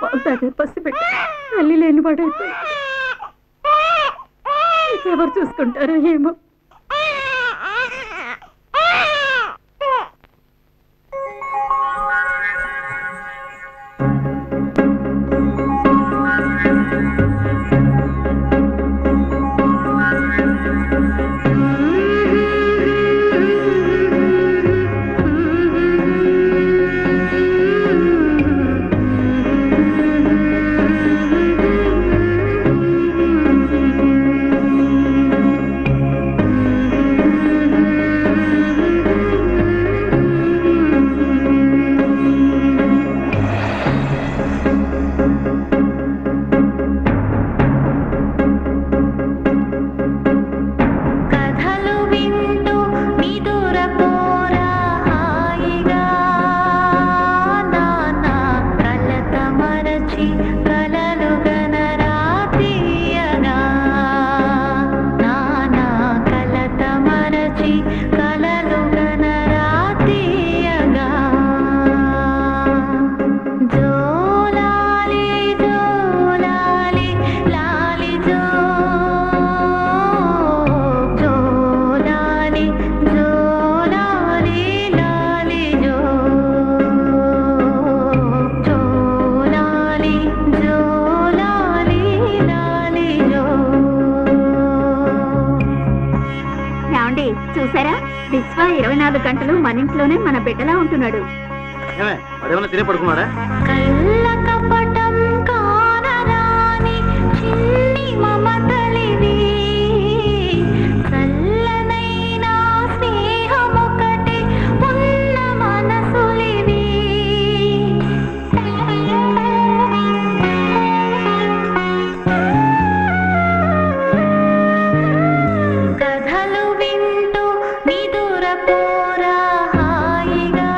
పాలు తాగే పసిబిడ్డ తల్లి లేని వాడైపోయి ఎవరు చూసుకుంటారో ఏమో కథలు వింటూ నిదురపోరా హాయిగా నాన్న కలత మరచి కలలు గనరా తీయగా నాన్న కలత మరచి కలలు గనరా తీయగా జోలాలి జోలాలి లాలి జో జోలాలి జోలాలి లాలి జో జోలాలి జోలాలి లాలి జో ఏమండి చూసారా విశ్వ ఇరవై నాలుగు గంటలు మన ఇంట్లోనే మన బిడ్డలా ఉంటున్నాడు ఏమే అదేమన్నా తినే పడుకున్నారా కళ్ళ కపటం కానరాని చిన్ని మమతలివి చల్లనైన స్నేహమొకటి ఉన్న మనసులివి కథలు వింటూ నిదురపోరా హాయిగా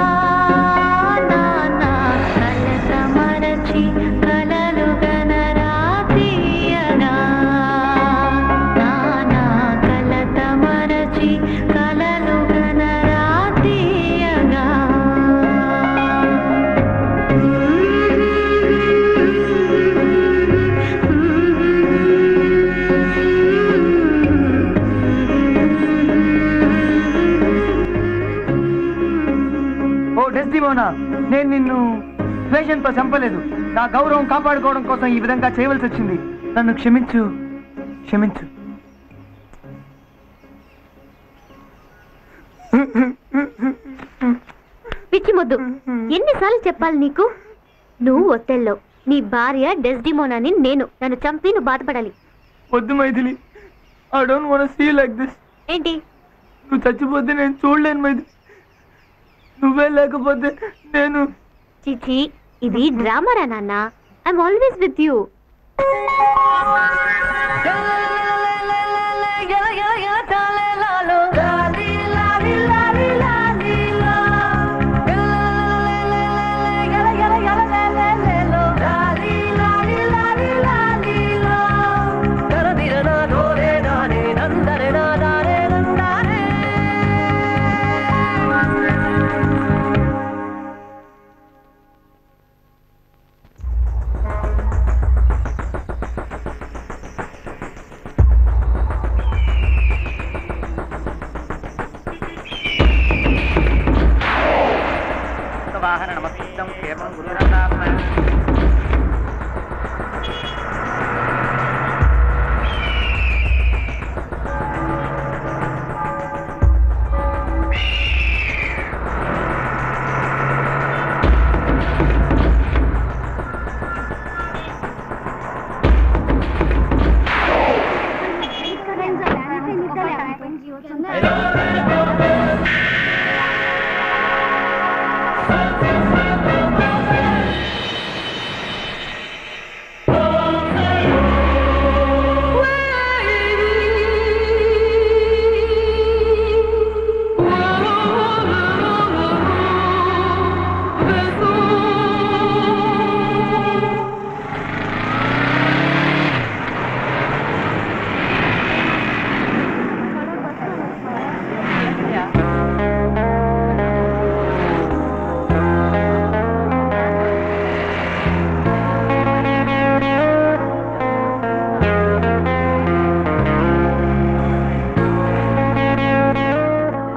నాన్న కలత మరచి కలలు గనరా తీయగా నాన్న కలత మరచి కలలు గనరా తీయగా ఓ డెస్టిమోనా నేను నిన్ను ద్వేషంతో చంపలేదు నా గౌరవం కాపాడుకోవడం కోసం ఈ విధంగా చేయవలసి వచ్చింది నన్ను క్షమించు క్షమించు పిచ్చి మొద్దు ఎన్నిసార్లు చెప్పాలి నీకు నువ్వు ఒత్తెల్లో నీ భార్య డెస్డిమోనాని నేను నన్ను చంపి నువ్వు బాధపడాలి వద్దు Maithili I don't want see like this ఏంటి నువ్వు చచ్చిపోతే నేను చూడలేను మైథిలి నువ్వే లేకపోతే నేను చిచి ఇది డ్రామారా నాన్న I'm always with you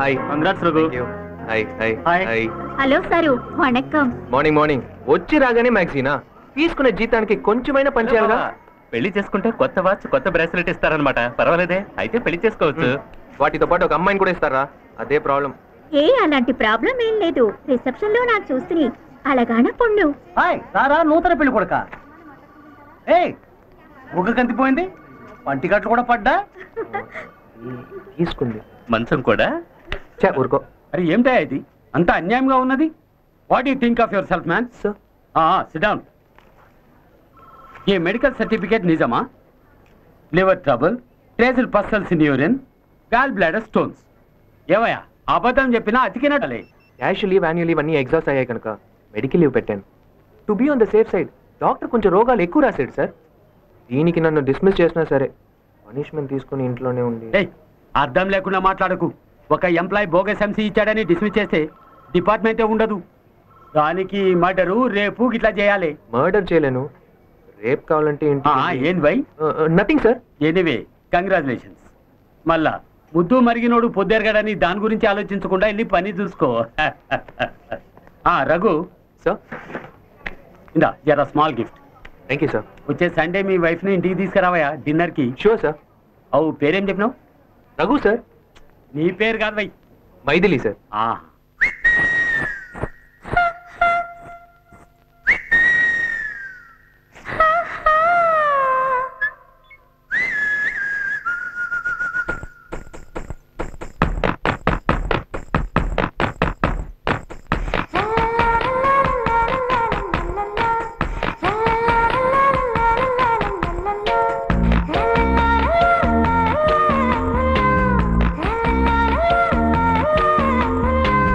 hi congrats Raghu hi hi Hi. Hi hello sir వణక్కం మార్నింగ్ మార్నింగ్ వచ్చి రాగానే మ్యాగ్జీనా తీసుకునే జీతానికి కొంచెమైనా పని చేయాలిగా పెళ్లి చేసుకుంటే కొత్త వాచ్ కొత్త బ్రాస్లెట్ ఇస్తారనమాట పర్వాలేదే అయితే పెళ్లి చేసుకోవచ్చు వాటితో పాటు ఒక అమ్మాయిని కూడా ఇస్తారా అదే ప్రాబ్లం ఏ అలాంటి ప్రాబ్లం ఏం లేదు రిసెప్షన్ లో నాకు చూస్తుంది అలాగాన పొండు హాయ్ రారా నూతన పెళ్లి కొడక ఏయ్ బుగ్గ కంతిపోయింది పంటిగట్లు కూడా పడ్డా తీసుకుంది మంచం కూడా చా ఊరుకో అరే ఏమిటా ఇది అంత అన్యాయంగా ఉన్నది what you think of yourself man sir sit down a medical certificate నిజమా liver trouble trace pustules in urine gall bladder stones ఏవయ్యా అబద్ధం చెప్పినా అతికినట్లే క్యాష్ లీవ్ యాన్యువల్ లీవ్ అన్ని ఎగ్జాస్ట్ అయ్యాయి కనుక మెడికల్ లీవ్ పెట్టాను to be on the safe side doctor కొంచెం రోగాలు ఎక్కువ రాశాడు సార్ దీనికి నన్ను డిస్మిస్ చేసినా సరే పనిష్మెంట్ తీసుకుని ఇంట్లోనే ఉండి ఏయ్ అర్థం లేకుండా మాట్లాడకు ఒక ఎంప్లాయ్ బోగస్ ఎంసీ ఇచ్చాడని డిస్మిస్ చేస్తే డిపార్ట్మెంటే ఉండదు దానికి మర్డరు రేపు ఇట్లా చేయాలి మర్డర్ చేయలేను రేప్ కావాలంటే ఆ, ఏం why nothing sir anyway congratulations మళ్ళా ముద్దు మరిగినోడు పొద్దెరగడని దాని గురించి ఆలోచించకుండా వెళ్ళి పని చూసుకో ఆ రఘు సార్ ఇందా జర small gift thank you sir వచ్చే సండే మీ వైఫ్ ని ఇంటికి తీసుకురావయా డిన్నర్ కి షూర్ సార్ అవు పేరేం చెప్పినావు రఘు సార్ నీ పేరు కాదు వై మైథిలి సార్ ఆ la la la la la la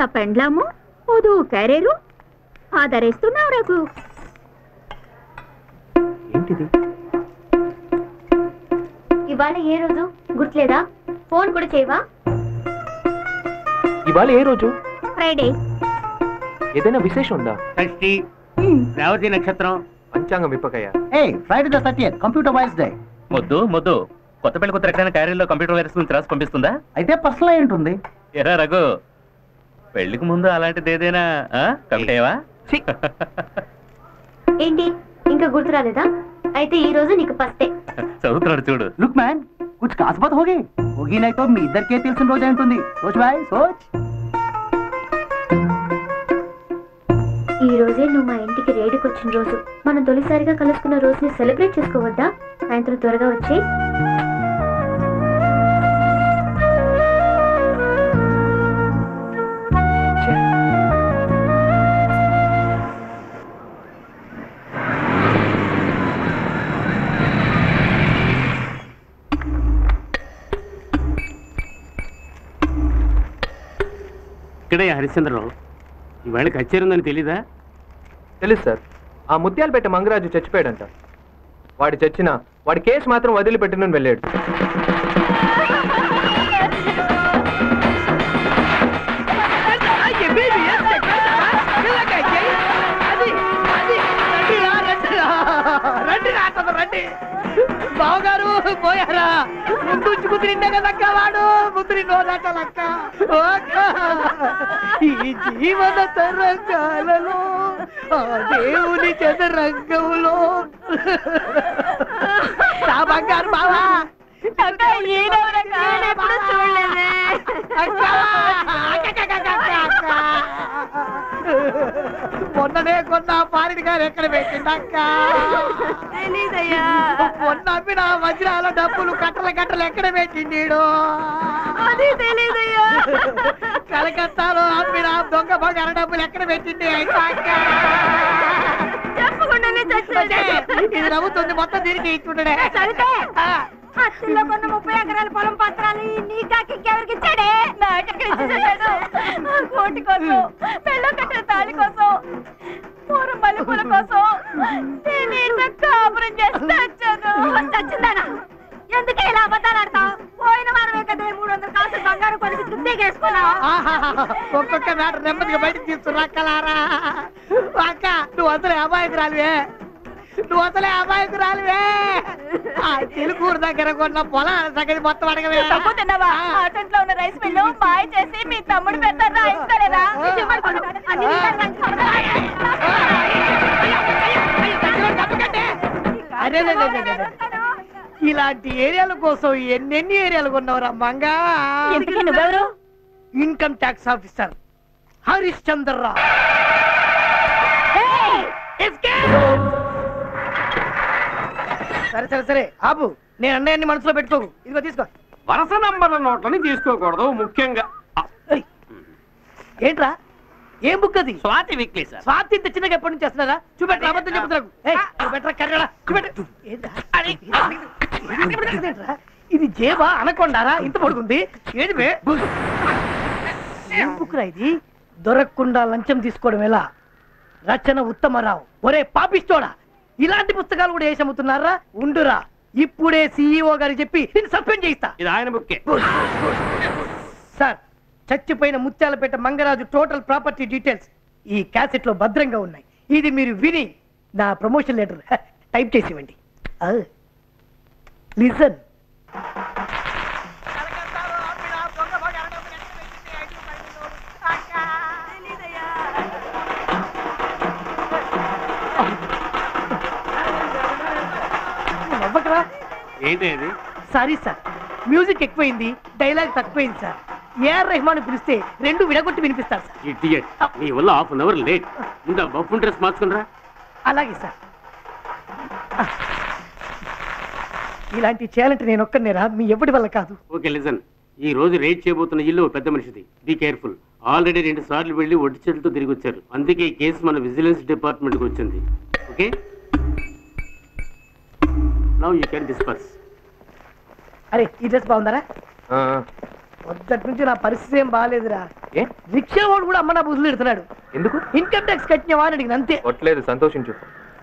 పెండ్లాము ఓదు క్యారేరు ఆదరిస్తున్నావు రఘు ఏంటిది ఇవాళ ఏ రోజు గుర్తులేదా ఫోన్ కూడా చేయవా ఇవాళ ఏ రోజు ఫ్రైడే ఏదైనా విశేషం ఉందా షష్ఠి రేవతి నక్షత్రం పంచాంగం విప్పకయ్య Friday the thirty computer wise day మొద్దు మొద్దు కొత్త పెళ్లి కొత్త ఎక్కడైనా క్యారీలో కంప్యూటర్ వైరస్ గురించి రాసి పంపిస్తుందా అయితే పర్సనల్ అయి ఉంటుంది ఎరా రఘు పెళ్లికి ముందు అలాంటిది ఏదైనా కమిటేవా ఏంటి ఇంకా గుర్తు రాలేదా అయితే ఈ రోజు నీకు ఫస్టే చదువుతున్నాడు చూడు లుక్ మ్యాన్ కుछ खास बात होगी होगी नहीं तो మీ ఇద్దరికే తెలిసిన రోజు ఉంటుంది సోచ్ బాయ్ సోచ్ ఈ రోజే నువ్వు మా ఇంటికి రేడుకి వచ్చిన రోజు మనం తొలిసారిగా కలుసుకున్న రోజుని సెలబ్రేట్ చేసుకోవద్దా సాయంత్రం త్వరగా వచ్చి ఇక్కడే హరిశ్చంద్రరావు ఈవేళ కచేరి ఉందని తెలీదా తెలుసు సార్ ఆ ముత్యాలు పెట్టే మంగరాజు చచ్చిపోయాడంట వాడు చచ్చిన వాడి కేసు మాత్రం వదిలిపెట్టునని వెళ్ళాడు రండి రాత్రి రండి బావగారు పోయారా ముందు కుదిరిండే కదక్క వాడు ముద్రి నోదటలక్క ఈ జీవన తరంగాలలో ఆ దేవుని చదరంగంలో నా బంగారు బావా ఎప్పుడు చూడలేదే అక్క! అక్క, అక్క, అక్క, అక్క, అక్క! మొన్ననే కొన్న పారిడి గారు ఎక్కడ పెట్టిందక్క తెలీదయ్యా మొన్న అమ్మిన వజ్రాల డబ్బులు కట్టల కట్టలు ఎక్కడ పెట్టిండీడు అది తెలీదయ్యా కలకత్తాలో అమ్మిన దొంగ బంగారు డబ్బులు ఎక్కడ పెట్టింది అయితే అక్క చెప్పకుండానే చచ్చాడు ఇది నవ్వుతుంది మొత్తం తిరిగి ఇచ్చుండే చదివితే అత్తిల్లో కొన్న ముప్పై ఎకరాల పొలం పత్రాలు ఈ నీకాకి ఇంకెవరికి ఇచ్చాడే నాకెక్కడ ఇచ్చేసాడు కోటి కోసం పెళ్ళ కట్టిన తాళి కోసం పూర్వ మల్లెపూల కోసం నేను ఇంత కాపురం చేసి చచ్చాను చచ్చిందానా ఎందుకే ఇలా అబద్ధాలు ఆడతావు పోయిన వారమే కదా మూడు వందల కాసులు బంగారం కొనికి దుద్దేగేసుకున్నావు ఆహాహాహా. ఒక్కొక్క మాట నెమ్మదిగా బయటకు తీసుకురా అక్కలారా అక్క నువ్వు అసలే అమాయకురాలివే నువ్వు అసలే అమాయకురాలివే ఆ తెలుకూరు దగ్గర కొన్న పొలాల సంగతి మొత్తం అడగవే తప్పు తిన్నావా ఆటంట్లో ఉన్న రైస్ మిల్లు మాయ చేసి మీ తమ్ముడు పెద్ద ఇస్తలేదా అరే రే, రే, రే, రే, రే. ఇలాంటి ఏరియాల కోసం ఎన్నెన్ని ఏరియాలు కొన్నవరా మంగా ఎందుకే నువ్వెవరు income tax officer Harish Chandrarao సరే సరే సరే ఆపు నేను అన్నయ్యన్ని మనసులో పెట్టుకోకు ఇదిగో తీసుకో వరుస నంబర్ల నోట్లని తీసుకోకూడదు ముఖ్యంగా ఆ, ఏయ్. ఏంట్రా ఏం బుక్ అది స్వాతి వీక్లీ సార్ స్వాతి ఇంత చిన్నగా ఎప్పటి నుంచి చేస్తున్నారా చూపెట్టు అబద్ధం చెప్తున్నారు చూపెట్టరా కర్రడా చూపెట్టు ఏంట్రా? ఏంట్రా? ఇది జేబా అనకొండారా ఇంత పడుకుంది ఏది బే ఏం బుక్రా ఇది దొరకకుండా లంచం తీసుకోవడం ఎలా రచన ఉత్తమరావు ఒరే పాపిస్తోడా ఇలాంటి పుస్తకాలు కూడా వేసి అమ్ముతున్నారా ఉండురా ఇప్పుడే సీఈఓ గారికి చెప్పి నేను సస్పెండ్ చేయిస్తా ఇది ఆయన బుక్కే సార్ చచ్చిపోయిన Mutyalapeta Mangaraju total property details ఈ క్యాసెట్ లో భద్రంగా ఉన్నాయి ఇది మీరు విని నా ప్రమోషన్ లెటర్ టైప్ చేసి ఇవ్వండి లిసన్ నవ్వకరా ఏంటి అది సారీ సార్ మ్యూజిక్ ఎక్కువైంది డైలాగ్ తక్కువైంది సార్ ఏఆర్ రెహమాన్ పిలిస్తే రెండు విడగొట్టి వినిపిస్తారు సార్ ఇడియట్ నీ వల్ల హాఫ్ అన్ అవర్ లేట్ ముందు బఫ్ డ్రెస్ మార్చుకునరా అలాగే సార్ ఇలాంటి చేయాలంటే నేను ఒక్కనేరా మీ ఎవడి వల్ల కాదు ఓకే లిజన్ ఈ రోజు రేట్ చేయబోతున్న ఇల్లు ఓ పెద్ద మనిషిది బీ కేర్ఫుల్ ఆల్రెడీ రెండు సార్లు వెళ్ళి ఒడ్డు చెట్లతో తిరిగి వచ్చారు అందుకే ఈ కేసు మన విజిలెన్స్ డిపార్ట్మెంట్కి వచ్చింది okay now you can disperse అరే ఈ డ్రెస్ బాగుందరా ఆ, మొదటి నుంచి నా పరిస్థితి ఏం బాగాలేదురా ఏ రిక్షా వాడు కూడా అమ్మ నా బుద్ధులు ఎడుతున్నాడు ఎందుకు ఇన్కమ్ ట్యాక్స్ కట్టినవా అని అడిగిన అంతే కొట్టలేదు సంతోషించు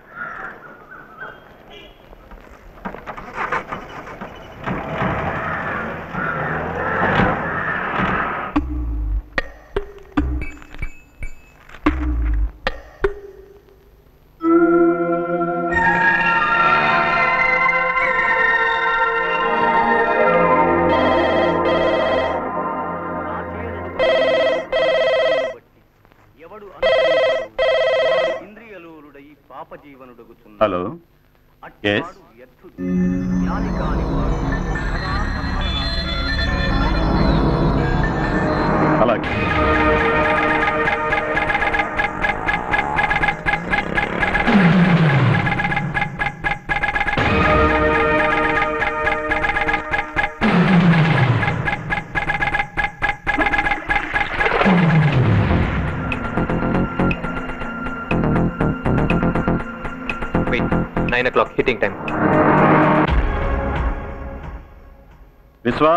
ఎవడు అనుసరింపడు, వాడు ఇంద్రియలోలుడై పాపజీవనుడగుచున్నాడు. Hello Yes. అట్టివాడు వ్యర్థుడు. జ్ఞాని కానివాడు సదా కర్మలను అలాగే wait nine o'clock hitting time Vishwa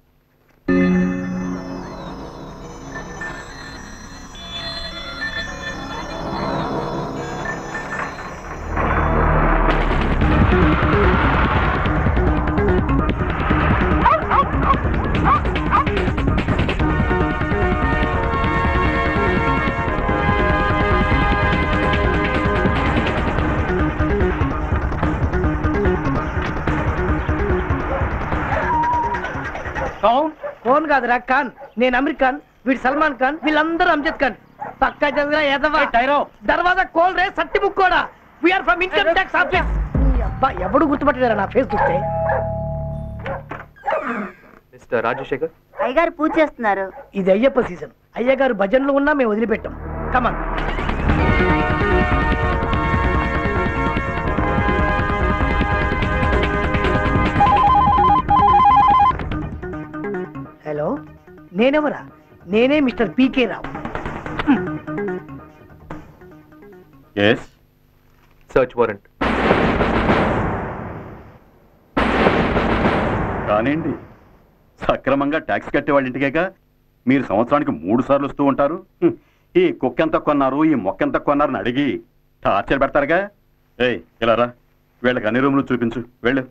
కౌన్ కోన్ కాదురా ఖాన్ నేను అమీర్ ఖాన్ వీడు సల్మాన్ ఖాన్ వీళ్ళందరూ అమ్జద్ ఖాన్ పక్కా చదివిన ఎదవా దర్వాజా కోల్ రే సట్టి ముక్కోడా we're from income tax office అబ్బా ఎవడు గుర్తుపట్టలేరా నా ఫేస్ చూస్తే మిస్టర్ రాజశేఖర్ అయ్యగారు పూజ చేస్తున్నారు ఇది అయ్యప్ప సీజన్ అయ్యగారు భజనలు ఉన్నా మేము వదిలిపెట్టాం కమన్ హలో నేనెవరా నేనే mister PK Rao yes search warrant కానివ్వండి సక్రమంగా ట్యాక్స్ కట్టే వాళ్ళ ఇంటికేగా మీరు సంవత్సరానికి మూడు సార్లు వస్తూ ఉంటారు హ్మ్. ఈ కుక్క ఎంత కొన్నారు ఈ మొక్క ఎంత కొన్నారని అడిగి టార్చర్ పెడతారుగా ఏయ్ ఇలా రా వీళ్ళకి అన్ని రూములు చూపించు వెళ్ళు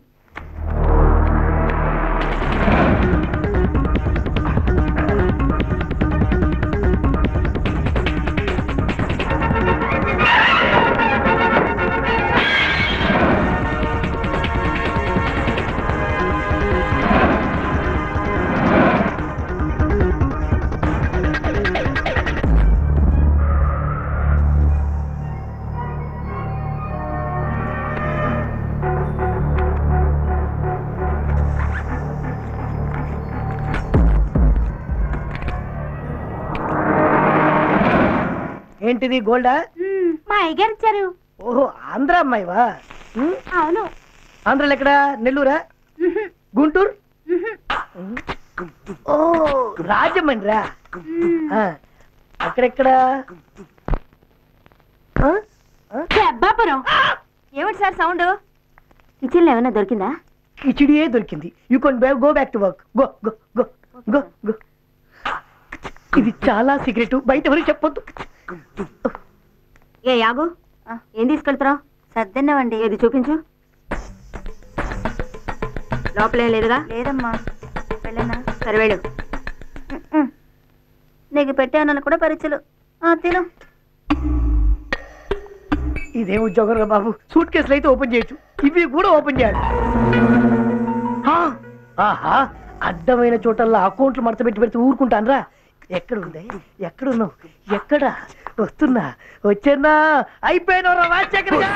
ఏంటిది గోల్డా మా అయ్యగారు ఇచ్చారు ఓహో ఆంధ్ర అమ్మాయివా ఉమ్, అవును ఆంధ్రాలో ఎక్కడ నెల్లూరా గుంటూరు ఓ రాజమండ్రా ఆ, అక్కడెక్కడ ఆ? ఆ? అబ్బాపురం ఏమిటి సార్ సౌండ్ కిచెన్ లో ఏమైనా దొరికిందా కిచిడియే దొరికింది you can go back to work go go go go go ఇది చాలా సీక్రెట్ బయట ఎవరికి చెప్పొద్దు ఏ యాగు ఏం తీసుకెళ్తున్నావు సర్దిన్నావండి ఏది చూపించు లోపలేం లేదుగా లేదమ్మా వెళ్ళనా సరే వెళ్ళు నీకు పెట్టానని కూడా పరీక్షలు తిను ఇదేం ఉద్యోగం రా బాబు సూట్ కేసులు అయితే ఓపెన్ చేయొచ్చు ఇవి కూడా ఓపెన్ చేయాలి ఆ, ఆహా అడ్డమైన చోటల్లో అకౌంట్లు మడత పెట్టి పెడితే ఊరుకుంటానరా ఎక్కడ ఉంది ఎక్కడున్నావు ఎక్కడ వస్తున్నా వచ్చేనా అయిపోయినవరా రాజశేఖర్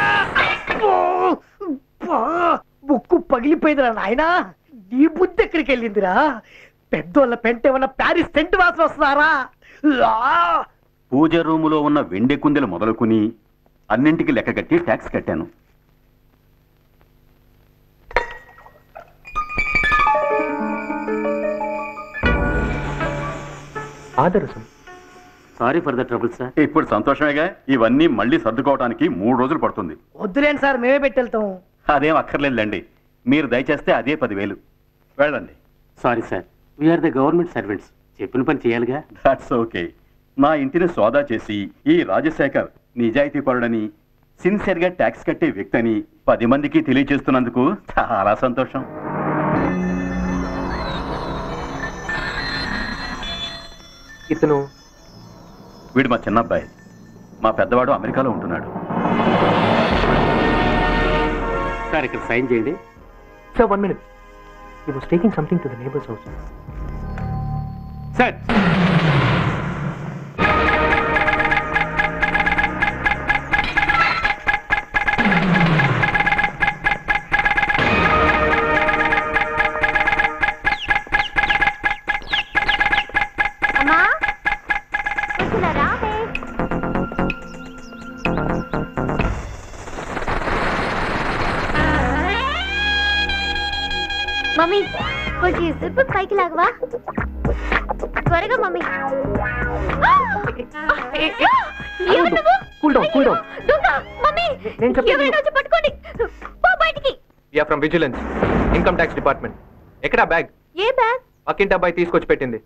బుక్కు పగిలిపోయిందిరా నాయనా నీ బుద్ధి ఎక్కడికి వెళ్ళిందిరా పెద్దోళ్ళ పెంట ఏమన్నా ప్యారిస్ సెంట్ వాసన వస్తున్నారా ఆ! పూజ రూములో ఉన్న వెండి కుందెలు మొదలుకుని అన్నింటికి లెక్క కట్టి ట్యాక్స్ కట్టాను ఆదరసం sorry for the trouble sir ఇప్పుడు సంతోషమేగా ఇవన్నీ మళ్ళీ సర్దుకోవడానికి మూడు రోజులు పడుతుంది వద్దులేండి సార్ మేమే పెట్టెళ్తాం అదేం అక్కర్లేదులేండి మీరు దయచేస్తే అదే పదివేలు వెళ్ళండి sorry sir we're the government servants చెప్పిన పని చేయాలిగా దాట్స్ ఓకే నా ఇంటిని సోదా చేసి ఈ రాజశేఖర్ నిజాయితీ పరుడని సిన్సియర్గా ట్యాక్స్ కట్టే వ్యక్తి అని పది మందికి తెలియజేస్తున్నందుకు చాలా సంతోషం ఇతను వీడు మా చిన్నబ్బాయి మా పెద్దవాడు అమెరికాలో ఉంటున్నాడు సార్ ఇక్కడ సైన్ చేయండి sir one minute he was taking something to the neighbours house sir అమ్మా కొంచెం ఇలా రావే మమ్మీ కొంచెం ఈ జిప్ పైకి లాగవా త్వరగా మమ్మీ ఎవరు నువ్వు? కూల్ డౌన్ కూల్ డౌన్ దొంగ, మమ్మీ నేను చెప్పేది ఎవరైనా వచ్చి పట్టుకోండి పో బయటికి yeah from vigilance income tax department ఎక్కడా బ్యాగ్ ఏ బ్యాగ్ పక్కింటి అబ్బాయి తీసుకొచ్చి పెట్టింది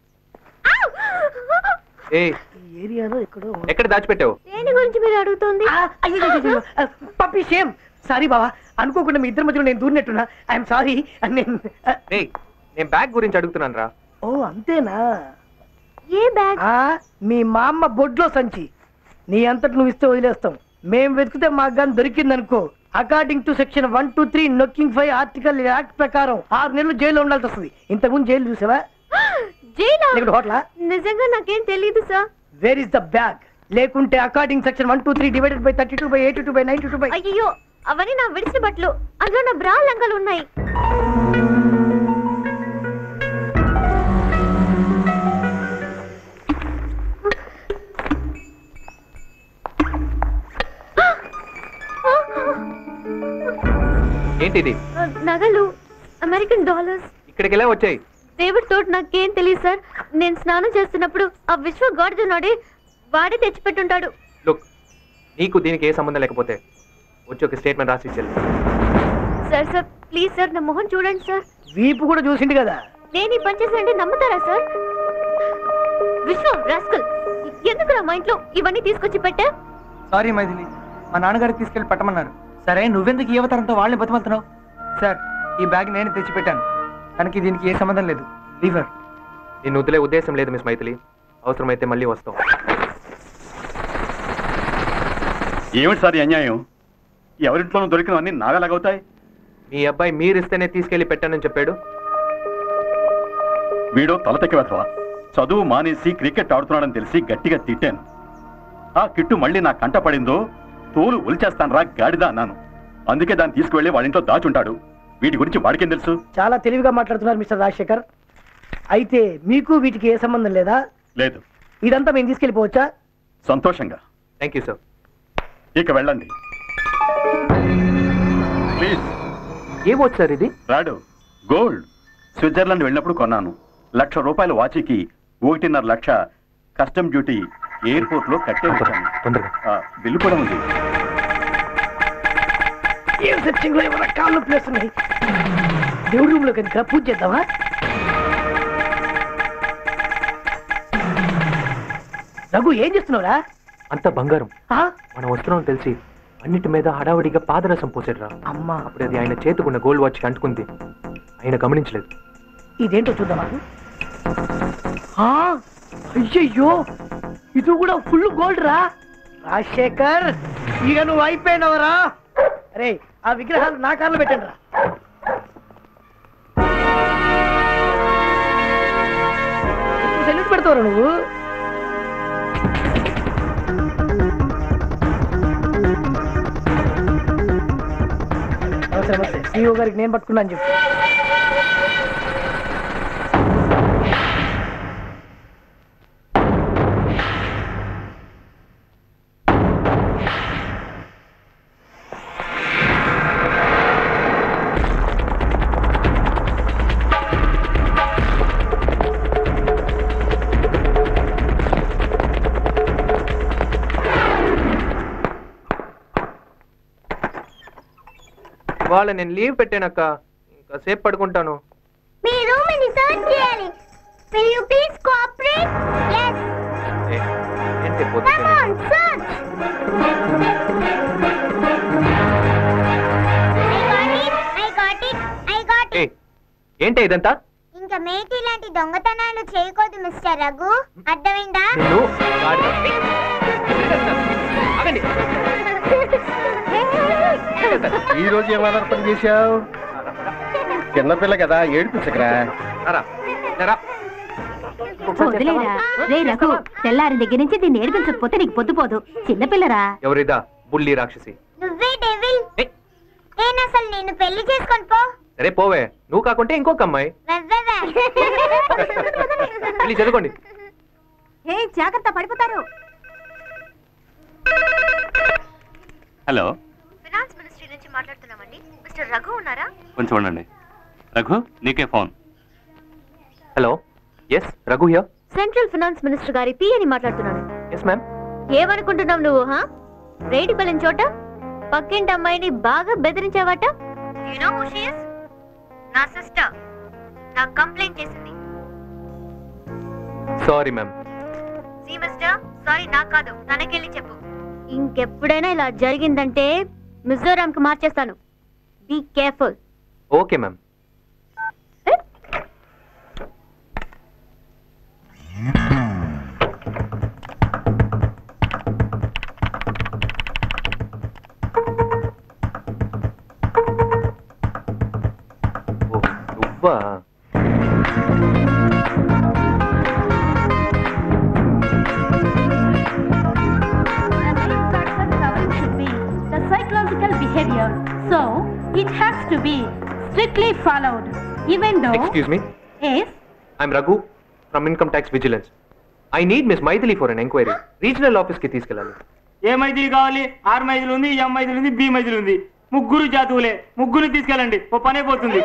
ఏ ఈ ఏరియాలో ఎక్కడో ఎక్కడ దాచిపెట్టావు దేని గురించి మీరు అడుగుతుంది ఆ, అయ్యో, అయ్యో, అయ్యో, ఆ, పప్పి సేమ్ సారీ బావా అనుకోకుండా మీ ఇద్దరి మధ్యలో నేను దూరినట్టున్నా ఐఎమ్ సారీ నేను ఆ, ఏ నేను బ్యాగ్ గురించి అడుగుతున్నాను రా ఓ అంతేనా ఏ బ్యాగ్ ఆ మీ మా అమ్మ బొడ్లో సంచి నీ అంతటి నువ్వు ఇస్తే వదిలేస్తాం మేం వెతికితే మాకు కానీ దొరికిందనుకో according to section one two three నొక్కింగ్ ఫైవ్ ఆర్టికల్ యాక్ట్ ప్రకారం ఆరు నెలలు జైల్లో ఉండాల్సి వస్తుంది ఇంతకుముందు జైలు చూసావా జైలా లేకుంటే హోటలా నిజంగా నాకేం తెలియదు sir where is the bag లేకుంటే according section one two three divided by thirty two by eighty two by ninety two by అయ్యో అవన్నీ నా విడిచిన బట్టలు అందులో నా బ్రా లంగాలు ఉన్నాయి ఏంటిది నగలు అమెరికన్ డాలర్స్ ఇక్కడికి ఎలా వచ్చాయి దేవుడి తోటి నాకేం తెలియదు సార్ నేను స్నానం చేస్తున్నప్పుడు ఆ విశ్వ గాడుతున్నాడే వాడే తెచ్చిపెట్టుంటాడు లుక్ నీకు దీనికి ఏ సంబంధం లేకపోతే వచ్చి ఒక స్టేట్మెంట్ రాసి ఇచ్చేది సార్ సార్ ప్లీజ్ సార్ నా మొహం చూడండి సార్ వీపు కూడా చూసిండు కదా నేను ఈ పని చేశానంటే నమ్ముతారా సార్ విశ్వ రాస్కల్ ఎందుకు మా ఇంట్లో ఇవన్నీ తీసుకొచ్చి పెట్టా సారీ మైథిలి మా నాన్నగారికి తీసుకెళ్లి పెట్టమన్నారు సరే నువ్వెందుకు ఈ అవతారంతో వాళ్ళని బతిమలుతున్నావు సార్ ఈ బ్యాగ్ నేను తెచ్చిపెట్టాను కనుక దీనికి ఏ సంబంధం లేదు లీవర్ నిన్ను వదిలే ఉద్దేశం లేదు మిస్ మైథిలి అవసరమైతే మళ్ళీ వస్తాం ఏమిటి సార్ ఈ అన్యాయం ఎవరింట్లోనూ దొరికినవన్నీ నాగలాగవుతాయి మీ అబ్బాయి మీరిస్తేనే తీసుకెళ్లి పెట్టానని చెప్పాడు వీడో తలతెక్క వెతవా చదువు మానేసి క్రికెట్ ఆడుతున్నాడని తెలిసి గట్టిగా తిట్టాను ఆ కిట్టు మళ్ళీ నా కంట పడిందో తోలు ఒలిచేస్తాను రా గాడిదా అన్నాను అందుకే దాన్ని తీసుకువెళ్ళి వాడింట్లో దాచుంటాడు వీటి గురించి వాడికేం తెలుసు చాలా తెలివిగా మాట్లాడుతున్నారు మిస్టర్ రాజశేఖర్ అయితే మీకు వీటికి ఏ సంబంధం లేదా లేదు ఇదంతా మేము తీసుకెళ్ళిపోవచ్చా సంతోషంగా థ్యాంక్ యూ సార్ ఇక వెళ్ళండి ప్లీజ్ ఏమొచ్చు సార్ ఇది రాడు గోల్డ్ స్విట్జర్లాండ్ వెళ్ళినప్పుడు కొన్నాను లక్ష రూపాయల వాచికి ఒకటిన్నర లక్ష కస్టమ్ డ్యూటీ ఎయిర్పోర్ట్ లో కట్టే వచ్చాను తొందరగా ఆ, బిల్లు కూడా ఉంది ఏం సెర్చింగ్ లో ఏమైనా కాళ్ళు ప్లేస్ ఉన్నాయి దేవుడి రూమ్ లో కనుక పూజ చేద్దామా రఘు ఏం చేస్తున్నావురా అంత బంగారం ఆ? మనం వస్తున్నాం తెలిసి అన్నిటి మీద హడావుడిగా పాదరసం పోసాడురా అమ్మా అప్పుడు అది ఆయన చేతుకున్న గోల్డ్ వాచ్ కి అంటుకుంది ఆయన గమనించలేదు ఇదేంటో చూద్దామా ఆ, అయ్యయ్యో ఇది కూడా ఫుల్ గోల్డ్ రా రాజశేఖర్ ఇక నువ్వు అయిపోయినవరా అరే ఆ విగ్రహాలు నా కార్లో పెట్టండి రా సెల్యూట్ పెడతావు నువ్వు నమస్తే నమస్తే సీఓ గారికి నేను పట్టుకున్నాను చెప్పు వాళ్ళ నేను లీవ్ పెట్టానక్క ఇంకా సేపు పడుకుంటాను మీ రూమ్ ని సర్చ్ చేయాలి విల్ యు ప్లీజ్ ఏ ఏంటే ఇదంతా ఇంకా మేటి లాంటి దొంగతనాలు చేయకూడదు మిస్టర్ రఘు అర్థమైందా నిన్ను గాడిద. ఏయ్, ఆగండి. ఈ రోజు ఏం అలర్పణ చేశావు చిన్నపిల్ల కదా ఏడిపించకరా రారా, రారా. వదిలేరా రే రఘు తెల్లారి దగ్గర నుంచి దీన్ని ఏడిపించకపోతే నీకు పొద్దుపోదు చిన్నపిల్లరా ఎవరిదా బుల్లి రాక్షసి నువ్వే డెవిల్ ఏయ్, నేను అసలు నేను పెళ్లి చేసుకొని పో సరే పోవే నువ్వు కాకుంటే ఇంకొక అమ్మాయి వెవ్వెవే. వెళ్ళి చదువుకోండి ఏ జాగ్రత్త పడిపోతారు హలో ఫినాన్స్ మినిస్ట్రీ నుంచి మాట్లాడుతున్నామండి మిస్టర్ రఘు ఉన్నారా కొంచెం ఉండండి రఘు నీకే phone hello yes Raghu here central finance minister గారి పి అని మాట్లాడుతున్నాను ఎస్ మ్యామ్ ఏమనుకుంటున్నావు నువ్వు హా రేడి బలిన చోట పక్కింటి అమ్మాయిని బాగా బెదిరించావట you know who she is నా సిస్టర్ నాకు కంప్లైంట్ చేసింది sorry ma'am see mister sorry నాకు కాదు తనకెళ్ళి చెప్పు ఇంకెప్పుడైనా ఇలా జరిగిందంటే మిజోరాంకి మార్చేస్తాను బీ కేర్ఫుల్ ఓకే మ్యామ్ ఓ, నువ్వా should be the psychological behavior. So, it has to be strictly followed. Even though, excuse me yes, I'm Raghu from income tax vigilance I need miss Maithili for an enquiry regional ఆఫీస్కి తీసుకెళ్ళాలి ఏ మైదులు కావాలి ఆరు మైదులు ఉంది ఎం మైదులు ఉంది B మైదులు ఉంది ముగ్గురు జాతువులే ముగ్గురు తీసుకెళ్ళండి ఓ పని అయిపోతుంది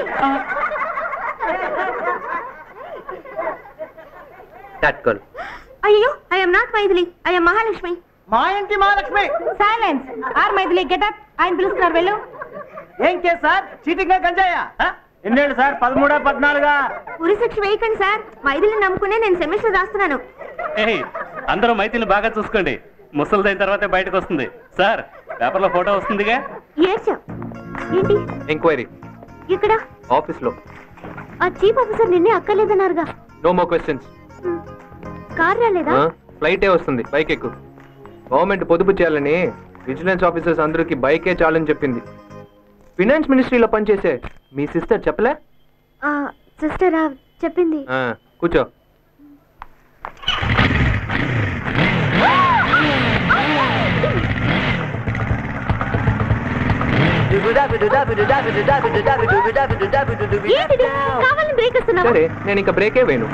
దాట్ గర్ల్ అయ్యో I am not Maithili I am Mahalakshmi మా ఇంటి Mahalakshmi silence or Maithili get up ఆయన పిలుస్తున్నారు వెళ్ళు ఏం కేసు సార్ చీటింగ్ గంజాయా ఎన్నేళ్ళు సార్ పదమూడా పద్నాలుగా ఉరి శిక్ష వేయకండి సార్ మైథిలిని నమ్ముకునే నేను సెమిస్టర్ రాస్తున్నాను ఏయ్ అందరూ మైతిని బాగా చూసుకోండి ముసలిదైన తర్వాతే బయటకు వస్తుంది సార్ పేపర్లో ఫోటో వస్తుందిగా ఏడ్చా ఏంటి ఎంక్వైరీ ఇక్కడ ఆఫీస్లో ఆ చీఫ్ ఆఫీసర్ నిన్నే అక్కర్లేదన్నారుగా నో మో క్వశ్చన్స్ కార్ రాలేదా ఫ్లైటే వస్తుంది బైక్ ఎక్కు గవర్నమెంట్ పొదుపు చేయాలని విజిలెన్స్ ఆఫీసర్స్ అందరికి బైకే చాలని చెప్పింది ఫినాన్స్ మినిస్ట్రీలో పనిచేసే మీ సిస్టర్ చెప్పలే సిస్టర్ చెప్పింది ఆ, కూర్చో ఏంటిది కావాలని బ్రేక్ ఇస్తున్నావా సరే నేను ఇంకా బ్రేకే వేను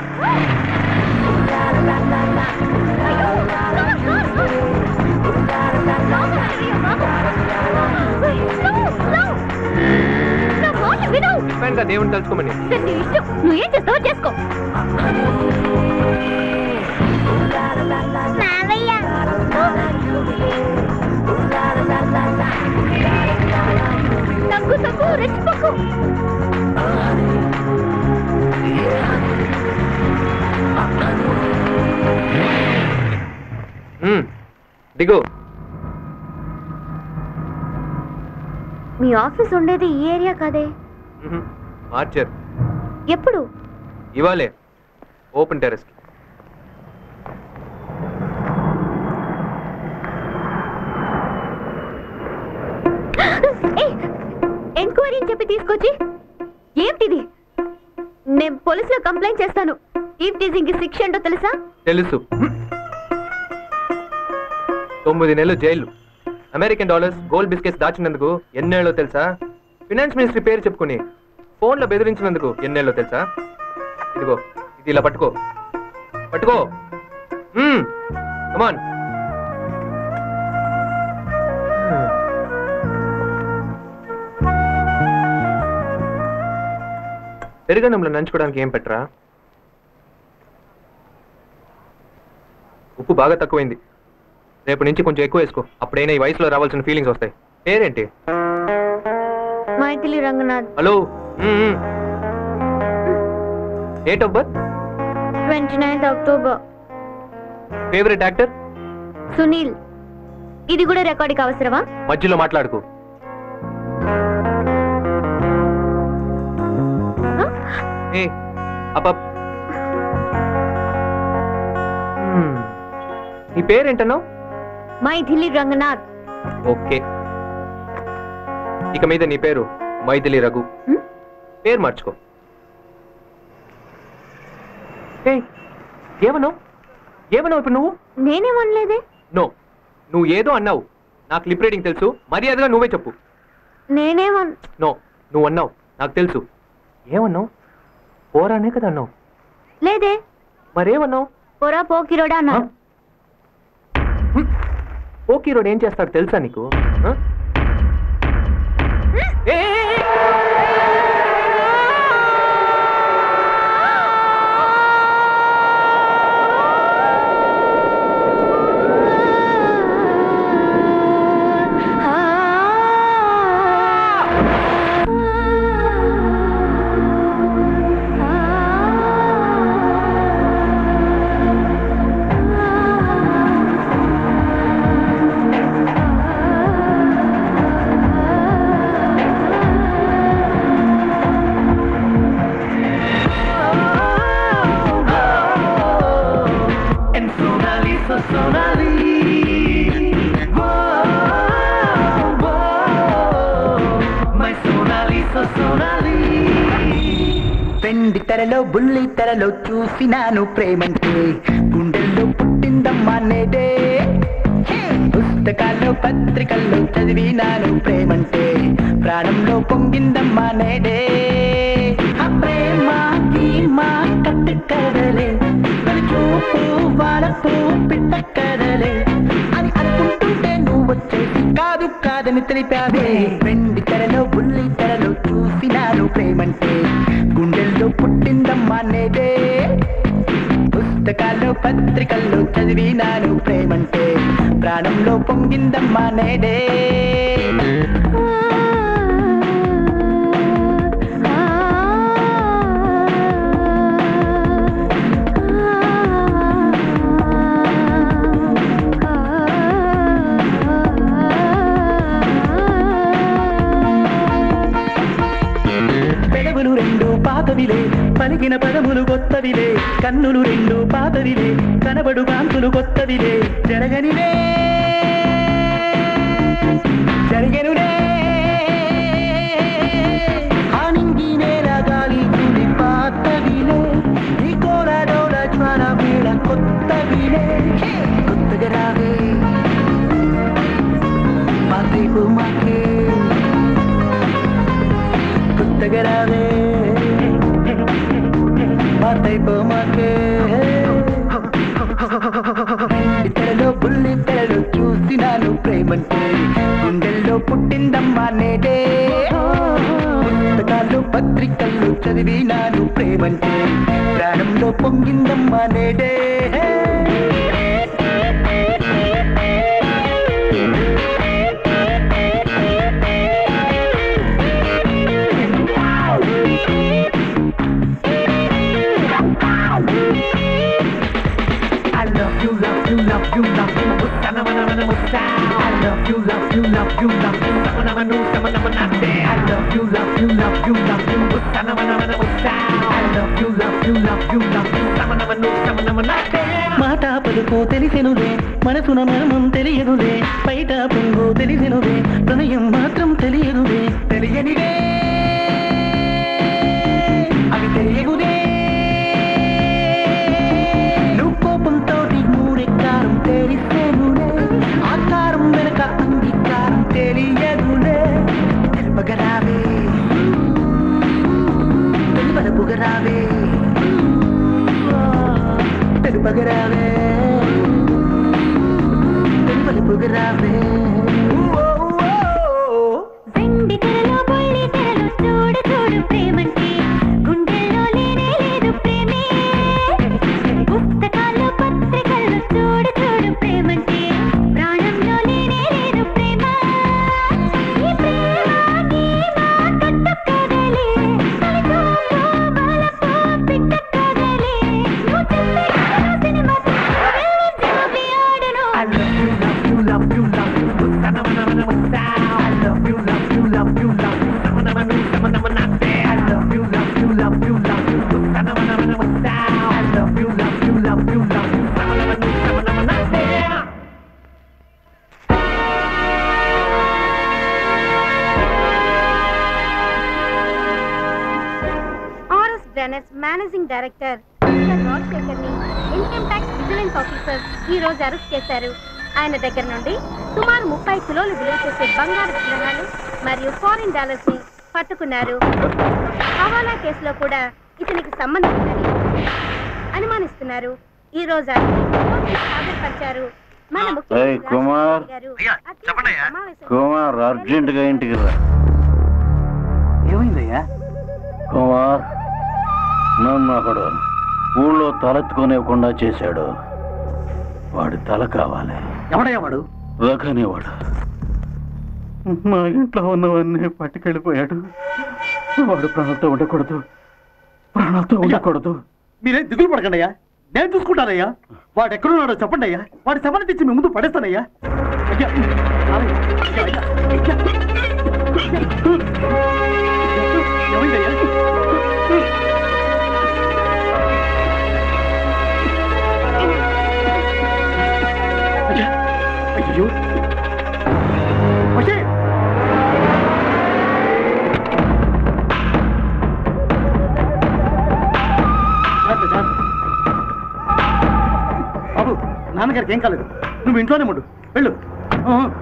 నా మాట విను చెప్పాను కదా దేవుని తలుచుకోమని నీ ఇష్టం నువ్వు ఏం చేస్తావో చేసుకో మావయ్య తగ్గు తగ్గు రెచ్చిపోకు మ్మ్. దిగు మీ ఆఫీస్ ఉండేది ఈ ఏరియా కాదే మ్హూ. మార్చారు ఎప్పుడు ఇవాళే ఓపెన్ టెరెస్కి ఎంక్వైరీ అని చెప్పి తీసుకొచ్చి ఏంటిది నేను పోలీసులో కంప్లైంట్ చేస్తాను ఈవ్ టీజింగ్ శిక్ష ఏంటో తెలుసా తెలుసు తొమ్మిది నెలలు jail American dollars gold biscuits దాచినందుకు ఎన్నేళ్ళో తెలుసా ఫినాన్స్ మినిస్ట్రీ పేరు చెప్పుకుని ఫోన్లో బెదిరించినందుకు ఎన్నేళ్ళో తెలుసా ఇదిగో ఇది ఇలా పట్టుకో పట్టుకో కమాన్ పెరుగన్నంలో నంచుకోవడానికి ఏం పెట్టరా ఉప్పు బాగా తక్కువైంది రేపు నుంచి కొంచెం ఎక్కువ వేసుకో అప్పుడైనా ఈ వయసులో రావాల్సిన ఫీలింగ్స్ వస్తాయి పేరేంటి Maithili Ranganath hello date of birth twenty ninth October favourite actor Sunil ఇది కూడా రికార్డుకి అవసరమా మధ్యలో మాట్లాడుకో ఏ అప్ప నీ పేరేంటన్నావు మైథిలి రంగనాథ్ ఓకే ఇక మీద నీ పేరు మైథిలి రఘు హ్మ్? పేరు మార్చుకో ఏయ్, ఏమన్నావు ఏమన్నావు ఇప్పుడు నువ్వు నేనేమనలేదే నో నువ్వు ఏదో అన్నావు నాకు లిప్ రీడింగ్ తెలుసు మర్యాదగా నువ్వే చెప్పు నేనేమన్ నో నువ్వు అన్నావు నాకు తెలుసు ఏమన్నావు పోరానే కదా అన్నావు లేదే మరేమన్నావు పొరా పోకిరోడా అన్నాను ఓకే రోడ్ ఏం చేస్తాడు తెలుసా నీకు ఆ? ఏ, ఏ, ఏ, ఏ! En Sonali, so Sonali. Whoa, whoa. My Sonali, so Sonali. వెండి తెరలో బుల్లి తెరలో చూసినాను ప్రేమంటే గుండెల్లో పుట్టిందమ్మా నేడే పుస్తకాల్లో పత్రికల్లో చదివినాను ప్రేమంటే ప్రాణంలో పొంగిందమ్మా నేడే ఆ ప్రేమ గీమా కట్టు కదలే తొలి చూపు వాళ్ళకు పిట్ట కదలే అని అనుకుంటుంటే నువ్వు వచ్చేసి కాదు కాదని తెలిపావే వెండి తెరలో బుల్లి తెరలో చూసినాను ప్రేమంటే గుండెల్లో పుట్టిందమ్మా నేడే పుస్తకాల్లో పత్రికల్లో చదివినాను ప్రేమంటే ప్రాణంలో పొంగిందమ్మా నేడే పెదవులు రెండు పాతవిలే పలికిన పదములు కొత్తవిలే కన్నులు రెండు పాతవిలే కనబడు కాంతులు కొత్తవిలే జరగనివే జరిగెనుడే ఆనింగి నేల గాలి చూడి పాతవిలే ఈ కోరడోల జ్వర వేళ కొత్తవిలే కొత్తగా రావే మా తీపు మాకే కొత్తగా రావే మాతై బొమ్మకే తెరలో బుల్లి తెరలో చూసినాను ప్రేమంటే గుండెల్లో పుట్టిందమ్మా నేడే పుస్తకాలు పత్రికల్లో చదివినాను ప్రేమంటే ప్రాణంలో పొంగిందమ్మా నేడే I love you, love you, love you, love you. Musta naman naman ang musta. I love you, love you, love you, love you. Sama naman no, sama naman ate. I love you, love you, love you, love you. Musta naman naman ang musta. I love you, love you, love you, love you. Sama naman no, sama naman ate. మాట పలుకు తెలిసెనులే మనసున మర్మం తెలియదులే బయట పొంగు తెలిసెనులే ప్రణయం మాత్రం తెలియదులే తెలియనిదే అవి తెలియగుదే నువ్వు కోపంతో మూడెక్కారం తెలిసేనులే ఆకారం వెనక అంగీకారం తెలియదులే తెలుపగరావే తెలుపగరావే తెలుపగరావే తెలుపగరావే వెండి తెరలో బుల్లి తెరలో చూడు చూడు ప్రేమంటే గుండెల్లో లేనే లేదు ప్రేమే పుస్తకాల్లో పత్రికల్లో చూడు చూడు ప్రేమంటే ప్రాణంలో లేనే లేదు ప్రేమ ఈ ప్రేమ గీమ కట్టు కదలే తొలి చూపు వలపు పిట్ట కదలే నువ్వు చెప్పే కథ సినిమా చూసి ఆడును love you, love you, sama nama nu, sama nama nate. RS granites managing director mister Rajasekhar ని ఇన్కమ్ ట్యాక్స్ విజిలెన్స్ ఆఫీసర్ ఈ రోజు అరెస్ట్ చేశారు ఆయన దగ్గర నుండి సుమారు ముప్పై కిలోలు విలువ చేసే బంగారు విగ్రహాలు మరియు ఫారిన్ డాలర్స్ ని పట్టుకున్నారు హవాలా కేసులో కూడా ఇతనికి సంబంధం ఉందని అనుమానిస్తున్నారు ఈ రోజు ఆయన్ని కోర్టులో హాజరుపరిచారు మన ముఖ్యమంత్రి ఏయ్, కుమార్. రాజశేఖర్ గారు అత్యంత సమావేశం కుమార్ అర్జెంట్ గా ఇంటికి రా ఏమైందయ్యా కుమార్ నన్ను ఒకడు ఊళ్ళో తలెత్తుకోనివ్వకుండా చేశాడు వాడి తల కావాలి ఎవడయ్యా వాడు రకనేవాడు మా ఇంట్లో ఉన్నవన్నీ పట్టుకెళ్ళిపోయాడు వాడు ప్రాణాలతో ఉండకూడదు ప్రాణాలతో ఉండకూడదు మీరేం దిగులు పడకండి నేను చూసుకుంటానయ్యా వాడు ఎక్కడున్నాడో చెప్పండి అయ్యా వాడి శవాన్ని తెచ్చి మీ ముందు పడేస్తానయ్యా అయ్యా ఆలయ్య, అయ్యా, అయ్యా, అయ్యా. ఏమైందయ్యా? అయ్యా, అయ్యో వచ్చే జాగ్రత్త, జాగ్రత్త. బాబు నాన్నగారికి ఏం కాలేదు నువ్వు ఇంట్లోనే ఉండు వెళ్ళు ఆ, ఆ.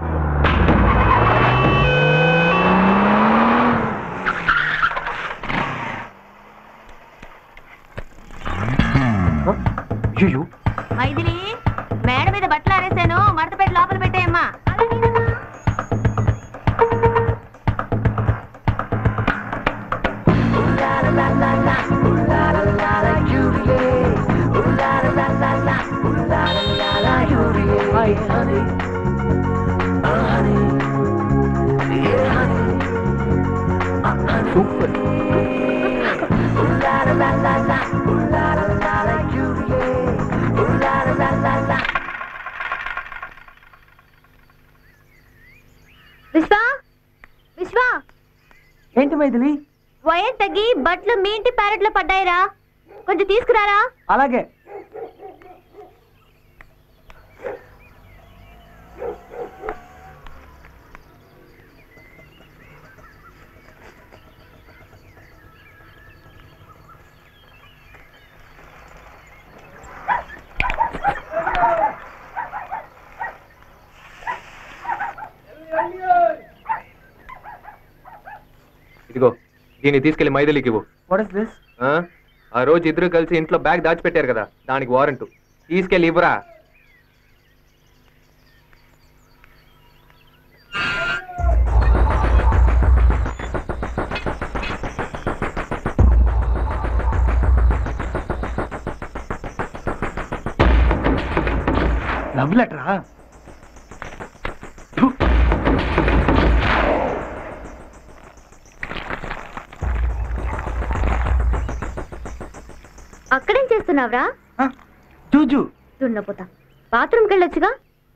అయ్యో మైథిలి మేడ మీద బట్టలు ఆరేసాను మడత పెట్టి లోపల పెట్టేయమ్మా సూపర్ విశ్వ విశ్వ ఏంటి మైథిలి వైర్ తగ్గి బట్టలు మీ ఇంటి ప్యారెట్లో పడ్డాయిరా కొంచెం తీసుకురారా అలాగే ఇదిగో దీన్ని తీసుకెళ్లి మైదలికి ఇవ్వు వాట్ ఇస్ దిస్ ఆ? ఆ రోజు ఇద్దరు కలిసి ఇంట్లో బ్యాగ్ దాచిపెట్టారు కదా దానికి వారెంట్ తీసుకెళ్ళి ఇవ్వరా లవ్ లెటరా అక్కడేం చేస్తున్నావురా జూజు దున్నపోతా బాత్రూమ్కి వెళ్ళొచ్చుగా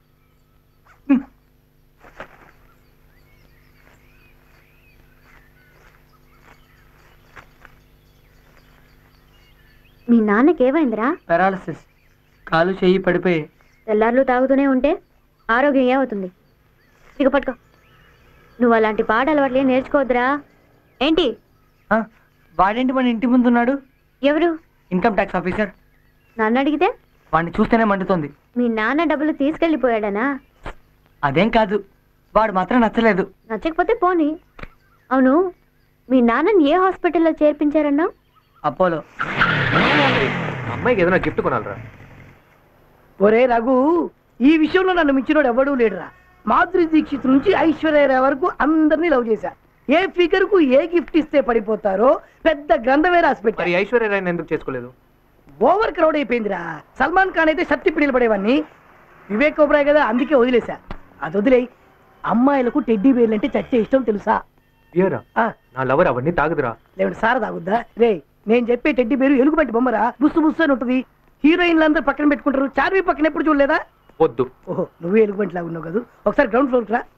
మీ నాన్నకి ఏమైందిరా పారాలసిస్ కాలు చెయ్యి పడిపోయి తెల్లార్లు తాగుతూనే ఉంటే ఆరోగ్యం ఏమవుతుంది ఇక పట్టుకో నువ్వు అలాంటి పాట అలవాట్లే నేర్చుకోవద్దురా ఏంటి ఆ, వాడేంటి మన ఇంటి ముందు ఉన్నాడు ఎవరు ఇన్కమ్ ట్యాక్స్ ఆఫీసర్ నన్ను అడిగితే వాడిని చూస్తేనే మండుతోంది మీ నాన్న డబ్బులు తీసుకెళ్ళిపోయాడనా అదేం కాదు వాడు మాత్రం నచ్చలేదు నచ్చకపోతే పోనీ అవును మీ నాన్నని ఏ హాస్పిటల్లో చేర్పించారన్నావు అపోలో అమ్మాయికి ఏదైనా గిఫ్ట్ కొనాలరా ఒరే రఘు ఈ విషయంలో నన్ను మించినోడు ఎవడూ లేడురా మాధురి దీక్షిత్ నుంచి ఐశ్వర్యరాయ్ వరకు అందరినీ లవ్ చేశా ఏ ఫిగర్ కు ఏ గిఫ్ట్ ఇస్తే పడిపోతారో పెద్ద గ్రంథమే రాసి మరి పెట్టారు ఐశ్వర్యరాయని ఎందుకు చేసుకోలేదు ఓవర్ క్రౌడ్ అయిపోయిందిరా సల్మాన్ ఖాన్ అయితే షర్ట్ పిడిలు పడేవాడిని వివేక్ ఓబ్రాయ్ కదా అందుకే వదిలేశా అది వదిలే అమ్మాయిలకు టెడ్డీ బేర్లు అంటే చచ్చే ఇష్టం తెలుసా బియరా ఆ, నా లవర్ అవన్నీ తాగుదురా లేవండి సార తాగుద్దా రే నేను చెప్పే టెడ్డీ బేరు ఎలుగుబంటి బొమ్మరా బుస్సు బుస్సు అని ఉంటుంది హీరోయిన్లు అందరూ పక్కన పెట్టుకుంటారు చార్వి పక్కన ఎప్పుడు చూడలేదా వద్దు ఓహో నువ్వే ఎలుగుబంటి లాగా ఉన్నావు కదా ఒకసారి గ్రౌండ్ ఫ్లోర్ రా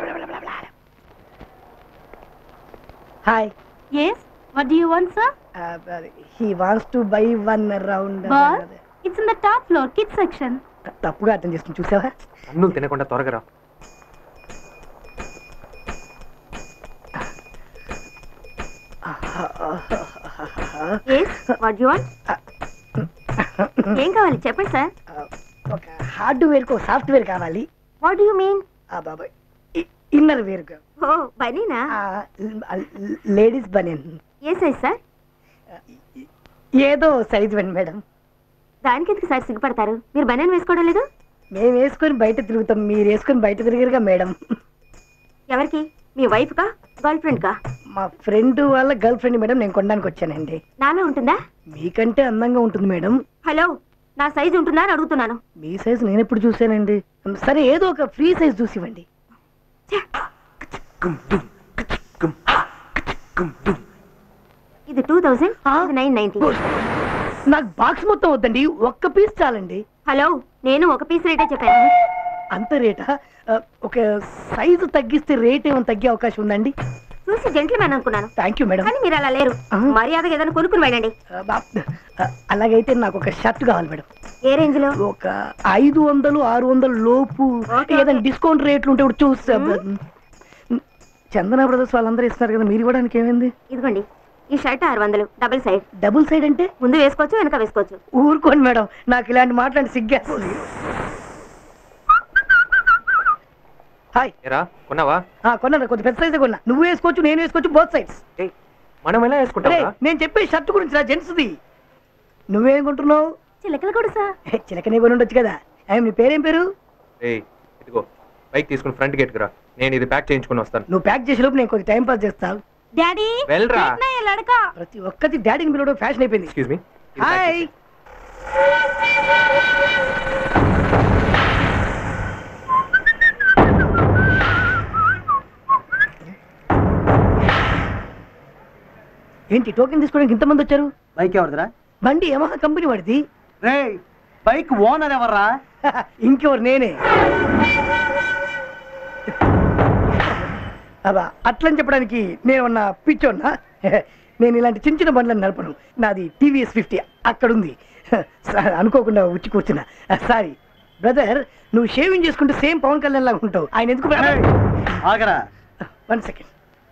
hi yes what do you want sir he wants to buy one round ball it's in the top floor kids section తప్పుగా అర్థం చేసుకుని చూసావా అన్నులు తినకుండా త్వరగా రా వాట్ యు వాంట్ ఏం కావాలి చెప్పండి సార్ ఒక హార్డ్వేర్ కు సాఫ్ట్వేర్ కావాలి వాట్ యు మీన్ ఆ బాబాయ్ ఇన్నర్ వేర్ ఓ బనీనా లేడీస్ బనియన్ ఏ సైజ్ సార్ ఏదో సైజ్ ఇవ్వండి మేడం దానికి ఎందుకు సార్ సిగ్గుపడతారు మీరు బనీన్ వేసుకోవడం లేదు మేము వేసుకొని బయట తిరుగుతాం మీరు వేసుకొని బయట తిరిగారుగా మేడం ఎవరికి మీ వైఫ్ కా గర్ల్ ఫ్రెండ్ కా మా ఫ్రెండ్ వాళ్ళ గర్ల్ ఫ్రెండ్ మేడం నేను కొనడానికి వచ్చానండి నాలో ఉంటుందా మీకంటే అందంగా ఉంటుంది మేడం హలో నా సైజ్ ఉంటుందా అని అడుగుతున్నాను మీ సైజ్ నేను ఎప్పుడు చూసానండి సరే ఏదో ఒక ఫ్రీ సైజ్ చూసి ఇవ్వండి ఇది టూ థౌసండ్ ఇది నైన్ నైన్టీ నాకు బాక్స్ మొత్తం వద్దండి ఒక్క పీస్ చాలండి హలో నేను ఒక పీస్ రేటే చెప్పాను అంత రేటా ఆ, ఒక సైజు తగ్గిస్తే రేట్ ఏమైనా తగ్గే అవకాశం ఉందండి చూసి జెంట్లమెన్ అనుకున్నాను థ్యాంక్ యూ మేడం కానీ మీరు అలా లేరు మర్యాదగా ఏదైనా కొనుక్కుని వెళ్ళండి అలాగైతే నాకు ఒక షర్ట్ కావాలి మేడం ఏ రేంజ్ లో ఒక ఐదు వందలు ఆరు వందల లోపు ఏదైనా డిస్కౌంట్ రేట్లు ఉంటే ఇప్పుడు చూస్తా చందన బ్రదర్స్ వాళ్ళందరూ ఇస్తున్నారు కదా మీరు ఇవ్వడానికి ఏమైంది ఇదిగోండి ఈ షర్ట్ ఆరు వందలు డబుల్ సైడ్ డబుల్ సైడ్ అంటే ముందు వేసుకోవచ్చు వెనక వేసుకోవచ్చు ఊరుకోండి మేడం నాకు ఇలాంటి మాట్లాడి సిగ్గేస్తుంది హాయ్ ఏరా కొన్నావా ఆ, కొన్నాను కొంచెం పెద్ద సైజే కొన్నా నువ్వు వేసుకోవచ్చు నేను వేసుకోవచ్చు బోత్ సైడ్స్ మనం ఎలా వేసుకుంటాం నేను చెప్పే షర్ట్ గురించి నా జెంట్స్ది నువ్వేం కొంటున్నావు చిలకలు కూడా సార్ చిలకనే కొని ఉండొచ్చు కదా ఆయన నీ పేరేం పేరు ఏయ్ ఇదిగో బైక్ తీసుకుని ఫ్రంట్ గేట్ రా నేను ఇది ప్యాక్ చేయించుకుని వస్తాను నువ్వు ప్యాక్ చేసే లోపు నేను కొంచెం టైం పాస్ చేస్తాను డాడీ వెళ్ళరా లడకా ప్రతి ఒక్కటి డాడీని పిలవడం ఫ్యాషన్ అయిపోయింది ఎక్స్క్యూజ్ మీ హాయ్ ఏంటి టోకెన్ తీసుకోవడానికి ఇంతమంది వచ్చారు బైక్ ఎవరిదిరా బండి యమహా కంపెనీ వాడిది రే బైక్ ఓనర్ ఎవర్రా ఇంకెవరు నేనే అబ్బా అట్లని చెప్పడానికి నేను ఉన్న పిచ్చోన్నా నేను ఇలాంటి చిన్న చిన్న బండ్లను నడపను నాది టీవీఎస్ ఫిఫ్టీ అక్కడుంది సా- అనుకోకుండా ఉచ్చి కూర్చున్నా సారీ బ్రదర్ నువ్వు షేవింగ్ చేసుకుంటే సేమ్ పవన్ కళ్యాణ్ లాగా ఉంటావు ఆయన ఎందుకు ఆగరా వన్ సెకండ్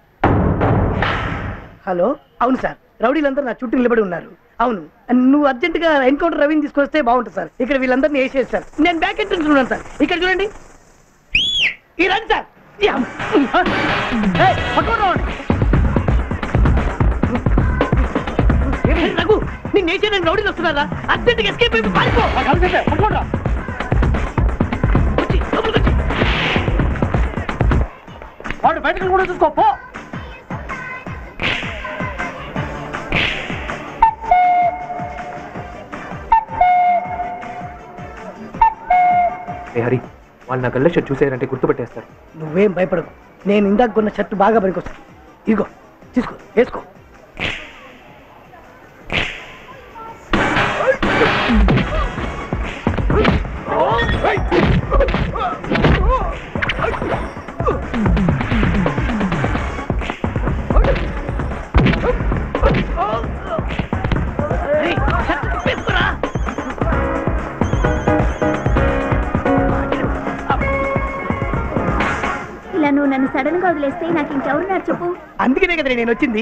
హలో అవును సార్ రౌడీలందరూ నా చుట్టూ నిలబడి ఉన్నారు అవును నువ్వు అర్జెంటుగా ఎన్కౌంటర్ రవిని తీసుకొస్తే బాగుంటుంది సార్ ఇక్కడ వీళ్ళందరినీ వేసేది సార్ నేను బ్యాక్ ఎంట్రన్స్ ఉన్నాను సార్ ఇక్కడ చూడండి ఈ రండి సార్ ఈ అమ్మ. ఏయ్, పట్టుకోండి వాడిని. ఏయ్, రఘు నేను వేసేయడానికి రౌడీలు వస్తున్నారా అర్జెంటుగా ఎస్కేప్ అయిపోయి పారిపో పట్టుకోండి వచ్చి లోపలికి వచ్చి వాడు బయటకు కూడా చూసుకో పో ఏ హరి వాళ్ళు నా గల్ల షర్ట్ చూసారంటే గుర్తుపట్టేస్తారు నువ్వేం భయపడకు నేను ఇందాక కొన్న షర్ట్ బాగా పనికొస్తాను ఇదిగో తీసుకో వేసుకో ఏయ్, షర్ట్ విప్పేసుకోరా. ఇలా నువ్వు నన్ను సడన్ గా వదిలేస్తే నాకు ఇంకెవరున్నారు చెప్పు అందుకనే కదా నేను వచ్చింది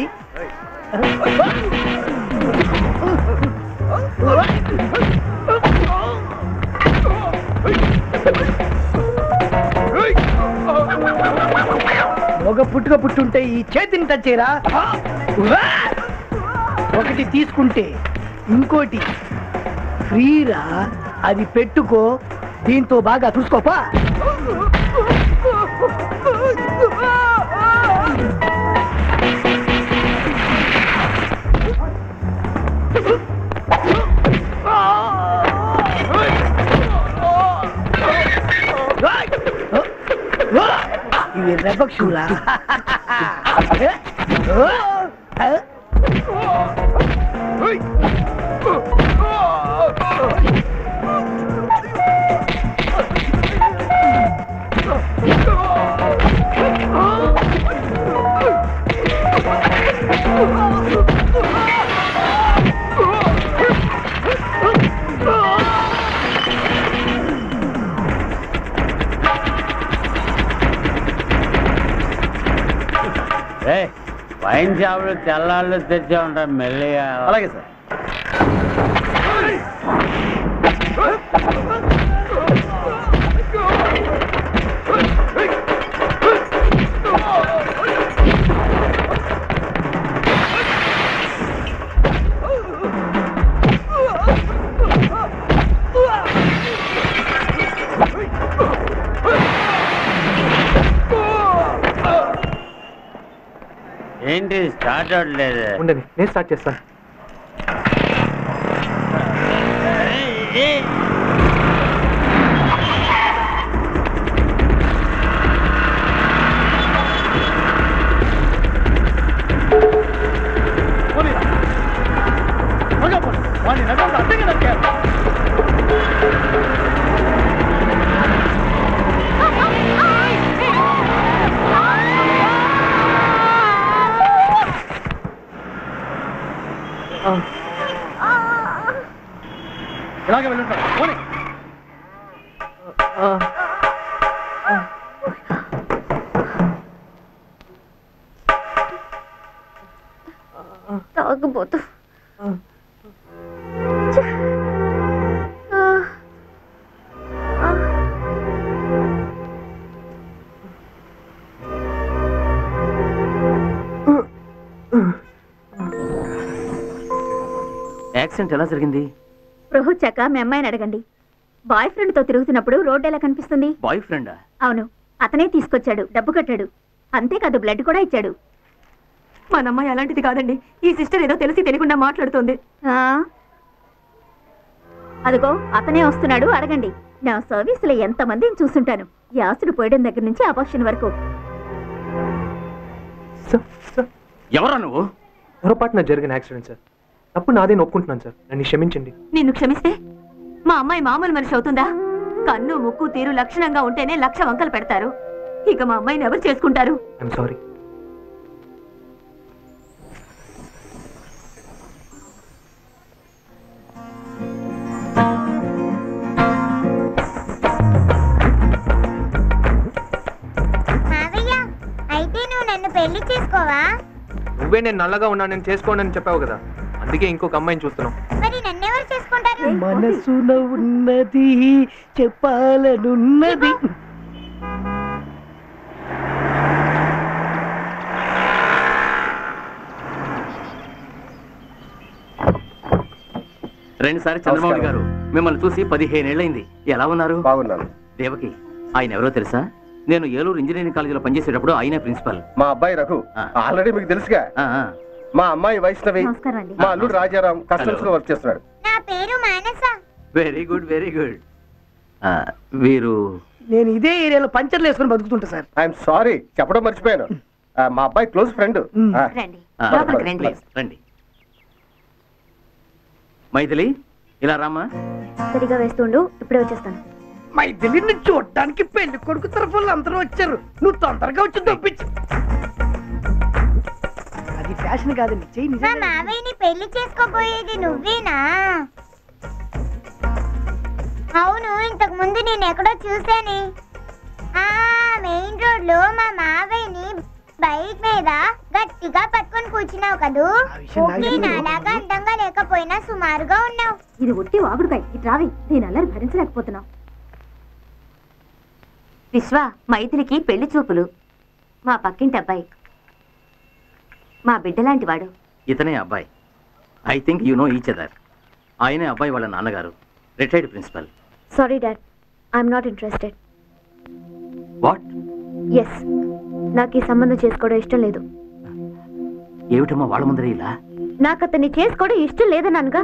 ఒక పుట్టుక పుట్టుంటే ఈ చేతిని టచ్ చేయరా ఒకటి తీసుకుంటే ఇంకోటి ఫ్రీరా అది పెట్టుకో దీంతో బాగా చూసుకోపా ఇవి రెబక్షురా Oh! వైన్ షాపులు తెల్లాళ్ళు తెచ్చే ఉంటాం మెల్లిగా అలాగే సార్ ఏంటి స్టార్ట్ అవ్వట్లేదు ఉండండి నేను స్టార్ట్ చేస్తాను వాడిని నగరంలో అడ్డంగా నరికారు ఇలాగే వెళ్ళుంటారు పోనీ తాగబోతు యాక్సిడెంట్ ఎలా జరిగింది ప్రొహుచ్చాక మీ అమ్మాయిని అడగండి బాయ్ ఫ్రెండ్ తో తిరుగుతున్నప్పుడు రోడ్డు ఎలా కనిపిస్తుంది బాయ్ ఫ్రెండా అవును అతనే తీసుకొచ్చాడు డబ్బు కట్టాడు అంతేకాదు బ్లడ్ కూడా ఇచ్చాడు మన అమ్మాయి అలాంటిది కాదండి ఈ సిస్టర్ ఏదో తెలిసి తెలియకుండా మాట్లాడుతుంది అదిగో అతనే వస్తున్నాడు అడగండి నా సర్వీసులో ఎంతమందిని చూస్తుంటాను యాసుడు పోయడం దగ్గర నుంచి అబార్షన్ వరకు ఎవరా నువ్వు పొరపాటున జరిగిన యాక్సిడెంట్ సార్ తప్పు నాదే ఒప్పుకుంటున్నాను సార్ నన్ను క్షమించండి నిన్ను క్షమిస్తే మా అమ్మాయి మామూలు మనిషి అవుతుందా కన్ను ముక్కు తీరు లక్షణంగా ఉంటేనే లక్ష వంకలు పెడతారు ఇక మా అమ్మాయిని ఎవరు చేసుకుంటారు ఐఎమ్ సారీ మావయ్య అయితే నువ్వు నన్ను పెళ్లి చేసుకోవా నువ్వే నేను నల్లగా ఉన్నానని చేసుకోండి అని చెప్పావు కదా అందుకే ఇంకొక అమ్మాయిని చూస్తున్నావు మరి నన్నెవరు చేసుకుంటారు మనసున ఉన్నది చెప్పాలనున్నది రెండుసారి చంద్రబాబు గారు మిమ్మల్ని చూసి పదిహేనేళ్ళైంది ఎలా ఉన్నారు బాగున్నాను దేవకి ఆయన ఎవరో తెలుసా నేను ఏలూరు ఇంజనీరింగ్ కాలేజీలో పనిచేసేటప్పుడు ఆయనే ప్రిన్సిపల్ మా అబ్బాయి రఘు ఆల్రెడీ మీకు తెలుసుగా మా అమ్మాయి వైష్ణవి నమస్కారం అండి. మా అల్లుడు రాజారాం కస్టమ్స్ లో వర్క్ చేస్తున్నాడు నా పేరు Manasa very good very good వీరు నేను ఇదే ఏరియాలో పంచర్లు వేసుకొని బతుకుతుంటా సార్ ఐఎమ్ సారీ చెప్పడం మర్చిపోయాను ఆ, మా అబ్బాయి క్లోజ్ ఫ్రెండ్ రండి ఆ, లోపలికి రండి. please, రండి మైథిలి ఇలా రామ్మా సరిగా వేస్తుండు ఇప్పుడే వచ్చేస్తాను మైథిలిని చూడటానికి పెళ్లి కొడుకు తరఫున అందరూ వచ్చారు నువ్వు తొందరగా వచ్చి దొప్పించు అది ఫ్యాషన్ కాదండి చెయ్యి మా నిజంగా. మావయ్యని పెళ్లి చేసుకోబోయేది నువ్వేనా అవును ఇంతకు ముందు నేను ఎక్కడో చూశానే ఆ మెయిన్ రోడ్ లో మా మావయ్యని బైక్ మీద గట్టిగా పట్టుకొని కూర్చున్నావు కదూ విషయం నాకు ఓకే తెలియదు. నాలాగా అందంగా లేకపోయినా సుమారుగా ఉన్నావు ఇది ఒట్టి వాగుడుకాయ ఇటు రావి నేను అల్లరి భరించలేకపోతున్నావు విశ్వ మైథిలికి పెళ్లి చూపులు మా పక్కింటి అబ్బాయి మా బిడ్డలాంటి వాడు ఇతనే అబ్బాయి I think you know each other ఆయనే అబ్బాయి వాళ్ళ నాన్నగారు retired principal sorry dad I'm not interested what's నాకు ఈ సంబంధం చేసుకోవడం ఇష్టం లేదు ఏమిటమ్మా వాళ్ళ ముందరే ఇలా నాకు అతన్ని చేసుకోవడం ఇష్టం లేదన్నానుగా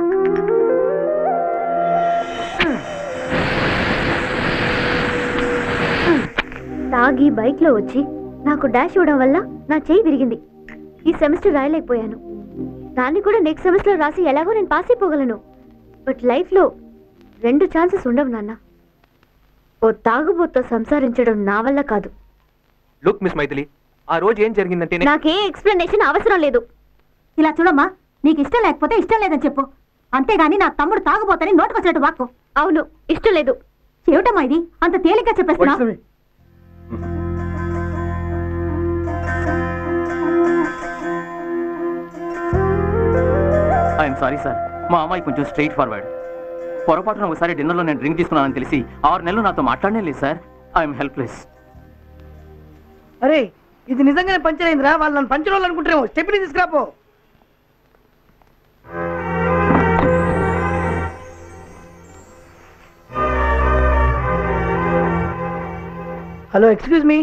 తాగి బైక్ లో వచ్చి నాకు డాష్ ఇవ్వడం వల్ల నా చేయి విరిగింది ఈ సెమిస్టర్ రాయలేకపోయాను దాన్ని కూడా నెక్స్ట్ సెమిస్టర్ రాసి ఎలాగో నేను పాస్ అయిపోగలను బట్ లైఫ్ లో రెండు ఛాన్సెస్ ఉండవు నాన్న ఓ తాగుబోతో సంసారించడం నా వల్ల కాదు లుక్ మిస్ మైథిలి ఆ రోజు ఏం జరిగిందంటే నాకే ఎక్స్ప్లెనేషన్ అవసరం లేదు ఇలా చూడమ్మా నీకు ఇష్టం లేకపోతే ఇష్టం లేదని చెప్పు అంతేగాని నా తమ్ముడు తాగుబోతని నోటుకొచ్చినట్టు వాక్కు అవును ఇష్టం లేదు ఏమిటమ్మా ఇది అంత తేలిగ్గా చెప్పేస్తున్నా ఐఎమ్ సారీ సార్ మా అమ్మాయి కొంచెం స్ట్రైట్ ఫార్వర్డ్ పొరపాటున ఒకసారి డిన్నర్లో నేను డ్రింక్ తీసుకున్నానని తెలిసి ఆరు నెలలు నాతో మాట్లాడనే లేదు సార్ ఐఎమ్ హెల్ప్లెస్ అరే ఇది నిజంగానే పంచర్ అయిందిరా వాళ్ళు నన్ను పంచర్ వాళ్ళు అనుకుంటారేమో స్టెప్ని తీసుకురాపో హలో ఎక్స్క్యూజ్ మీ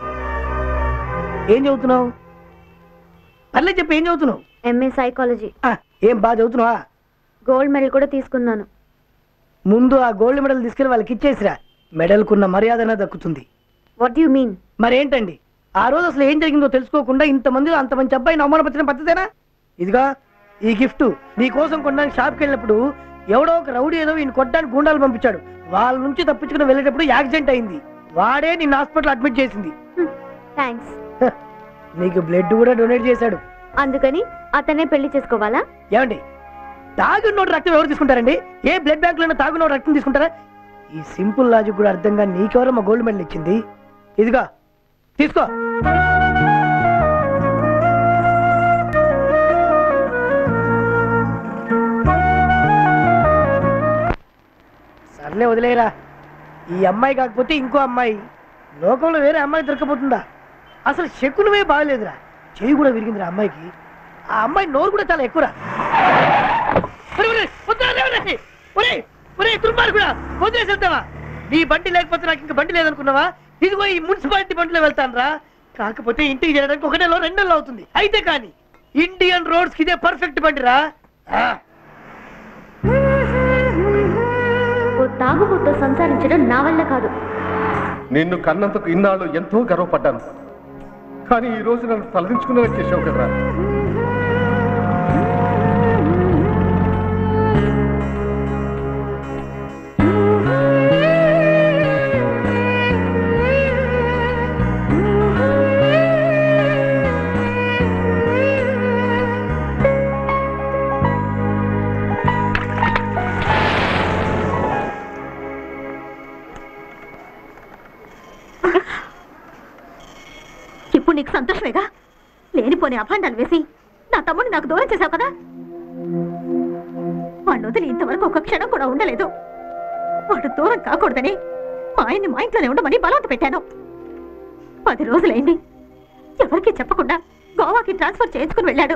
ఏం చదువుతున్నావు పర్లేదు చెప్పి ఏం చదువుతున్నావు ఎంఏ సైకాలజీ ఏం బాగా చదువుతున్నావా గోల్డ్ మెడల్ కూడా తీసుకున్నాను ముందు ఆ గోల్డ్ మెడల్ తీసుకెళ్ళి వాళ్ళకి ఇచ్చేసిరా మెడల్కున్న మర్యాదనే దక్కుతుంది వాట్ యు మీన్ మరేంటండి ఆ రోజు అసలు ఏం జరిగిందో తెలుసుకోకుండా ఇంతమందిలో అంత మంచి అబ్బాయిని అవమానపరిచిన పద్ధతేనా ఇదిగా ఈ గిఫ్ట్ నీ కోసం కొనడానికి షాప్కి వెళ్ళినప్పుడు ఎవడో ఒక రౌడీ ఏదో ఈయన కొట్టడానికి గుండాలు పంపించాడు వాళ్ళ నుంచి తప్పించుకుని వెళ్ళేటప్పుడు యాక్సిడెంట్ అయింది వాడే నిన్ను హాస్పిటల్ అడ్మిట్ చేసింది థ్యాంక్స్ నీకు బ్లడ్ కూడా డొనేట్ చేశాడు అందుకని అతనే పెళ్లి చేసుకోవాలా ఏమండి తాగున్నోడు రక్తం ఎవరు తీసుకుంటారండి ఏ బ్లడ్ బ్యాంక్ లో తాగున్నోడు రక్తం తీసుకుంటారా ఈ సింపుల్ లాజిక్ కూడా అర్థంగా నీకెవరో మా గోల్డ్ మెడల్ ఇచ్చింది ఇదిగో తీసుకో సర్లే వదిలేరా ఈ అమ్మాయి కాకపోతే ఇంకో అమ్మాయి లోకంలో వేరే అమ్మాయి దొరకపోతుందా అసలు శకునమే బాగలేదురా చెయ్యి కూడా విరిగిందిరా అమ్మాయికి ఆ అమ్మాయి నోరు కూడా చాలా ఎక్కువరా ఒరేయ్, ఒరేయ్, వద్దురా, ఒరేయ్, ఒరేయ్, ఒరేయ్, ఒరేయ్, దుర్మార్గుడా, వదిలేసి వెళ్తావా నీ బండి లేకపోతే నాకు ఇంకా బండి లేదనుకున్నావా ఇదిగో ఈ మున్సిపాలిటీ బండిలో వెళ్తాను రా కాకపోతే ఇంటికి చేరడానికి ఒక నెల రెండు నెలలు అవుతుంది అయితే కానీ ఇండియన్ రోడ్స్ కి ఇదే పర్ఫెక్ట్ బండి రా ఆ. ఓ తాగుబోతో సంసారించడం నా వల్ల కాదు నిన్ను కన్నందుకు ఇన్నాళ్ళు ఎంతో గర్వపడ్డాను కానీ ఈ రోజు నన్ను తలదించుకునేలా చేసావు కదరా ఇప్పుడు నీకు సంతోషమేగా లేనిపోని అభాండాలు వేసి నా తమ్ముడిని నాకు దూరం చేశావు కదా వాడిని వదిలి ఇంతవరకు ఒక క్షణం కూడా ఉండలేదు వాడు దూరం కాకూడదని మా ఆయన్ని మా ఇంట్లోనే ఉండమని బలవంత పెట్టాను పది రోజులైంది ఎవరికీ చెప్పకుండా గోవాకి ట్రాన్స్ఫర్ చేయించుకుని వెళ్ళాడు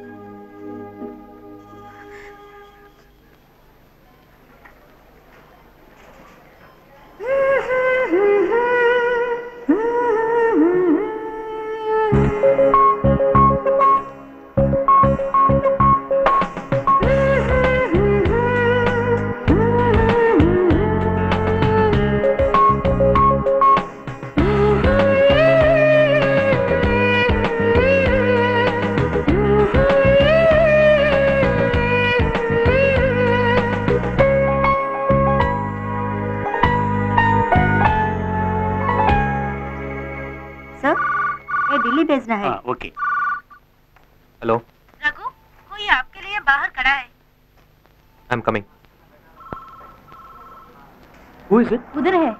सर ये दिल्ली भेजना है ఓకే హలో रघु कोई आपके लिए बाहर खड़ा है ఐఎమ్ కమింగ్ उधर है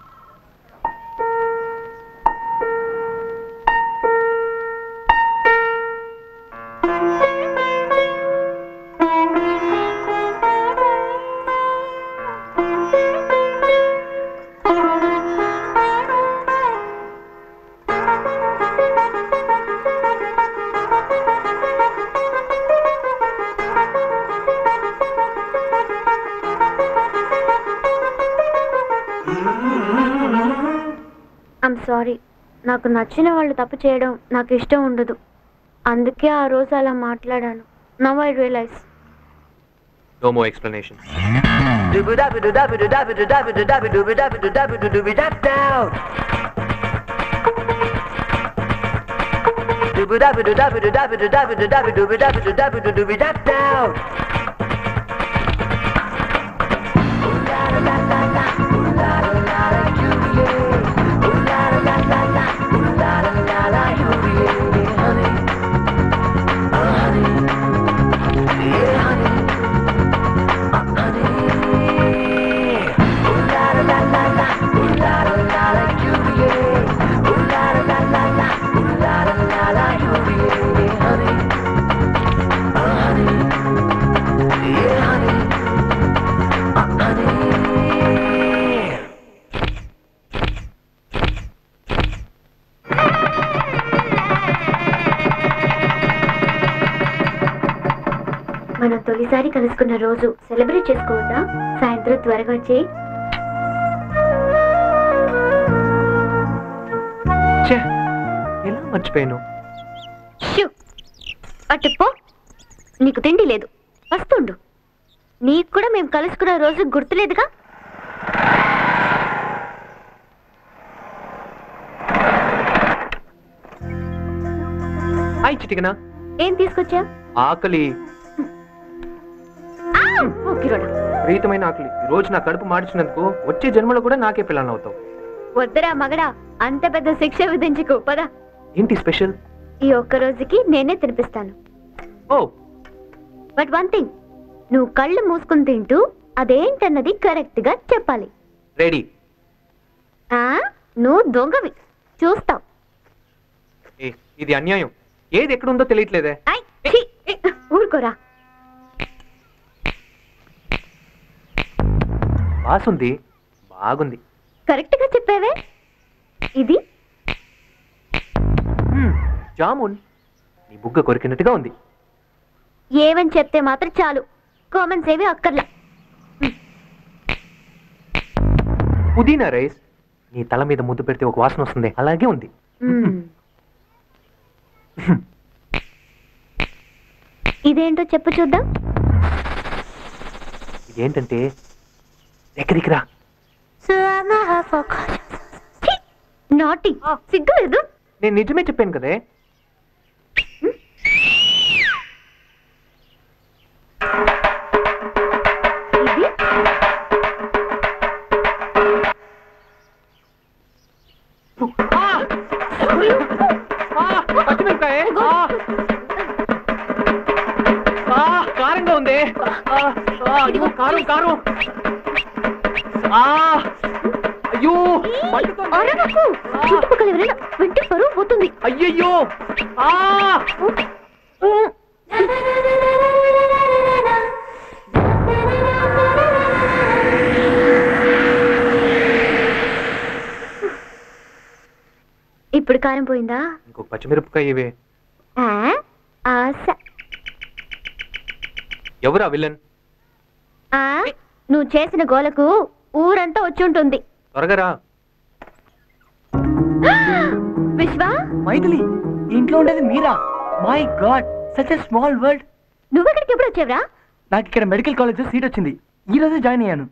ఐమ్ సారీ నాకు నచ్చిన వాళ్ళు తప్పు చేయడం నాకు ఇష్టం ఉండదు అందుకే ఆ రోజు అలా మాట్లాడాను now I realise no more explanation honey. తొలిసారి కలుసుకున్న రోజు సెలబ్రేట్ చేసుకోవద్దా సాయంత్రం త్వరగా వచ్చి ఛే, ఎలా మర్చిపోయాను షూ అటు పో నీకు తిండి లేదు వస్తుండు నీకు కూడా మేము కలుసుకున్న రోజు గుర్తులేదుగా హాయ్ చిటికనా ఏం తీసుకొచ్చా ఆకలి ఓకిరోడా ప్రీతమైన ఆకలి ఈ రోజు నా కడుపు మార్చినందుకు వచ్చే జన్మలో కూడా నాకే పిల్లలు అవుతావు వద్దరా మగడా అంత పెద్ద శిక్ష విధించుకో పదా ఏంటి స్పెషల్ ఈ ఒక్క రోజుకి నేనే తినిపిస్తాను ఓ బట్ వన్ థింగ్ నువ్వు కళ్ళు మూసుకుని తింటూ అదేంటన్నది కరెక్ట్ గా చెప్పాలి రెడీ ఆ నువ్వు దొంగవి చూస్తావు ఏ ఇది అన్యాయం ఏది ఎక్కడుందో తెలియట్లేదే ఊరుకోరా బాసుంది బాగుంది కరెక్ట్ గా చెప్పావే ఇది మ్మ్, జామున్ నీ బుగ్గ కొరికినట్టుగా ఉంది ఏమని చెప్తే మాత్రం చాలు కామెంట్స్ ఏవి అక్కర్లా పుదీనా రైస్ నీ తల మీద ముద్దు పెడితే ఒక వాసన వస్తుంది అలాగే ఉంది మ్మ్. ఇదేంటో చెప్పు చూద్దాం ఇదేంటంటే దగ్గరికి రా నాటి సిగ్గు లేదు నేను నిజమే చెప్పాను కదే పచ్చిమిరపకాయ ఆ, కారంగా ఉంది ఆ, ఆ, అయ్యో కారం కారం ఆ, అయ్యో మండుతోంది. అరవకు చుట్టుపక్కల ఎవరైనా వింటే పరువు పోతుంది అయ్యయ్యో ఆ ఇప్పుడు కారం పోయిందా ఇంకో పచ్చిమిరపకాయ ఇవే ఆ, ఆశ ఎవరా విలన్ ఆ, నువ్వు చేసిన గోలకు ఊరంతా వచ్చి ఉంటుంది త్వరగా రా విశ్వా మైథిలి ఈ ఇంట్లో ఉండేది మీరా my god such a small world నువ్వెక్కడికి ఎప్పుడు వచ్చావురా నాకు ఇక్కడ మెడికల్ కాలేజ్ సీట్ వచ్చింది ఈ రోజే జాయిన్ అయ్యాను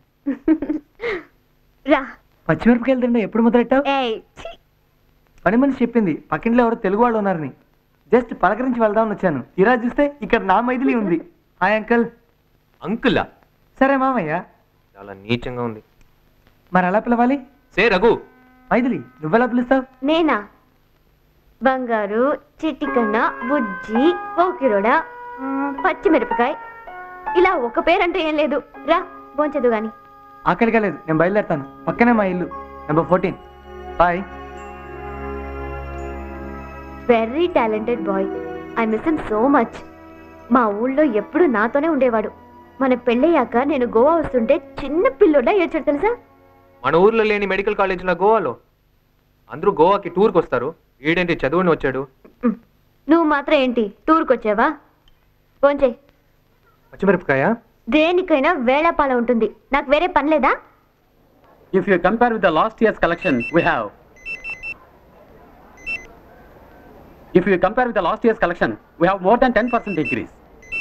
రా పచ్చిమిరపకాయలు తింటే ఎప్పుడు మొదలెట్టావు ఏయ్ పని మనిషి చెప్పింది పక్కింట్లో ఎవరో తెలుగు వాళ్ళు ఉన్నారని జస్ట్ పలకరించి వెళ్దామని వచ్చాను తీరా చూస్తే ఇక్కడ నా మైథిలి ఉంది హాయ్ అంకుల్ అంకులా సరే మామయ్య చాలా నీచంగా ఉంది మరి ఎలా పిలవాలి సే రఘు మైథిలి నువ్వెలా పిలుస్తావు నేనా బంగారు చిట్టికన్న బుజ్జి పోకిరోడ మ్, పచ్చిమిరపకాయ ఇలా ఒక పేరంటూ ఏం లేదు రా బోంచదు గాని ఆకలిగా లేదు నేను బయలుదేరుతాను పక్కనే మా ఇల్లు number fourteen boy very talented boy I miss him so much మా ఊళ్ళో ఎప్పుడు నాతోనే ఉండేవాడు మన పెళ్ళయ్యాక నేను గోవా వస్తుంటే చిన్న పిల్లోడా ఏడ్చాడు తెలుసా మన ఊర్లో లేని మెడికల్ కాలేజీలో గోవాలో అందరూ గోవాకి టూర్కి వస్తారు వీడేంటి చదువుని వచ్చాడు నువ్వు మాత్రం ఏంటి టూర్కి వచ్చావా ఫోన్ పచ్చిమిరపకాయ దేనికైనా వేళాపాల ఉంటుంది నాకు వేరే పని లేదా If you compare with the last year's collection, we have. If you compare with the last year's collection, we have more than 10% increase.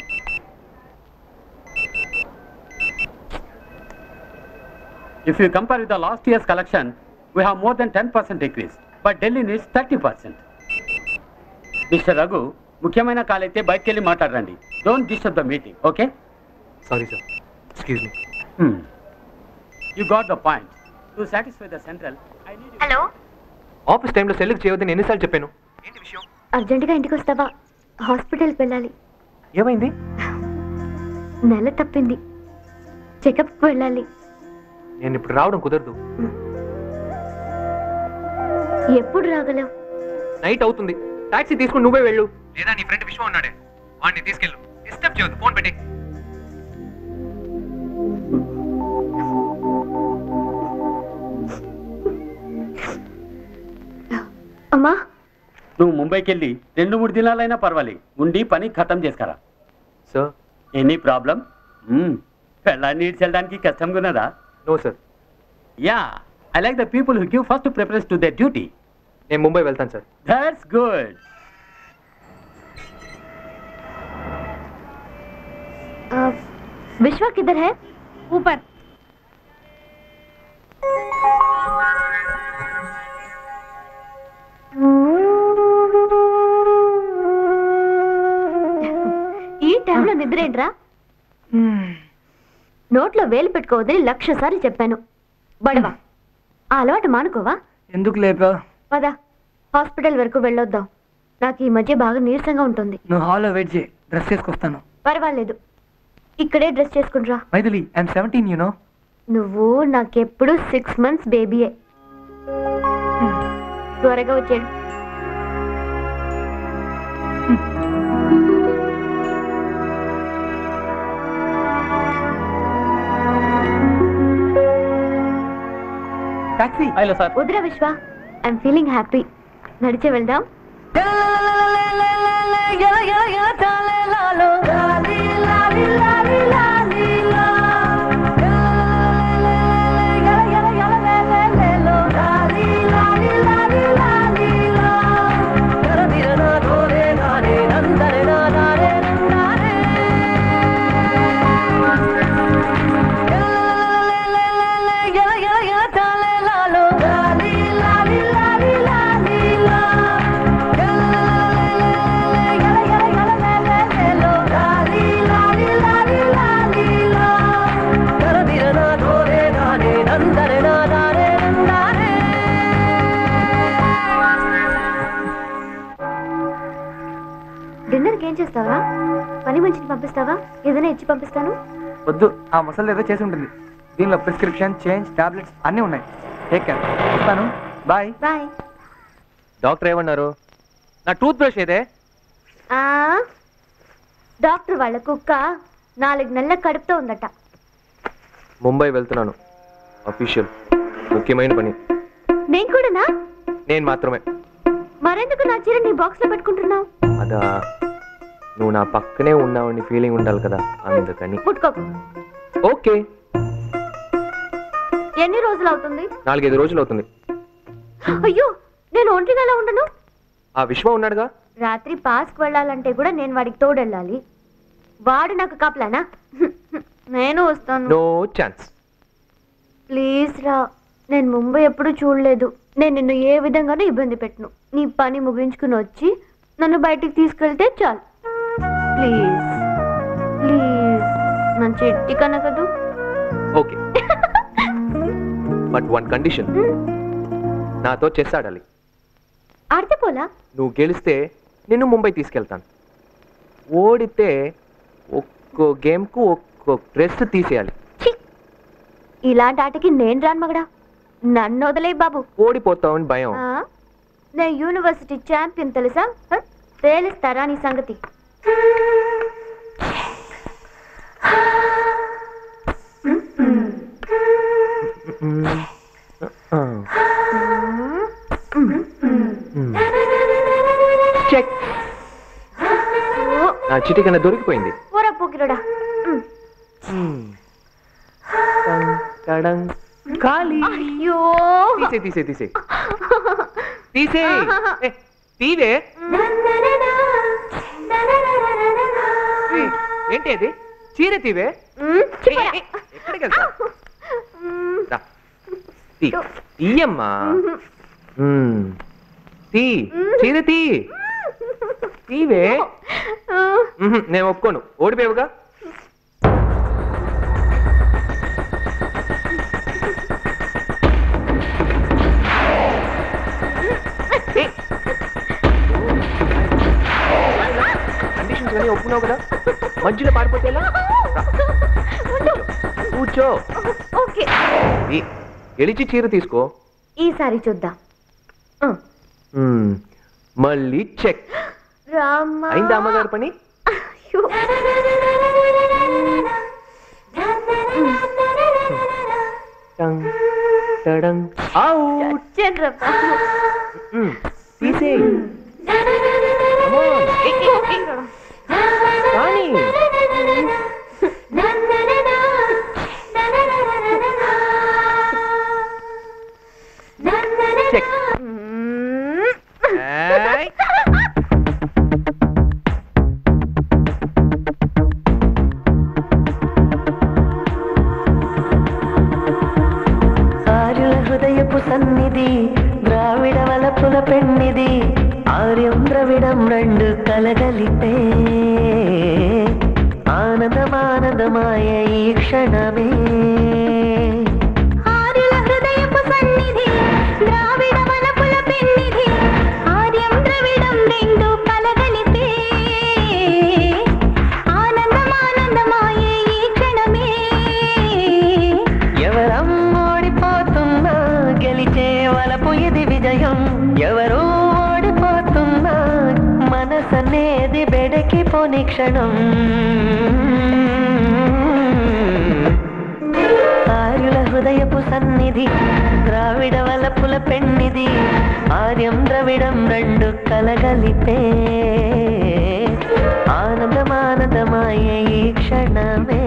If you compare with the last year's collection, we have more than 10% increase. But Delhi needs 30%. Mr. Raghu, ముఖ్యమైన call అయితే బయటకు వెళ్ళి మాట్లాడరండి don't disturb the meeting okay sorry sir excuse me you got the point to satisfy the central hello office టైంలో సెల్కి చేయవద్దని ఎన్నిసార్లు చెప్పాను అర్జెంటుగా ఇంటికి వస్తావా హాస్పిటల్కి వెళ్ళాలి ఏమైంది నెల తప్పింది చెకప్కి వెళ్ళాలి నేను ఇప్పుడు రావడం కుదరదు ఎప్పుడు రాగలవు నైట్ అవుతుంది టాక్సీ తీసుకుని నువ్వే వెళ్ళు లేదా నీ ఫ్రెండ్ విశ్వం ఉన్నాడే వాడిని తీసుకెళ్ళు డిస్టర్బ్ చేయొద్దు ఫోన్ పెట్టి అమ్మా నువ్వు ముంబైకి వెళ్ళి రెండు మూడు దినాలైనా పర్వాలి ఉండి పని ఖతం చేసుకురా సార్ ఎనీ ప్రాబ్లం పెళ్ళాన్ని ఇడ్చెళ్ళడానికి కష్టంగా ఉన్నదా no sir ya I like the people who give first preference to the duty నేను ముంబై వెళ్తాను సార్ దట్స్ గుడ్ विश्वा किधर है ऊपर ఈ టైంలో నిద్ర ఏంట్రా నోట్లో వేలు పెట్టుకోవద్దని లక్ష సార్లు చెప్పాను బడవా ఆ అలవాటు మానుకోవా ఎందుకు లేపా పద హాస్పిటల్ వరకు వెళ్ళొద్దాం నాకు ఈ మధ్య బాగా నీరసంగా ఉంటుంది నువ్వు హాల్లో వెయిట్ చేయి డ్రెస్ చేసుకొస్తాను పర్వాలేదు ఇక్కడే డ్రెస్ చేసుకుంట్రా మైథిలి ఐఎమ్ సెవెంటీన్ యూనో నువ్వు నాకెప్పుడు సిక్స్ మంత్స్ బేబీయే త్వరగా వచ్చాడు టాక్సీ హలో సార్ వద్దురా విశ్వ ఐఎమ్ ఫీలింగ్ హ్యాపీ నడిచే వెళ్దాం డిన్నర్కి ఏం చేస్తావా పని మనిషిని పంపిస్తావా ఏదైనా ఇచ్చి పంపిస్తాను వద్దు ఆ ముసలి ఏదో చేసి ఉంటుంది దీనిలో ప్రిస్క్రిప్షన్ చేంజ్ టాబ్లెట్స్ అన్నీ ఉన్నాయి టేక్ కేర్ ఇస్తాను బాయ్ బాయ్ డాక్టర్ ఏమన్నారు నా టూత్ బ్రష్ ఏదే ఆ డాక్టర్ వాళ్ళ కుక్క నాలుగు నెలల కడుపుతో ఉందట ముంబై వెళ్తున్నాను అఫీషియల్ ముఖ్యమైన పని నేను కూడానా నేను మాత్రమే మరెందుకు నా చీర నీ బాక్స్ లో పెట్టుకుంటున్నావు అదా నువ్వు నా పక్కనే ఉన్నావని ఫీలింగ్ ఉండాలి కదా అందుకని ముట్టుకోకు ఓకే ఎన్ని రోజులు అవుతుంది నాలుగైదు రోజులు అవుతుంది అయ్యో నేను ఒంటరిగా ఎలా ఉండను ఆ విశ్వ ఉన్నాడుగా రాత్రి పాస్కి వెళ్ళాలంటే కూడా నేను వాడికి తోడెళ్ళాలి వాడు నాకు కాపలానా నేను వస్తాను నో ఛాన్స్ ప్లీజ్ రా నేను ముంబై ఎప్పుడు చూడలేదు నేను నిన్ను ఏ విధంగానూ ఇబ్బంది పెట్టను నీ పని ముగించుకుని వచ్చి నన్ను బయటికి తీసుకెళ్తే చాలు ప్లీజ్ ప్లీజ్ నా చెట్టి కనకదు ఓకే బట్ వన్ కండిషన్ నాతో చెస్ ఆడాలి ఆడితే పోలా నువ్వు గెలిస్తే నిన్ను ముంబై తీసుకెళ్తాను ఓడితే ఒక్కో గేమ్కు ఒక్కో డ్రెస్ తీసేయాలి ఇలాంటి ఆటకి నేను రాను మగడా నన్ను వదిలే బాబు ఓడిపోతావని భయం ఆ? నేను యూనివర్సిటీ ఛాంపియన్ తెలుసా హ? తేలిస్తారా నీ సంగతి చెక్ నా చిటి కన్నా దొరికిపోయింది ఊరా పోకిరోడా టడంగ్. ఖాళీ అయ్యో తీసే తీసే తీసే తీసే ఏ, తీవే ఏ, ఏంటి అది చీర తీవే ఏ, ఏ, ఏ, ఎక్కడికి వెళ్తావు రా. తీ తీయమ్మా మ్మ్. తీ చీర తీ తీవే మ్హూ, నేను ఒప్పుకోను ఓడిపోయావుగా కండిషన్స్ అన్నీ ఒప్పుకున్నావు కదా మధ్యలో పారిపోతే ఎలా? రా. కూర్చో ఓకే ఈ, గెలిచి చీర తీసుకో ఈసారి చూద్దాం మ్మ్. మళ్ళీ చెక్ రామ్మా అయిందా అమ్మగారి పని అయ్యో. టంగ్ టడంగ్ అవుట్ చచ్చానురా బాబు. మ్మ్. తీసేయ్ Come on. పోకిరోడా. కానీ ఆర్యుల హృదయపు సన్నిధి ద్రావిడ వలపుల పెన్నిది ఆర్యం ద్రవిడం రెండు కలగలితే ఆనందమానందమాయ ఈ క్షణమే ఆర్యుల హృదయపు సన్నిధి ద్రావిడ వలపుల పెన్నిధి ఆర్యం ద్రవిడం రెండు కలగలితే ఆనందమానందమాయే ఈ క్షణమే ఎవరం ఓడిపోతున్నా గెలిచే వలపు ఇది విజయం ఎవరు ఓడిపోతున్నా మనసనేది బెడకి పోని క్షణం ఆర్యుల హృదయపు సన్నిధి ద్రావిడ వలపుల పెన్నిది ఆర్యం ద్రవిడం రెండు కలగలిపే ఆనందమానందమాయ ఈ క్షణమే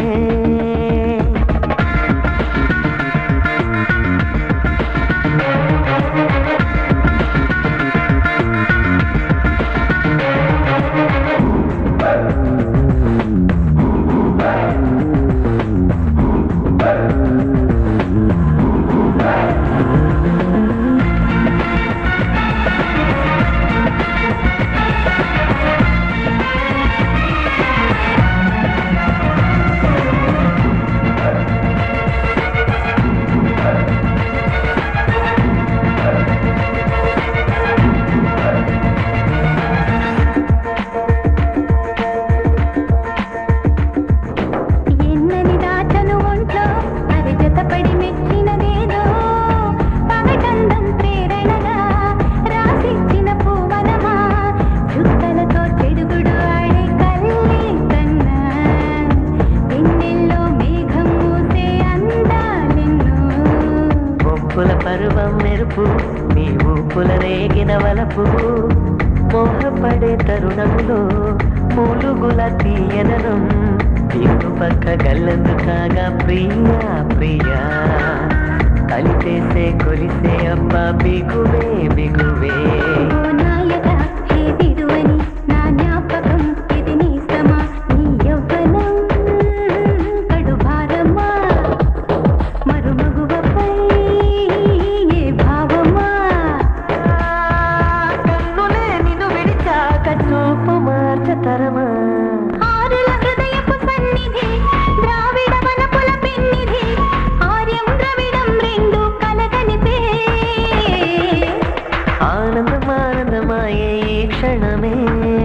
ఎన్నని దాచను ఒంట్లో అది జతపడి మెచ్చినదేదో పగటందం ప్రేరణగా రాసిచ్చిన పూవనమా చుక్కలతో చెడుగుడు ఆడే కల్లి కన్నా వెన్నెల్లో మేఘం మూసే అందాలెన్నో ఒప్పుల పరువం మెరుపు నీ ఊపుల రేగిన వలపు మోహపడే తరుణములో మూలుగుల తీయదనం ఇటు పక్క గల్లందు కాగా ప్రియా ప్రియా కలిపేసే కొలిసే అబ్బా బిగువే బిగువే ఓ నాయక హే విడువని నా జ్ఞాపకం ఇది నీ సమా నీ యవ్వనం కడు భారమా మరుమగువపై ఏ భావమా కన్నులే నిన్ను విడిచాక చూపు మార్చతరమా ఆరుల హృదయపు సన్నిధి ద్రావిడ వనపుల పెన్నిధి ఆర్యం ద్రవిడం రెండు కలగలిపే ఆనందమానందమాయ ఈ క్షణమే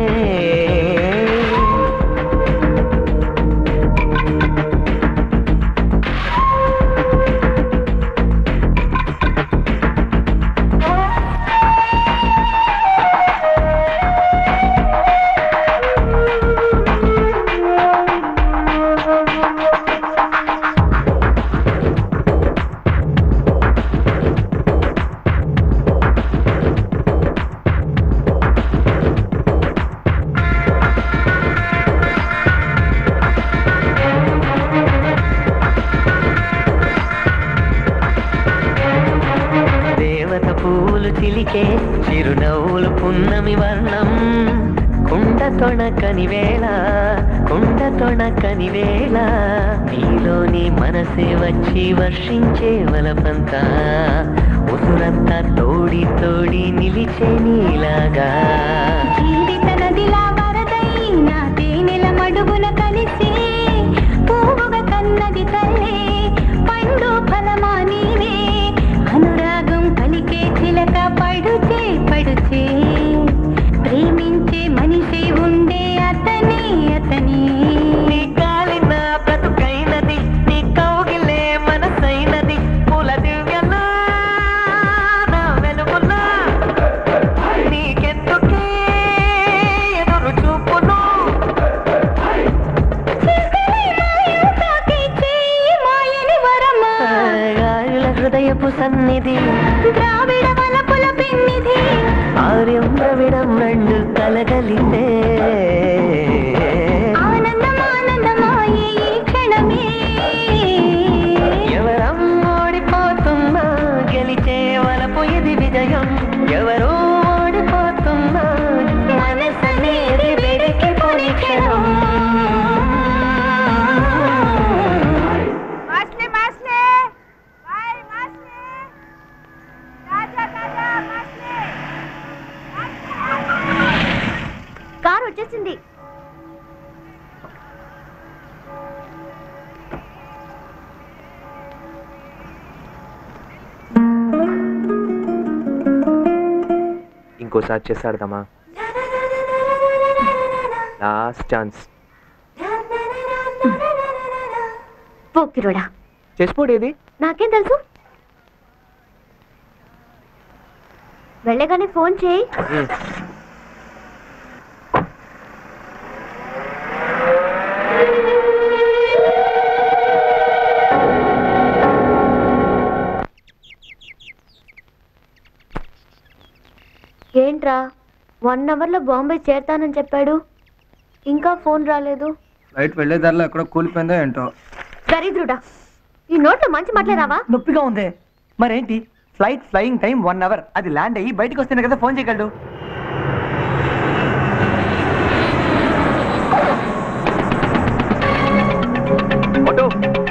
దేవత పూలు చిలికే చిరునవ్వులు పున్నమి వర్ణం కుండ తొణకని వేళ కుండ తొణకని వేళ నీలోని మనసే వచ్చి వర్షించే వలపంతా ఉసురంతా తోడి తోడి నిలిచే నీలాగా జీవిత నదిలా వరదై నా తేనెల మడుగున కలిసి పువ్వుగా కన్నది తల్లి పండు ఫలమా నీవే అనురాగం పలికే చిలక పడుచే పడుచే ప్రేమించే మనిషి ఉండే అతని అతని నీ కాలిన బ్రతుకైనది నీ కౌగిలే మనసైనది పూల దివ్యలా నా వెలుగులా నీకెందుకే ఎదురు చూపును గాయుల హృదయపు సన్నిధి ద్రావిడ వలపుల పెన్నిధి ఆర్యం ద్రవిడం రెండు కలగలితే ఆనందం ఆనందమాయ గెలిచే వలపు ఇది విజయం ఎవరో ఓడిపోతున్నా మనసనేది వెడికి క్షణం మాస్లే మాస్లే బాయ్ మాస్లే రాజా రాజా మాస్లే కార్ వచ్చేసింది ఇంకోసారి చేసి ఆడదామా లాస్ట్ ఛాన్స్ పోకిరోడా చేసిపోడేది నాకేం తెలుసు వెళ్ళగానే ఫోన్ చేయి ఏంట్రా వన్ అవర్లో బాంబే చేరతానని చెప్పాడు ఇంకా ఫోన్ రాలేదు ఫ్లైట్ వెళ్ళే దారిలో ఎక్కడో కూలిపోయిందో ఏంటో దరిద్రుడా ఈ నోట్లో మంచి మాట్లాడావా నొప్పిగా ఉంది మరేంటి flight flying time one hour అది ల్యాండ్ అయ్యి బయటకు వస్తేనే కదా ఫోన్ చేయగలడు ఆటో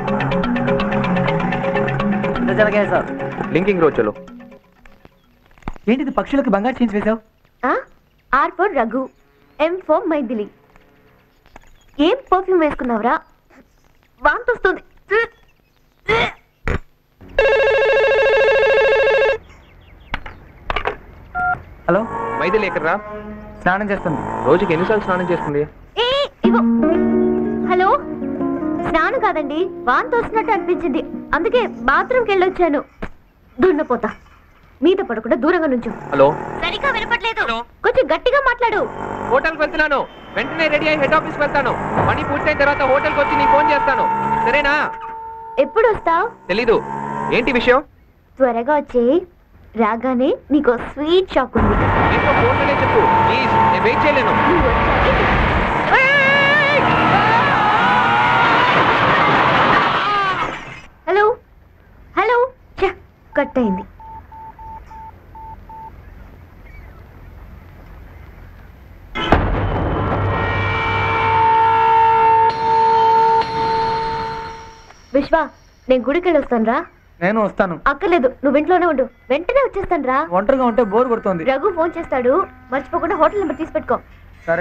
సార్ లింకింగ్ రోడ్ చలో ఏంటిది పక్షులకు బంగారు చేంజ్ వేశావు R for Raghu M for Maithili ఏం పర్ఫ్యూమ్ వేసుకున్నావురా వాంతొస్తుంది హలో మైథిలి ఎక్కడరా స్నానం చేస్తుంది రోజుకి ఎన్నిసార్లు స్నానం చేస్తుంది ఏ ఇవ్వు హలో స్నానం కాదండి వాంతి వస్తున్నట్టు అనిపించింది అందుకే బాత్రూమ్కి వెళ్ళొచ్చాను దున్నపోతా మీద పడకుండా దూరంగా నుంచు హలో సరిగా వినపట్లేదు కొంచెం గట్టిగా మాట్లాడు హోటల్కి వెళ్తున్నాను వెంటనే రెడీ అయ్యి హెడ్ ఆఫీస్కి వెళ్తాను పని పూర్తయిన తర్వాత హోటల్కి వచ్చి నీకు ఫోన్ చేస్తాను సరేనా ఎప్పుడు వస్తావు తెలీదు ఏంటి విషయం త్వరగా వచ్చి రాగానే నీకు స్వీట్ షాక్ ఉంది ఏంటో ఫోన్లోనే చెప్పు ప్లీజ్ నేను వెయిట్ చేయలేను హలో హలో ఛ, కట్ అయింది విశ్వ నేను గుడికి వెళ్ళి వస్తాను రా నేను వస్తాను అక్కర్లేదు నువ్వు ఇంట్లోనే ఉండు వెంటనే వచ్చేస్తాను రా ఒంటరిగా ఉంటే బోర్ కొడుతుంది రఘు ఫోన్ చేస్తాడు మర్చిపోకుండా హోటల్ నెంబర్ తీసి పెట్టుకో సరే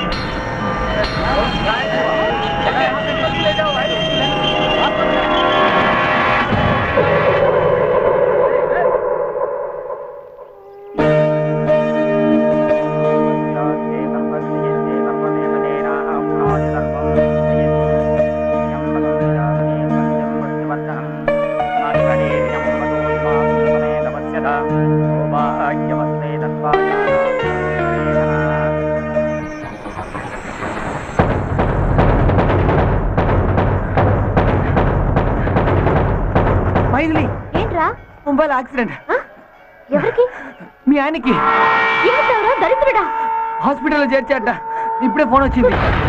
మైథిలి ఏంట్రా మొబైల్ యాక్సిడెంట్ ఎవరికి మీ ఆయనకి ఏమంటావురా దరిద్రుడా హాస్పిటల్లో చేర్చాట ఇప్పుడే ఫోన్ వచ్చింది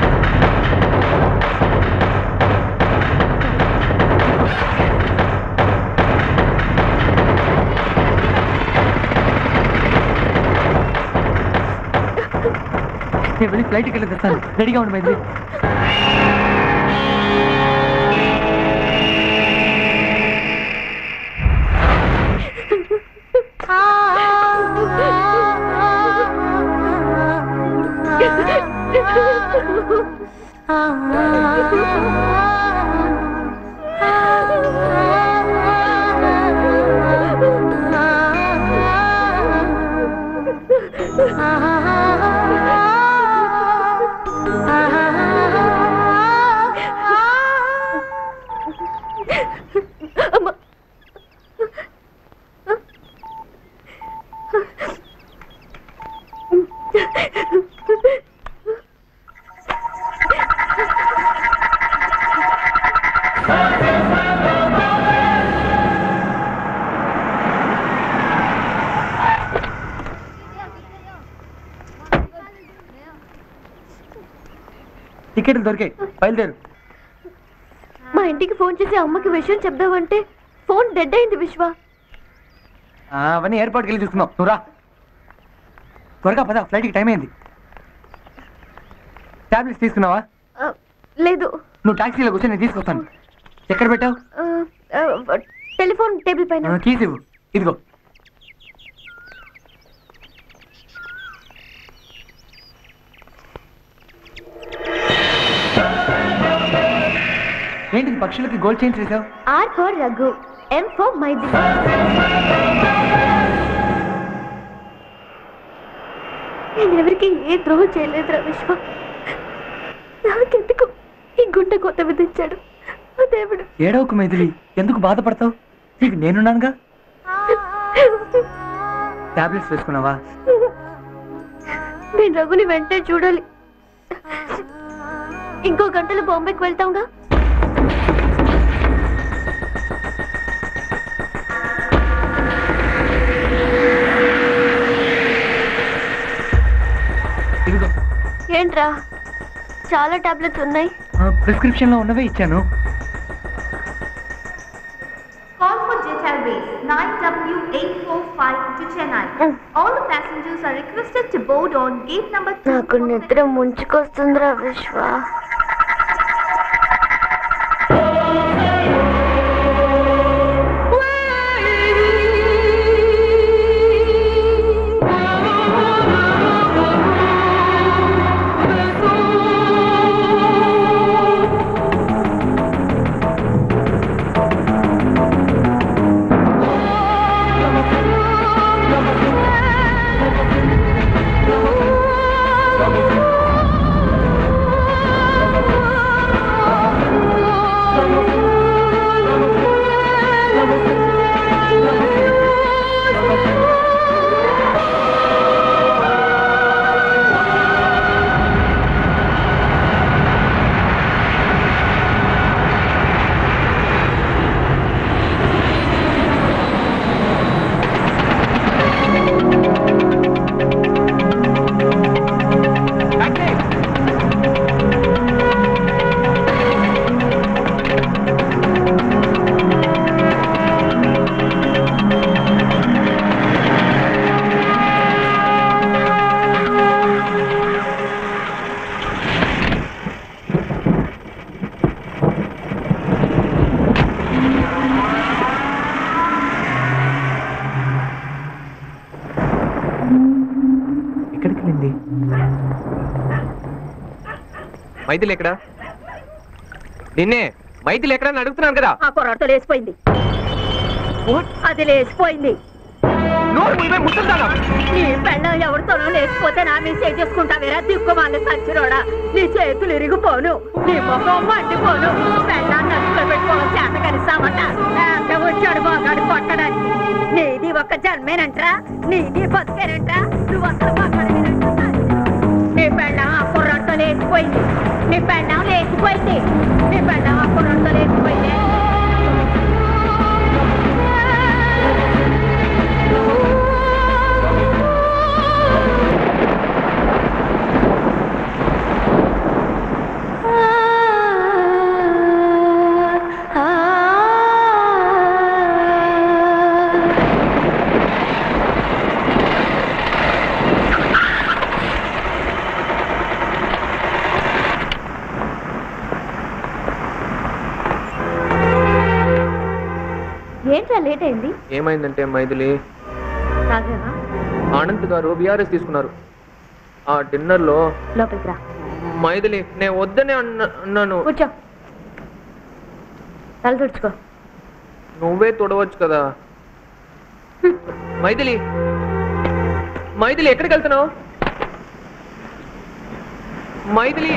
నేను వెళ్ళి ఫ్లైట్కి వెళ్ళి తెస్తాను రెడీగా ఉండి మైత్రి టికెట్లు దొరికాయి బయలుదేరు మా ఇంటికి ఫోన్ చేసి అమ్మకి విషయం చెప్దామంటే ఫోన్ డెడ్ అయింది విశ్వ ఆ, అవన్నీ ఎయిర్పోర్ట్కి వెళ్ళి చూసుకుందాం నువ్వు రా త్వరగా పద ఫ్లైట్కి టైం అయింది టాబ్లెట్స్ తీసుకున్నావా ఆ, లేదు నువ్వు టాక్సీలో కూర్చొని నేను తీసుకొస్తాను ఎక్కడ పెట్టావు ఆ, ఆ, టెలిఫోన్ టేబుల్ పైన ఆ, కీస్ ఇవ్వు ఇదిగో ఏంటి ఇది పక్షులకి గోల్డ్ చైన్స్ వేసావు R for Raghu M for Maithili నేను ఎవరికి ఏ ద్రోహం చేయలేదురా విశ్వ నాకెందుకు ఈ గుండె కొత్త విధించాడు ఆ దేవుడు ఏడవకు మైథిలి ఎందుకు బాధపడతావు నీకు నేనున్నానుగా టాబ్లెట్స్ వేసుకున్నావా నేను రఘుని వెంటనే చూడాలి ఇంకో గంటలో బాంబేకి వెళ్తాంగా ఇదిగో ఏంట్రా చాలా టాబ్లెట్స్ ఉన్నాయి ప్రిస్క్రిప్షన్ లో ఉన్నవే ఇచ్చాను Call for Jet Airways 9W845 to Chennai. All the passengers are requested to board on gate number 2. నాకు నిద్ర ముంచుకొస్తుందిరా విశ్వ ఎక్కడికి వెళ్ళింది మైథిలి ఎక్కడ నిన్నే మైథిలి ఎక్కడ అని అడుగుతున్నాను కదా ఆ కుర్రాడితో లేచిపోయింది అది లేచిపోయింది నీ పెళ్ళం ఎవరితోనో లేచిపోతే నా మీద చేసుకుంటావేరా దిక్కుమాలి సచ్చిరోడా నీ చేతులు ఇరిగిపోను నీ ముఖం మండిపోను పెళ్ళాన్ని నడుపులో పెట్టుకోవాలి చేత కలిసామట ఎంత వచ్చాడు బాగాడు కొట్టడానికి నీది ఒక జన్మేనంట్రా నీది బతికేనంట్రా నువ్వు అసలు బతకలేనంట్రా. నీ పెళ్ళం ఆ కుర్రాడితో లేచిపోయింది నీ పెళ్ళం లేచిపోయింది నీ పెళ్ళం ఆ కుర్రాడితో లేచిపోయింది ఏంట్రా లేట్ అయింది ఏమైందంటే మైథిలి తాగావా ఆనంద్ గారు బీఆర్ఎస్ తీసుకున్నారు ఆ డిన్నర్ లో లోపలికి రా మైథిలి నేను వద్దనే అన్న- అన్నాను కూర్చో తల తుడుచుకో నువ్వే తొడవచ్చు కదా మైథిలి మైథిలి ఎక్కడికి వెళ్తున్నావు మైథిలి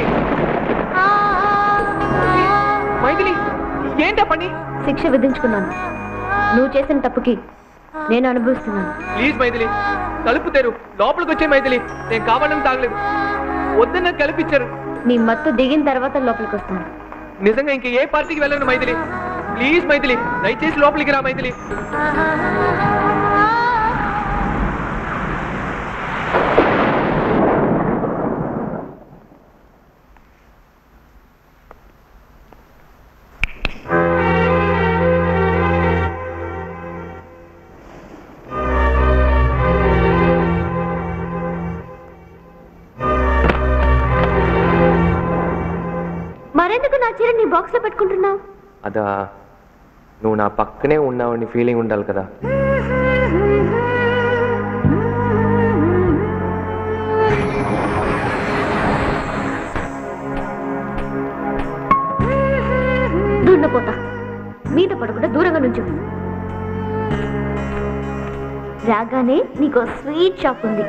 మైథిలి ఏంటా పని శిక్ష విధించుకున్నాను నువ్వు చేసిన తప్పుకి నేను అనుభవిస్తున్నాను ప్లీజ్ మైథిలి కలుపు తెరు లోపలికి వచ్చే మైథిలి నేను కావాలని తాగలేదు వద్దన్న కలిపిచ్చారు నీ మత్తు దిగిన తర్వాత లోపలికి వస్తాను నిజంగా ఇంక ఏ పార్టీకి వెళ్ళను మైథిలి ప్లీజ్ మైథిలి దయచేసి లోపలికి రా మైథిలి చీర నీ బాక్స్ లో పెట్టుకుంటున్నావు అదా నువ్వు నా పక్కనే ఉన్నావని ఫీలింగ్ ఉండాలి కదా దున్నపోతా మీద పడకుండా దూరంగా నుంచు రాగానే నీకు స్వీట్ షాప్ ఉంది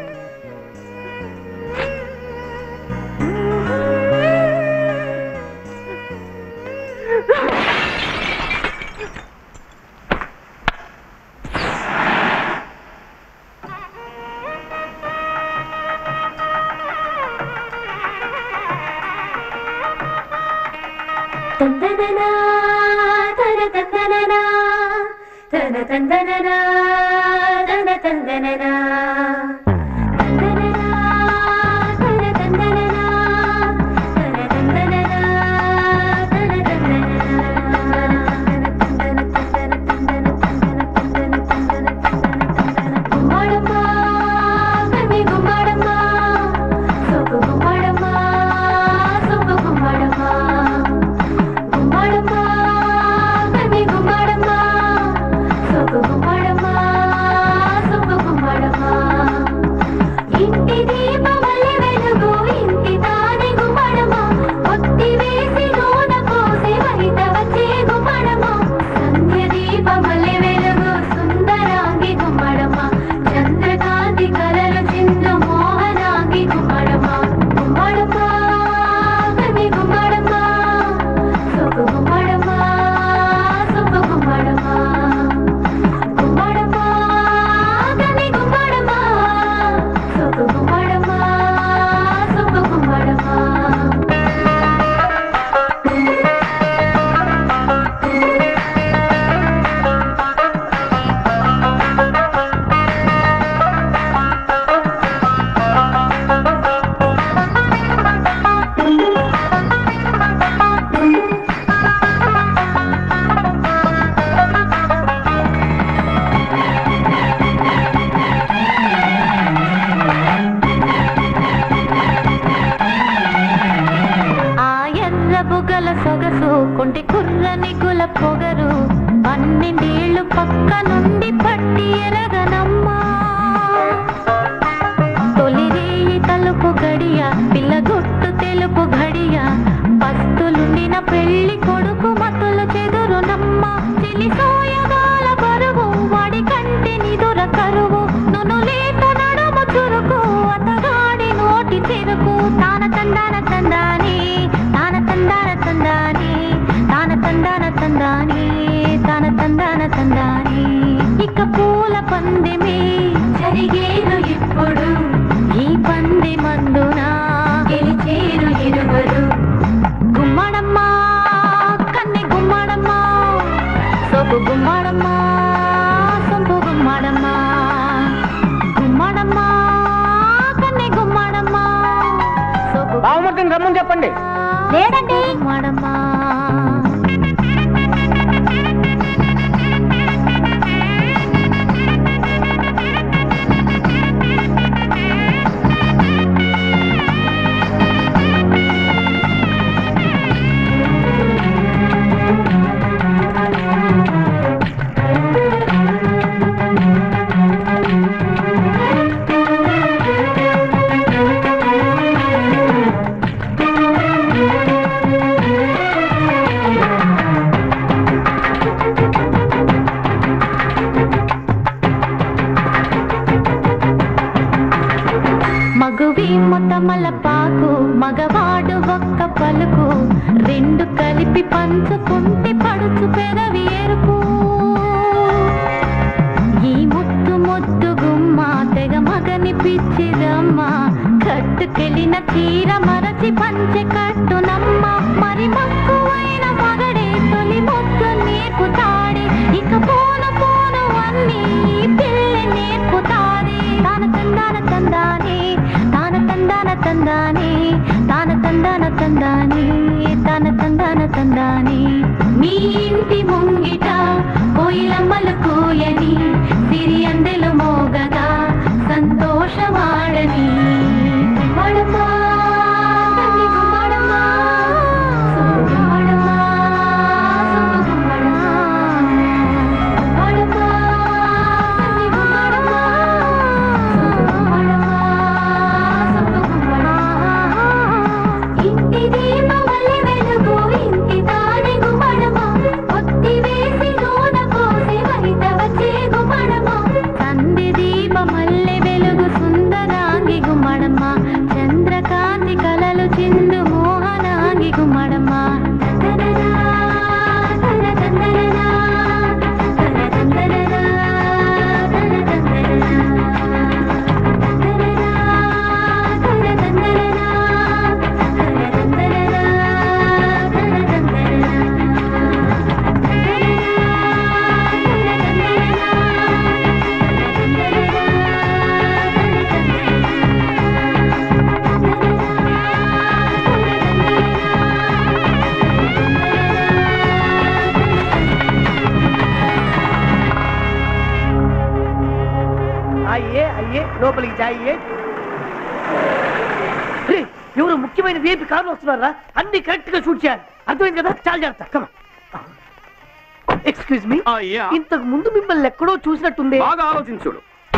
తందననా తన తందననా తన తందననా తన తందననా తందననా తన తందననా తన తందననా తన గుమ్మడమ్మా కన్ని గుమ్మడమ్మా సొక్కు గుమ్మడమ్మా సొక్కు గుమ్మడమ్మా గుమ్మడమ్మా కన్ని గుమ్మడమ్మా సొక్కు గుమ్మడమ్మా సొక్కు గుమ్మడమ్మా ఇంటి దీపమల్లె వెలుగు ఇంటి తానే గుమ్మడమ్మా ఒత్తి వేసి నూనె పోసి బయట వచ్చే గుమ్మడమ్మా సంధ్య దీపమల్లె వెలుగు సుందరాంగి గుమ్మడమ్మా చంద్రకాంతి కలలు చిందు మోహనాంగి గుమ్మడమ్మా గుమ్మడమ్మా కన్ని గుమ్మడమ్మా సొక్కు గుమ్మడమ్మా సొక్కు గుమ్మడమ్మా గుమ్మడమ్మా కన్ని గుమ్మడమ్మా సొక్కు గుమ్మడమ్మా సొక్కు గుమ్మడమ్మా ఆ ఎర్ర బుగల సొగసు కొంటి కుర్రని గుల పొగరు పన్నెండేళ్లు పక్క నుండి పట్టి ఎరగనమ్మా తొలి రేయి తలుపు గడియ పిల్లగొట్టు తెలుపు గడియ పస్తులుండిన పెళ్లి కొడుకు మతులు చెదురునమ్మ చెలి సోయగాల బరువు వాడి కంటి నిదుర కరువు నును లేత నడుము చురుకు అతగాడి నోటి చెరుకు తాన తందాన తందాని తాన తందాన తందాని తాన తందాన తందాని తాన తందాన తందాని ఇక పూల పందెమే జరిగేను ఇప్పుడు ఈ పంది మందున గెలిచేరు ఇరువరు గుమ్మడమ్మా కన్నె గుమ్మడమ్మా సొప్పు గుమ్మడమ్మా సొంపు గుమ్మడమ్మా గుమ్మడమ్మా కన్నె గుమ్మడమ్మా బావమూర్తిని రమ్మని చెప్పండి లేదండి గుమ్మడమ్మా మగువి మొత్తమల పాకు మగవాడు ఒక్క పలుకు రెండు కలిపి పంచుకుంటే పడుచు పెదవి ఎరుపు ఈ ముద్దు ముద్దు గుమ్మ తెగ మగని పిచ్చిదమ్మ కట్టుకెళ్ళిన చీర మరచి పంచె కట్టునమ్మ మరి మక్కువైన మగడే తొలి ముద్దు నేర్పుతాడే ఇక పోను పోను అన్ని ఈ పిల్ల నేర్పుతాది తాన తందాన తందాని తాన తందాన తందాని తాన తందాన తందాని తాన తందాన తందాని మీ ఇంటి ముంగిట కోయిలమ్మలు కూయని సిరి అందెలు మోగగా సంతోషమాడని గుమ్మడమ్మా, తల్లి గుమ్మడమ్మా, అయ్యే అయ్యే లోపలికి జాయియే రే, ఎవరు ముఖ్యమైన వేపి కార్లు వస్తున్నారా అన్ని కరెక్ట్ గా షూట్ చేయాలి అర్థమైంది కదా చాలా జాగ్రత్త కమ ఎక్స్క్యూజ్ మీ ఇంతకు ముందు మిమ్మల్ని ఎక్కడో చూసినట్టుంది బాగా ఆలోచించుడు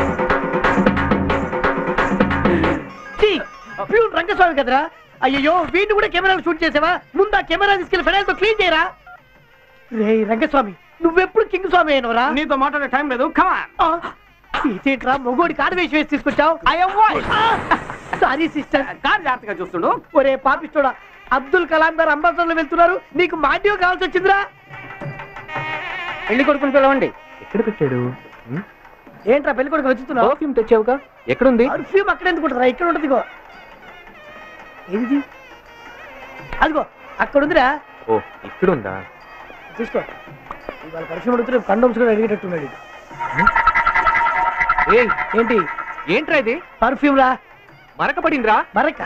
ఛీ, ప్యూన్ రంగస్వామి కదరా అయ్యో వీడిని కూడా కెమెరాలు షూట్ చేసావా ముందు ఆ కెమెరా తీసుకెళ్లి ఫెడల్తో క్లీన్ చేయరా రే రంగస్వామి నువ్వెప్పుడు కింగ్ స్వామి అయినవరా నీతో మాట్లాడే టైం లేదు కమాన్ ఇదేంట్రా మొగోడికి ఆడవేసి వేసి తీసుకొచ్చావు సారీ సిస్టర్ కారు జాగ్రత్తగా చూస్తుండు ఒరే పాపిస్తోడా అబ్దుల్ కలాం గారు అంబాసడర్లు వెళ్తున్నారు నీకు మాడ్యో కావాల్సి వచ్చిందిరా పెళ్లి కొడుకుని పిలవండి ఎక్కడ పెట్టాడు ఏంట్రా పెళ్లి కొడుకు వెతుకుతున్నావు పర్ఫ్యూమ్ తెచ్చావుగా ఎక్కడుంది పర్ఫ్యూమ్ అక్కడ ఎందుకు ఉంటుందిరా ఇక్కడ ఉంటుంది ఇగో ఏది అదిగో అక్కడ ఉందిరా ఓ ఇక్కడుందా చూసుకో ఇవాళ పర్ఫ్యూమ్ అడుగుతున్నా కండోమ్స్ కూడా అడిగేటట్టున్నాడు ఇది. ఏయ్ ఏంటి ఏంట్రా ఇది పర్ఫ్యూమ్ రా మరక పడిందిరా మరక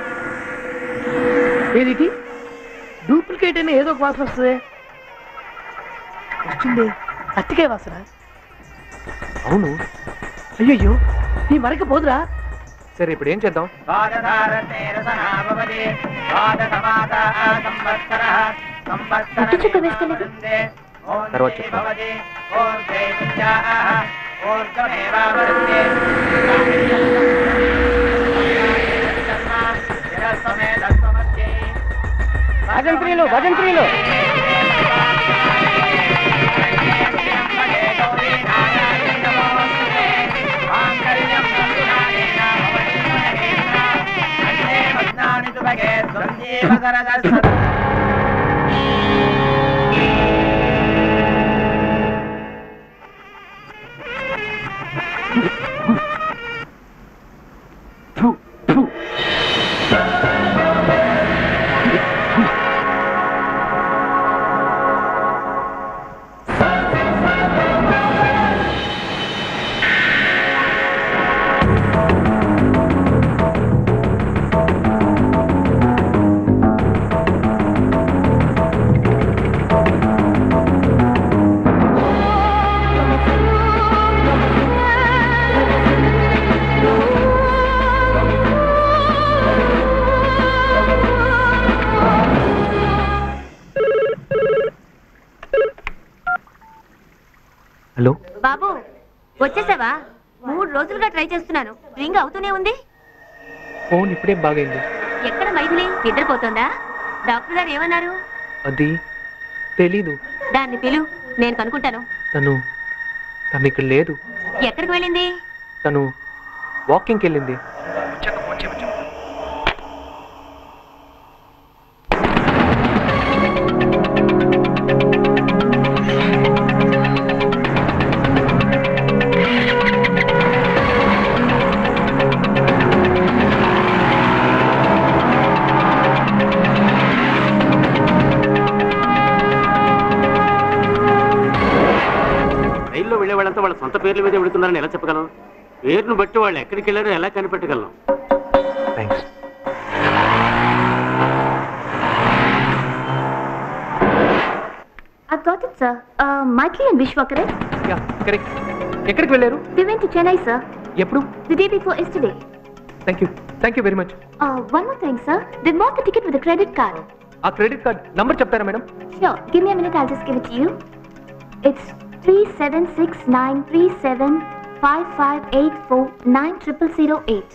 ఏది ఇది? డూప్లికేట్ అయినా ఏదో ఒక వాసన వస్తుంది వస్తుంది అత్తికాయ వాసన అవును అయ్యయ్యో ఈ మరక పోదురా సరే ఇప్పుడు ఏం చేద్దాం పట్టు చుక్క వేసుకోలేదు తర్వాత చెప్తాం భజంత్రీలు భజంత్రీలు హలో బాబు వచ్చేసావా మూడు రోజులుగా ట్రై చేస్తున్నాను రింగ్ అవుతూనే ఉంది ఫోన్ ఇప్పుడే బాగైంది ఎక్కడ మైథిలి నిద్రపోతుందా డాక్టర్ గారు ఏమన్నారు అది తెలీదు దాన్ని పిలు నేను కనుక్కుంటాను తను తను ఇక్కడ లేదు ఎక్కడికి వెళ్ళింది తను వాకింగ్కి వెళ్ళింది రైల్లో వెళ్ళే వాళ్ళంతా వాళ్ళ సొంత పేర్ల మీద వెళుతున్నారని ఎలా చెప్పగలం పేరును బట్టి వాళ్ళు ఎక్కడికి వెళ్ళారో ఎలా కనిపెట్టగలం thanks I got it, sir. Uh, Michael and Vishwa, correct? Ya correct ఎక్కడికి వెళ్ళారు They went to Chennai, sir. ఎప్పుడు The day before yesterday. Thank you thank you very much Uh, one more thing, sir. They bought the ticket with a credit card. ఆ credit card number చెప్తారా madam Sure. Give me a minute. I'll just give it to you. It's three seven six nine three seven five five eight four nine triple zero eight.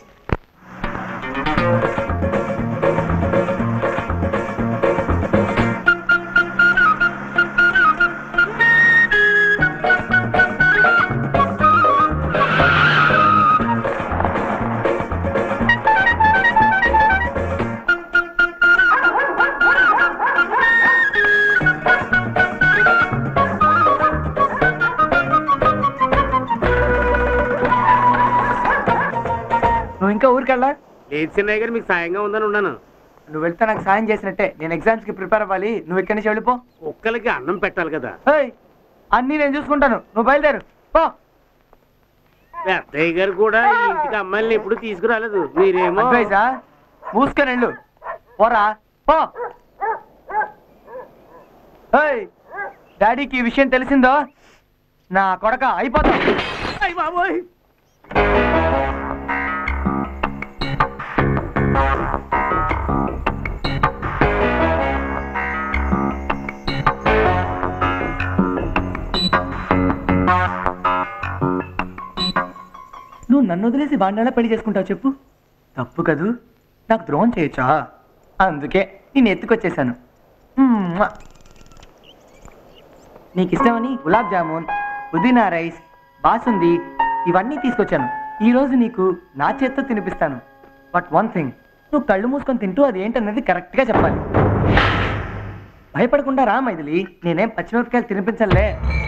నువ్వు ఇంకా ఊరికెళ్ళా లేదు చిన్నయ్య గారు మీకు సాయంగా ఉందని ఉన్నాను నువ్వు వెళ్తే నాకు సాయం చేసినట్టే నేను ఎగ్జామ్స్ కి ప్రిపేర్ అవ్వాలి నువ్వు ఇక్కడి నుంచి వెళ్ళిపో కుక్కలకి అన్నం పెట్టాలి కదా ఏయ్, అన్నీ నేను చూసుకుంటాను నువ్వు బయలుదేరు పో పెద్దయ్య గారు కూడా ఈ ఇంటికి అమ్మాయిల్ని ఎప్పుడు తీసుకురాలేదు మీరేమో అడ్వైజా మూసుకొని వెళ్ళు పోరా పో ఏయ్, డాడీకి ఈ విషయం తెలిసిందో నా కొడక అయిపోతా అయ్య బాబోయ్ నువ్వు నన్ను వదిలేసి వాడిని పెళ్లి చేసుకుంటావు చెప్పు తప్పు కదూ నాకు ద్రోహం చేయొచ్చా అందుకే నేను ఎత్తుకొచ్చేసాను మ్మ్. నీకు ఇష్టమని గులాబ్ జామున్ పుదీనా రైస్ బాసుంది ఇవన్నీ తీసుకొచ్చాను ఈ రోజు నీకు నా చేత్తో తినిపిస్తాను బట్ వన్ థింగ్ నువ్వు కళ్ళు మూసుకొని తింటూ అది ఏంటన్నది కరెక్ట్గా చెప్పాలి భయపడకుండా రా మైథిలి నేనేం పచ్చిమిరపకాయలు తినిపించలే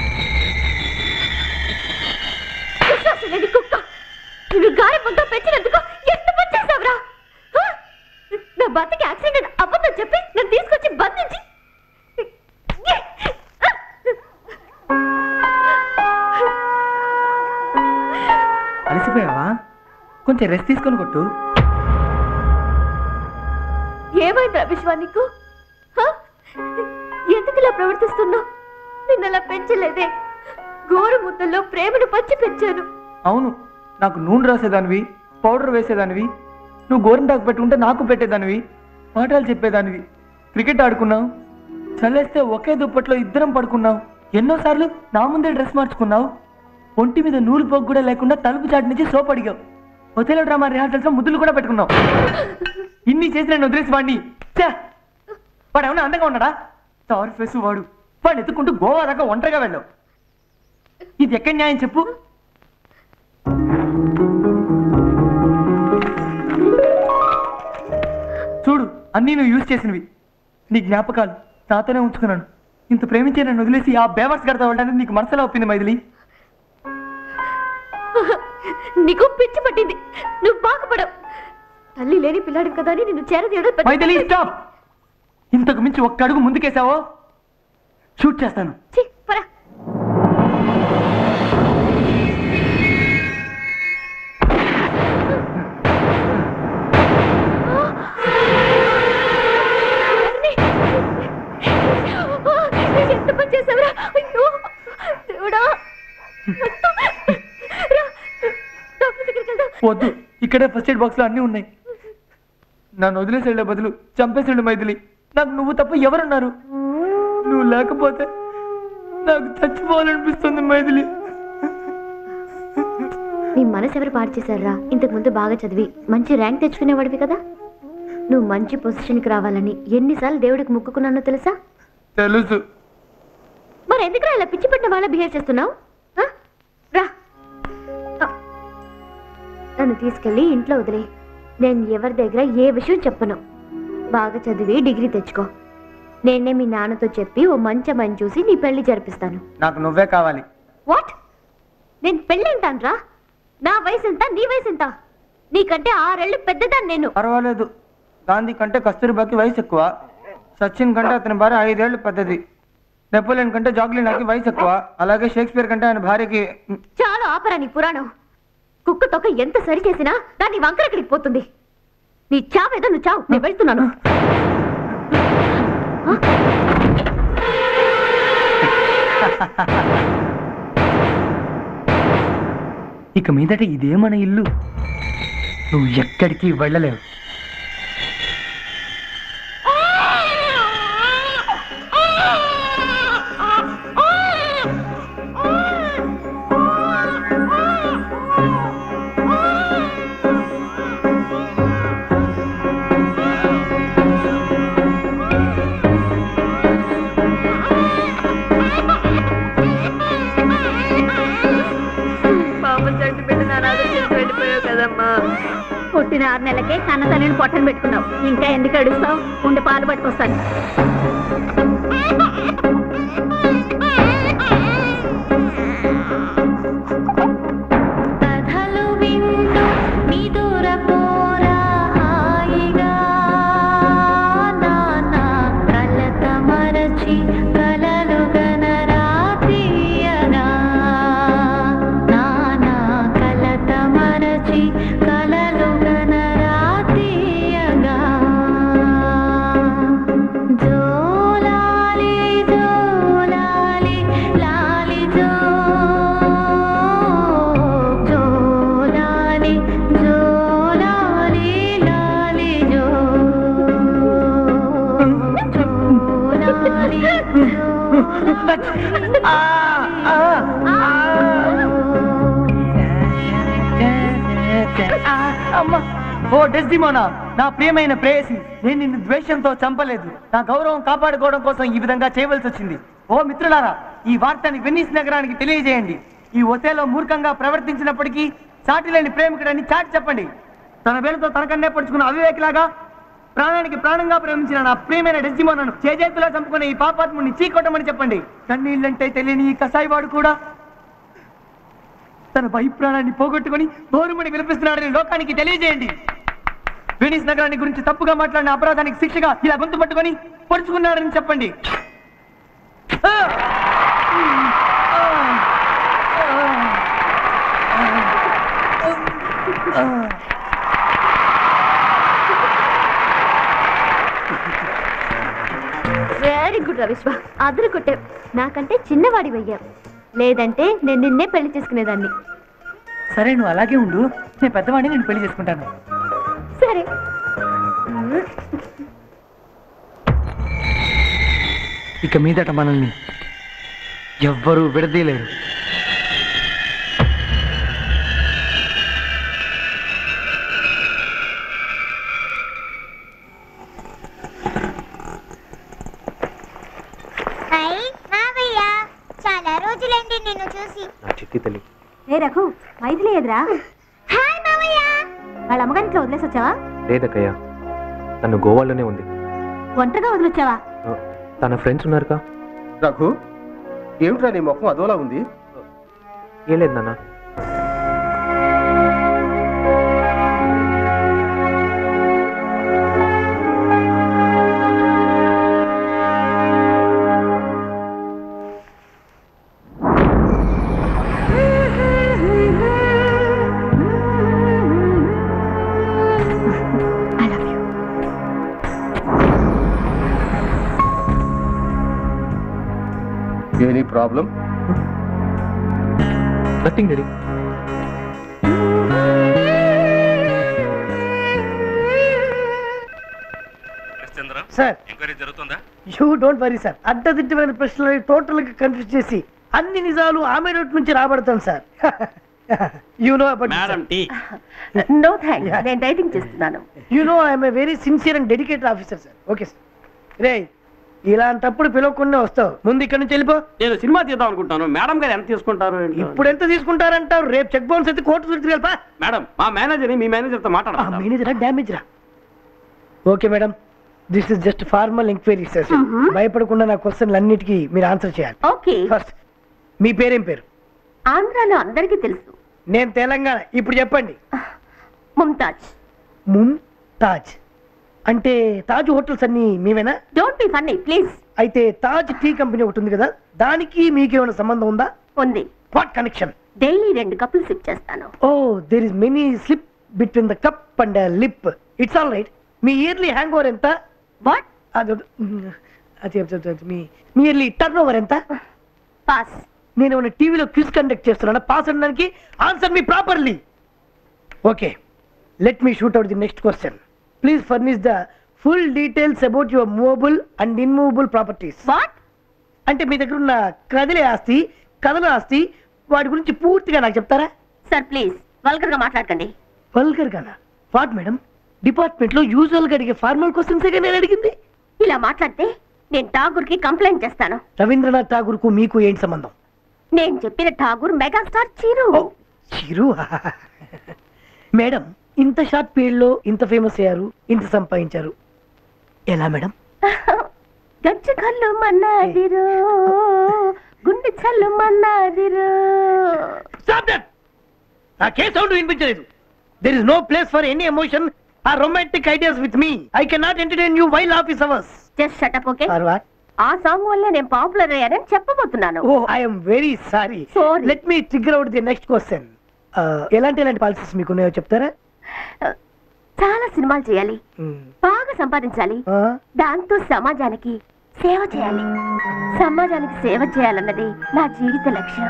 విశ్వాసలేని కుక్క నువ్వు గాలి పొంద పెంచినందుకు ఎంత పని చేసావురా హ? నా భర్తకి యాక్సిడెంట్ అబద్ధం చెప్పి నన్ను తీసుకొచ్చి బంధించి అలసిపోయావా కొంచెం రెస్ట్ తీసుకొని కొట్టు ఏమైందిరా విశ్వా నీకు హ? ఎందుకు ఇలా ప్రవర్తిస్తున్నావు నిన్ను అలా పెంచలేదే గోరు ముద్దల్లో ప్రేమను పంచి పెంచాను అవును నాకు నూనె రాసేదానివి పౌడర్ వేసేదానివి నువ్వు గోరింటాకు పెట్టుకుంటే నాకు పెట్టేదానివి పాఠాలు చెప్పేదానివి క్రికెట్ ఆడుకున్నావు చల్లేస్తే ఒకే దుప్పట్లో ఇద్దరం పడుకున్నావు ఎన్నోసార్లు నా ముందే డ్రెస్ మార్చుకున్నావు ఒంటి మీద నూలు పోగు కూడా లేకుండా తలుపు చాటు నుంచి సోప్ అడిగావు ఒతేలో డ్రామా రిహార్సల్స్ లో ముద్దులు కూడా పెట్టుకున్నావు ఇన్ని చేసి నేను వదిలేసి వాడిని ఛే! వాడు ఏమన్నా అందంగా ఉన్నాడా టార్ ఫేస్ వాడు వాడిని ఎత్తుకుంటూ గోవా దాకా ఒంటరిగా వెళ్ళావు ఇది ఎక్కడ న్యాయం చెప్పు చూడు అన్నీ నువ్వు యూజ్ చేసినవి నీ జ్ఞాపకాలు నాతోనే ఉంచుకున్నాను ఇంత ప్రేమించే నన్ను వదిలేసి ఆ బేవర్స్ గడతా వెళ్ళడానికి నీకు మనసులో ఒప్పింది మైథిలి నీకు పిచ్చి పట్టింది నువ్వు బాగుపడవు తల్లి లేని పిల్లాడు కదా అని నిన్ను చేరదీయడం పెద్ద మైథిలి స్టాప్ ఇంతకు మించి ఒక్క అడుగు ముందుకేసావో షూట్ చేస్తాను ఛీ, పరా. ఎంత పని చేసావురా అయ్యో దేవుడా రా, డాక్టర్ దగ్గరికి వెళ్దాం. వద్దు ఇక్కడే ఫస్ట్ ఎయిడ్ బాక్స్ లో అన్నీ ఉన్నాయి నన్ను వదిలేసి వెళ్ళే బదులు చంపేసాడు మైథిలి నాకు నువ్వు తప్ప ఎవరున్నారు నువ్వు లేకపోతే నాకు చచ్చిపోవాలనిపిస్తుంది మైథిలి నీ మనసు ఎవరు పాడు చేశారా ఇంతకు ముందు బాగా చదివి మంచి ర్యాంక్ తెచ్చుకునేవాడివి కదా నువ్వు మంచి పొజిషన్కి రావాలని ఎన్నిసార్లు దేవుడికి మొక్కుకున్నానో తెలుసా తెలుసు మరి ఎందుకురా ఇలా పిచ్చి పెట్టిన వాళ్ళ బిహేవ్ చేస్తున్నావు ఆ? రా ఆ. నన్ను తీసుకెళ్ళి ఇంట్లో వదిలే నేను ఎవరి దగ్గర ఏ విషయం చెప్పను బాగా చదివి డిగ్రీ తెచ్చుకో నేనే మీ నాన్నతో చెప్పి ఓ మంచి అమ్మాయిని చూసి నీ పెళ్లి జరిపిస్తాను నాకు నువ్వే కావాలి వాట్ నేను పెళ్ళి అంటానురా నా వయసు ఎంత నీ వయసు ఎంత నీకంటే ఆరేళ్ళు పెద్దదాన్ని నేను పర్వాలేదు గాంధీ కంటే కస్తూరిబాకి వయసు ఎక్కువ సచిన్ కంటే అతని భార్య ఐదేళ్లు పెద్దది నెపోలియన్ కంటే జాగ్లినాకి వయసు ఎక్కువ అలాగే షేక్స్పియర్ కంటే ఆయన భార్యకి చాలా ఆపరా నీ పురాణం కుక్క తొక్క ఎంత సరి చేసినా దాని వంకరక్కడికి పోతుంది నీ చావేదో నువ్వు చావు నేను వెళ్తున్నాను ఇక మీదట ఇదే మన ఇల్లు నువ్వు ఎక్కడికి వెళ్ళలేవు పాప చంటి బిడ్డను అనాథ చేసి వెళ్ళిపోయావు కదమ్మా పుట్టిన ఆరు నెలలకే కన్న తల్లిని పొట్టను పెట్టుకున్నావు ఇంకా ఎందుకు అడుస్తావు ఉండి పాలు పట్టుకొస్తాను కథలు వింటూ నిదుర పోరా హాయిగా నాన్న కలత మరచి కలలు గనరా తీయగా నాన్న కలత మరచి కలలు గనరా తీయగా జోలాలి అమ్మా ఓ డెస్డిమోనా నా ప్రియమైన ప్రేయసి నేను నిన్ను ద్వేషంతో చంపలేదు నా గౌరవం కాపాడుకోవడం కోసం ఈ విధంగా చేయవలసి వచ్చింది ఓ మిత్రులారా ఈ వార్తని వెన్నీస్ నగరానికి తెలియజేయండి ఈ ఒసేలో మూర్ఖంగా ప్రవర్తించినప్పటికీ సాటి లేని ప్రేమికుడని చాటి చెప్పండి తన వేలుతో తనకన్నే పడుచుకున్న అవివేకిలాగా ప్రాణానికి ప్రాణంగా ప్రేమించిన నా ప్రియమైన డెస్డిమోనను చేజేతులా చంపుకునే ఈ పాపాత్ముని చీకొట్టమని చెప్పండి కన్నీళ్ళంటే తెలియని ఈ కసాయివాడు కూడా తన ప్రాణాన్ని పోగొట్టుకుని గోరుమని వినిపిస్తున్నాడని లోకానికి తెలియజేయండి వెనిస్ నగరాన్ని గురించి తప్పుగా మాట్లాడిన అపరాధానికి శిక్షగా ఇలా గొంతు పట్టుకొని పొడుచుకున్నాడని చెప్పండి ఆ! ఆ! వెరీ గుడ్ రవిశ్వ అదరు కొట్టే నాకంటే చిన్నవాడి అయ్యావు లేదంటే నేను నిన్నే పెళ్లి చేసుకునేదాన్ని సరే నువ్వు అలాగే ఉండు నేను పెద్దవాడిని నేను పెళ్లి చేసుకుంటాను సరే ఇక మీదట మనల్ని ఎవ్వరూ విడదీయలేరు హాయ్ మావయ్య చాలా రోజులైంది నిన్ను చూసి నా చిట్టి తల్లి ఏ రఘు మైథిలి ఎదురా హాయ్ మావయ్య వాళ్ళ అమ్మగారింట్లో వదిలేసి వచ్చావా లేదక్కయ్య తను గోవాలోనే ఉంది ఒంటరిగా వదిలొచ్చావా ఆ, తన ఫ్రెండ్స్ ఉన్నారుగా రఘు ఏమిట్రా నీ ముఖం అదోలా ఉంది ఏం లేదు నాన్న any problem nothing daddy sir enquiry జరుగుతుందా యూ డోంట్ వరీ సార్ అడ్డదిడ్డమైన ప్రశ్నలు టోటల్ గా కన్ఫ్యూజ్ చేసి అన్ని నిజాలు ఆమె నోటి నుంచి రాబడతాను sir you know about madam tea no thanks నేను డైటింగ్ చేస్తున్నాను you know I'm very sincere and dedicated officer sir okay sir రే ఇలాంటప్పుడు పిలవకుండా వస్తావు ముందు ఇక్కడ నుంచి వెళ్ళిపో నేను సినిమా తీద్దాం అనుకుంటాను మేడం గారు ఎంత తీసుకుంటారు ఏంటో. ఇప్పుడు ఎంత తీసుకుంటారంటావు రేపు చెక్ బౌన్స్ అయితే కోర్టు చుట్టూ వెళ్ళిపా మేడం మా మేనేజర్ మీ మేనేజర్తో మాట్లాడాలి మేనేజరా డ్యామేజ్ రా okay madam this is just formal enquiry sir భయపడకుండా నా క్వశ్చన్లు అన్నిటికీ మీరు ఆన్సర్ చేయాలి ఓకే ఫస్ట్ మీ పేరేం పేరు ఆంధ్రాలో అందరికీ తెలుసు నేను తెలంగాణ ఇప్పుడు చెప్పండి ముంతాజ్ ముమ్ తాజ్ అంటే తాజ్ హోటల్స్ అన్ని మీవేనా డోంట్ బి ఫన్నీ ప్లీజ్ అయితే తాజ్ టీ కంపెనీ ఒకటి ఉంది కదా దానికి మీకేమైనా సంబంధం ఉందా ఉంది వాట్ కనెక్షన్ డైలీ రెండు కప్పులు సిప్ చేస్తాను oh there is many slip between the cup and lip it's all right మీ ఇయర్లీ హ్యాంగ్ ఓవర్ ఎంత వాట్ అది అది అది- అది- మీ మీ ఇయర్లీ టర్న్ ఓవర్ ఎంత పాస్ నేను ఏమైనా టీవీలో క్విజ్ కండక్ట్ చేస్తున్నాను పాస్ అనడానికి answer me properly okay let me shoot out the next question please furnish the full details about your movable and immovable properties what అంటే మీ దగ్గర ఉన్న కదిలే ఆస్తి కథల ఆస్తి వాటి గురించి పూర్తిగా నాకు చెప్తారా సార్ ప్లీజ్ వల్గర్ గా మాట్లాడకండి వల్గర్ గానా వాట్ మేడం డిపార్ట్మెంట్ లో యూజువల్ గా అడిగే ఫార్మల్ క్వశ్చన్స్ నేను అడిగింది ఇలా మాట్లాడితే నేను ఠాగూర్ కి కంప్లైంట్ చేస్తాను రవీంద్రనాథ్ ఠాగూర్ కు మీకు ఏంటి సంబంధం నేను చెప్పిన ఠాగూర్ మెగాస్టార్ చిరు చిరు మేడం ఇంత షార్ట్ పీరియడ్ లో ఇంత ఫేమస్ అయ్యారు ఇంత సంపాదించారు ఎలా మేడం గజ్జ కళ్ళు మన్నాదిరు గుండె చల్లు మన్నాదిరు నాకే సౌండ్ వినిపించలేదు there is no place for any emotion ఆ romantic ideas with me I can not entertain you while office hours just shut up okay for what ఆ సాంగ్ వల్ల నేను పాపులర్ అయ్యానని చెప్పబోతున్నాను oh I'm very sorry let me trigger out the next question ఎలాంటి ఎలాంటి policies మీకు ఉన్నాయో చెప్తారా చాలా సినిమాలు చేయాలి బాగా సంపాదించాలి దాంతో సమాజానికి సేవ చేయాలి సమాజానికి సేవ చేయాలన్నది నా జీవిత లక్ష్యం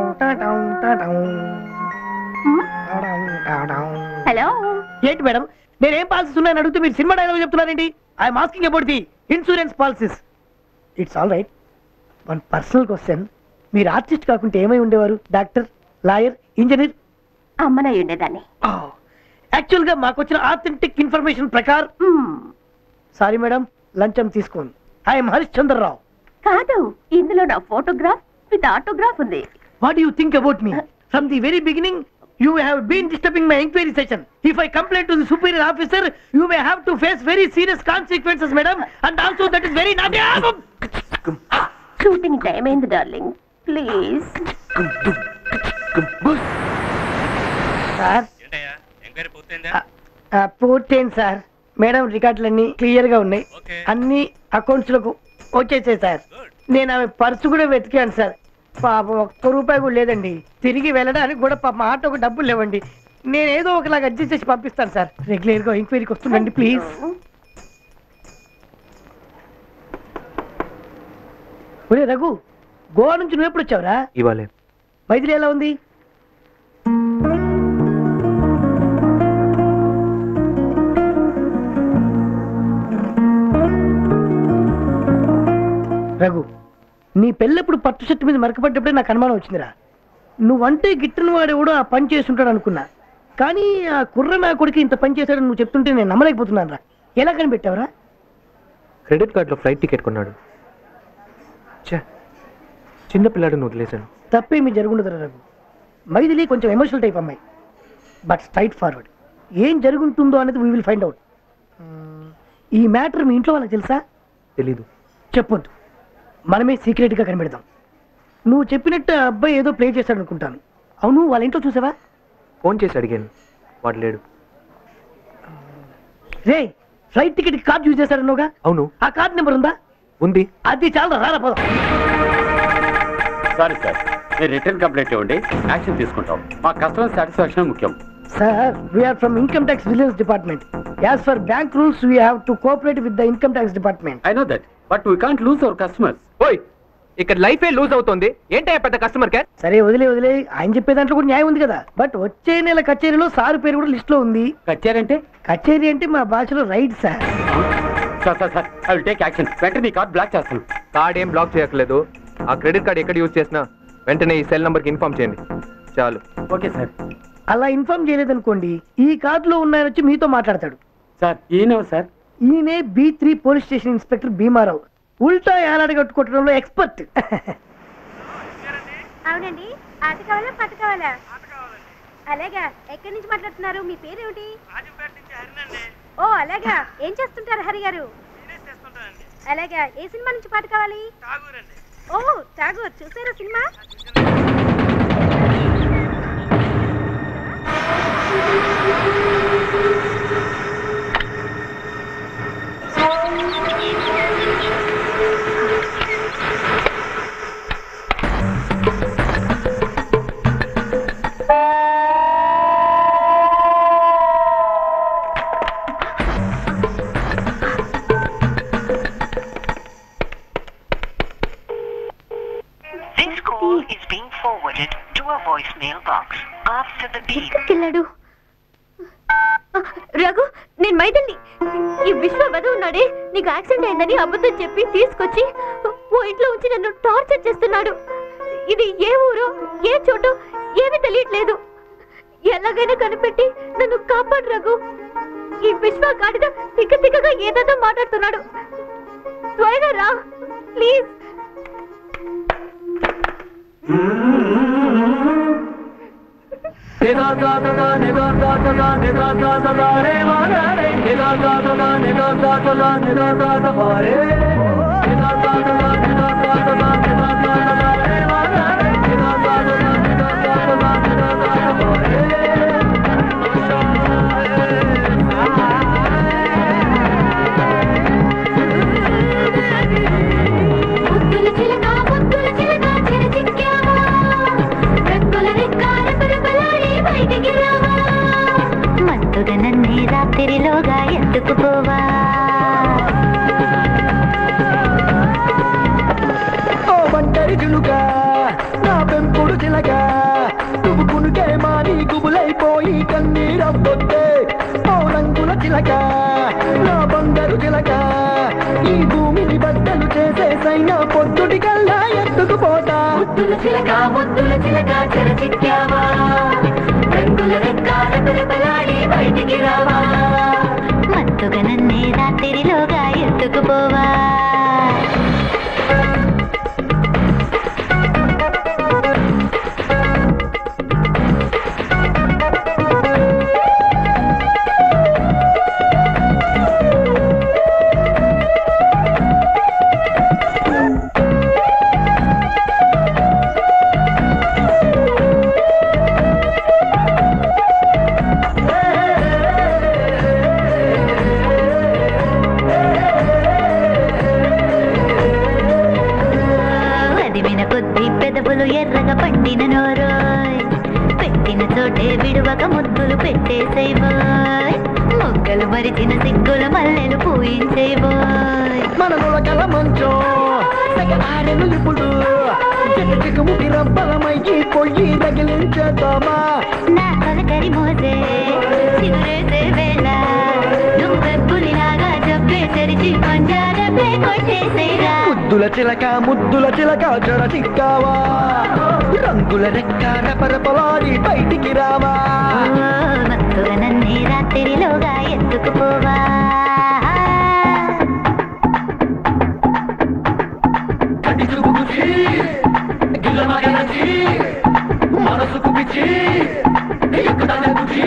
హలో ఏంటి మేడం నేనేం పాలసీస్ ఉన్నాయని అడిగితే మీరు సినిమా డైలాగ్ చెప్తున్నారేంటి I'm asking about the insurance policies it's all right one personal question మీరు ఆర్టిస్ట్ కాకుంటే ఏమై ఉండేవారు డాక్టర్ లాయర్ ఇంజనీర్ అమ్మనై ఉండేదాన్ని యాక్చువల్ గా మాకు వచ్చిన ఆథెంటిక్ ఇన్ఫర్మేషన్ ప్రకారం సారీ మేడం లంచం తీసుకోండి ఐఎమ్ హరిశ్చంద్ర రావు కాదు ఇందులో నా ఫోటోగ్రాఫ్ విత్ ఆటోగ్రాఫ్ ఉంది what you think about me from the very beginning you have been disturbing my enquiry session if I complaint to the superior officer you may have to face very serious consequences madam and also that is very not shooting time అయింది darling please sir పూర్తయింది sir madam రికార్డులన్నీ clear గా ఉన్నాయి అన్ని accounts లకు వచ్చేసాయి sir నేను ఆమె పర్సు కూడా వెతికాను సార్ పాపం ఒక్క రూపాయి కూడా లేదండి తిరిగి వెళ్ళడానికి కూడా పాపం ఆటోకు డబ్బులు లేవండి నేను ఏదో ఒకలాగా అడ్జస్ట్ చేసి పంపిస్తాను సార్ రెగ్యులర్ గా ఎంక్వైరీకి వస్తుందండి ప్లీజ్ ఒరే రఘు గోవా నుంచి నువ్వు ఎప్పుడు వచ్చావురా ఇవాళే మైథిలి ఎలా ఉంది రఘు నీ పెళ్ళప్పుడు పట్టు షర్టు మీద మరకపడ్డప్పుడే నాకు అనుమానం వచ్చిందిరా నువ్వంటే గిట్టని వాడెవడో ఆ పని చేస్తుంటాడు అనుకున్నా కానీ ఆ కుర్ర నా కొడుకు ఇంత పని చేశాడని నువ్వు చెప్తుంటే నేను నమ్మలేకపోతున్నాను రా ఎలా కనిపెట్టావురా క్రెడిట్ కార్డులో ఫ్లైట్ టికెట్ కొన్నాడు ఛే చిన్న పిల్లాడిని వదిలేశాను తప్పేమీ జరుగుండదురా రఘు మైథిలి కొంచెం ఎమోషనల్ టైప్ అమ్మాయి బట్ స్ట్రైట్ ఫార్వర్డ్ ఏం జరుగుంటుందో అనేది వీ విల్ ఫైండ్ అవుట్ ఈ మ్యాటర్ మీ ఇంట్లో వాళ్ళకి తెలుసా తెలీదు చెప్పొద్దు మనమే సీక్రెట్గా కనిపెడదాం నువ్వు చెప్పినట్టు ఆ అబ్బాయి ఏదో ప్లే చేశాడు అనుకుంటాను అవును వాళ్ళ ఇంట్లో చూసావా ఫోన్ చేసి అడిగాను వాడు లేడు రే ఫ్లైట్ టికెట్ కార్డ్ యూజ్ చేశాడన్నావుగా అవును ఆ కార్డ్ నెంబర్ ఉందా ఉంది అది చాలా రారా పోదాం సారీ సార్ మీరు రిటర్న్ కంప్లైంట్ ఇవ్వండి యాక్షన్ తీసుకుంటాం మా కస్టమర్ సాటిస్ఫాక్షన్ ముఖ్యం sir we are from income tax vigilance department as per bank rules we have to cooperate with the income tax department I know that but we can't lose our customers ఓయ్ ఇక్కడ లైఫే loose అవుతుంది ఏంటయ్యా పెద్ద customer care సరే వదిలే వదిలే ఆయన చెప్పే దాంట్లో కూడా న్యాయం ఉంది కదా బట్ వచ్చే నెల కచేరీలో సార్ పేరు కూడా లిస్ట్ లో ఉంది కచేరీ అంటే కచేరీ అంటే మా భాషలో right sir sir sir sir I will take action వెంటనే ఈ కార్డ్ బ్లాక్ చేస్తాను కార్డ్ ఏం బ్లాక్ చేయట్లేదు ఆ క్రెడిట్ కార్డ్ ఎక్కడ యూజ్ చేసినా వెంటనే ఈ సెల్ నంబర్కి ఇన్ఫార్మ్ చేయండి చాలు ఓకే సార్ అలా ఇన్ఫార్మ్ చేయలేదనుకోండి ఈ కార్డులో ఉన్నాయని వచ్చి మీతో మాట్లాడతాడు సార్ ఈయన సార్ ఈయనే B three police station inspector Bhimarao ఉల్టా ఏలాడ కట్టుకోవడంలో ఎక్స్పర్ట్ అవునండి ఆట కావాలా పాట కావాలా అలాగా ఎక్కడి నుంచి మాట్లాడుతున్నారు మీ పేరేమిటి ఓ అలాగా ఏం చేస్తుంటారు హరి గారు అలాగా ఏ సినిమా నుంచి పాట కావాలి ఓ ఠాగూర్ చూసారా సినిమా This call is being forwarded to a voicemail box. After the beep. వెళ్ళాడు రఘు నేను మైథిల్ని ఈ విశ్వ వధ ఉన్నాడే నీకు యాక్సిడెంట్ అయిందని అబద్ధం చెప్పి తీసుకొచ్చి ఓ ఇంట్లో ఉంచి నన్ను టార్చర్ చేస్తున్నాడు ఇది ఏ ఊరో ఏ చోటో ఏమీ తెలియట్లేదు ఎలాగైనా కనిపెట్టి నన్ను కాపాడు రఘు ఈ విశ్వ గాడిద తిక్క తిక్కగా ఏదేదో మాట్లాడుతున్నాడు త్వరగా రా ప్లీజ్ ముద్దుల చిలక ముద్దుల చిలక చిరచిక్కావా రెక్కల రెక్కాల పరపలాడి బయటికి రావా మత్తుగా నన్నే రాత్రిలోగా ఎత్తుకుపోవా ఓ ఒంటరి చిలుక నా పెంపుడు చిలక నువ్వు కునుకే మాని గుబులైపోయి కన్నీరబ్బొద్దే ఓ రంగుల చిలక నా బంగారు చిలక ఈ భూమిని బద్దలు చేసే సైనా పొద్దుటి కల్లా ముద్దుల చిలక ముద్దుల చిలక చెర చిక్కావా రంగుల రెక్కాల పిలపలాడి బయటికి రావా మత్తుగా నన్నే రాత్రిలోగా ఎత్తుకుపోవా వదిమిన కొద్ది పెదవులు ఎర్రగా పండిన నోరోయ్ పెట్టిన చోటే విడువక ముద్దులు పెట్టేసేవోయ్ మొగ్గలు మరిచిన సిగ్గుల మల్లెలు పూయించేవోయ్ మన కల మంచం ఆరెను ఇప్పుడు చెట్టుకు రబ్బలమయ్యి పొయ్యి తగిలించేద్దామా నా కొలకరి మోసే చిగురేసే వేళ నువ్వెప్పులిలాగా జబ్బే తెరిచి పంజారపే కొట్టేసేరా ముద్దుల చిలక ముద్దుల చిలక జర చిక్కావా రంగుల రెక్క రెపరెపలాడి బయటికి రావా మత్తుగా నన్నే రాత్రిలోగా ఎత్తుకుపోవా మనసుకు పిచ్చి ఎక్కుతానే కుచి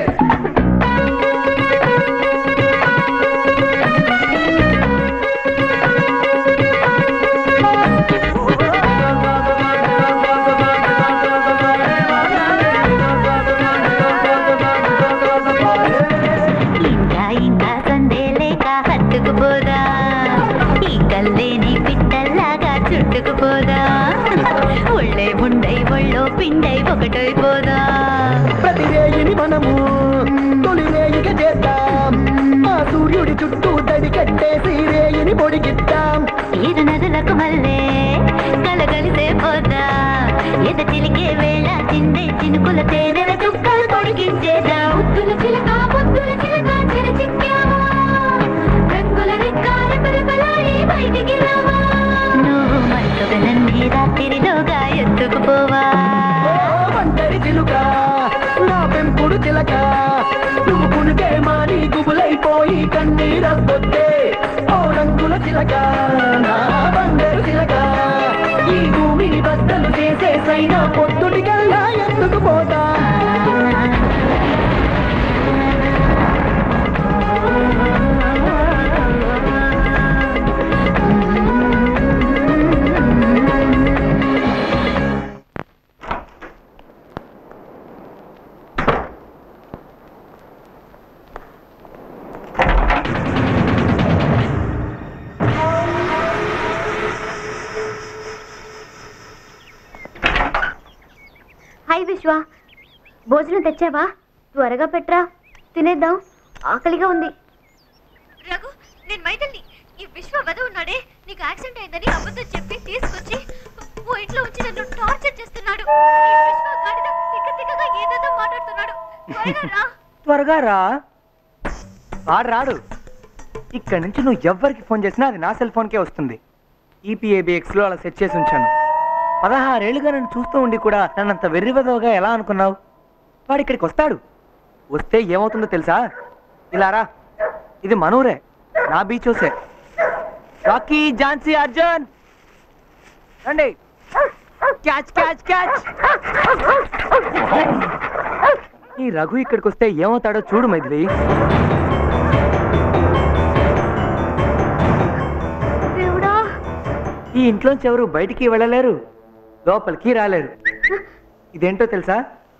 ఇంకా ఇంకా సందే లేక హత్తుకుపోదా ఈ కల్లేని పిట్టల్లాగా చుట్టుకుపోదా ఒళ్ళే ఉండై ఒళ్ళో పిండై ఒకటైపోదా ప్రతి రేయిని మనము తొలి రేయిక చేద్దాం ఆ సూర్యుడి చుట్టూ దడి కట్టేసి రేయిని పొడిగిద్దాం ఇరు నదులకు మల్లే కలగలిసే పోదా ఎద చిలికే వేళ చిందే చినుకుల తేనెల చుక్కలు తొడిగించేదా ముద్దుల చిలక ముద్దుల చిలక చెర చిక్కావా రంగుల రెక్కాల పరపలాడి బయటికి రావా నువ్వు మత్తుగా నన్నే రాత్రిలోగా ఎత్తుకుపోవా ఒంటరి చిలుక నా పెంపుడు చిలక నువ్వు కునికే మాని గుబులైపోయి కన్నీరబ్బొద్దే ఓ రంగుల చిలక నా బంగారు చిలక ఈ భూమిని బద్దలు చేసేసైనా పొద్దుటికల్లా ఎందుకు పోతా హాయ్ విశ్వ భోజనం తెచ్చావా త్వరగా పెట్టరా తినేద్దాం ఆకలిగా ఉంది రఘు నేను మైథిల్ని ఈ విశ్వ వద ఉన్నాడే నీకు యాక్సిడెంట్ అయిందని అబద్ధం చెప్పి తీసుకొచ్చి ఓ ఇంట్లో ఉంచి నన్ను టార్చర్ చేస్తున్నాడు ఈ విశ్వ గాడిద తిక్క తిక్కగా ఏదేదో మాట్లాడుతున్నాడు త్వరగా రా త్వరగా రా వాడు రాడు ఇక్కడ నుంచి నువ్వు ఎవ్వరికి ఫోన్ చేసినా అది నా సెల్ ఫోన్కే వస్తుంది ఈపీఏబిఎక్స్లో అలా సెట్ చేసి ఉంచాను పదహారేళ్ళుగా నన్ను చూస్తూ ఉండి కూడా నన్నంత వెర్రివదవగా ఎలా అనుకున్నావు వాడు ఇక్కడికి వస్తాడు వస్తే ఏమవుతుందో తెలుసా ఇలా రా ఇది మనూరే నా బీచ్ హౌసే రాకీ ఝాన్సీ అర్జున్ రండి క్యాచ్ క్యాచ్ క్యాచ్ ఈ రఘు ఇక్కడికి వస్తే ఏమవుతాడో చూడు మైథిలి దేవుడా ఈ ఇంట్లోంచి ఎవరు బయటికి వెళ్ళలేరు లోపలికి రాలేరు ఇదేంటో తెలుసా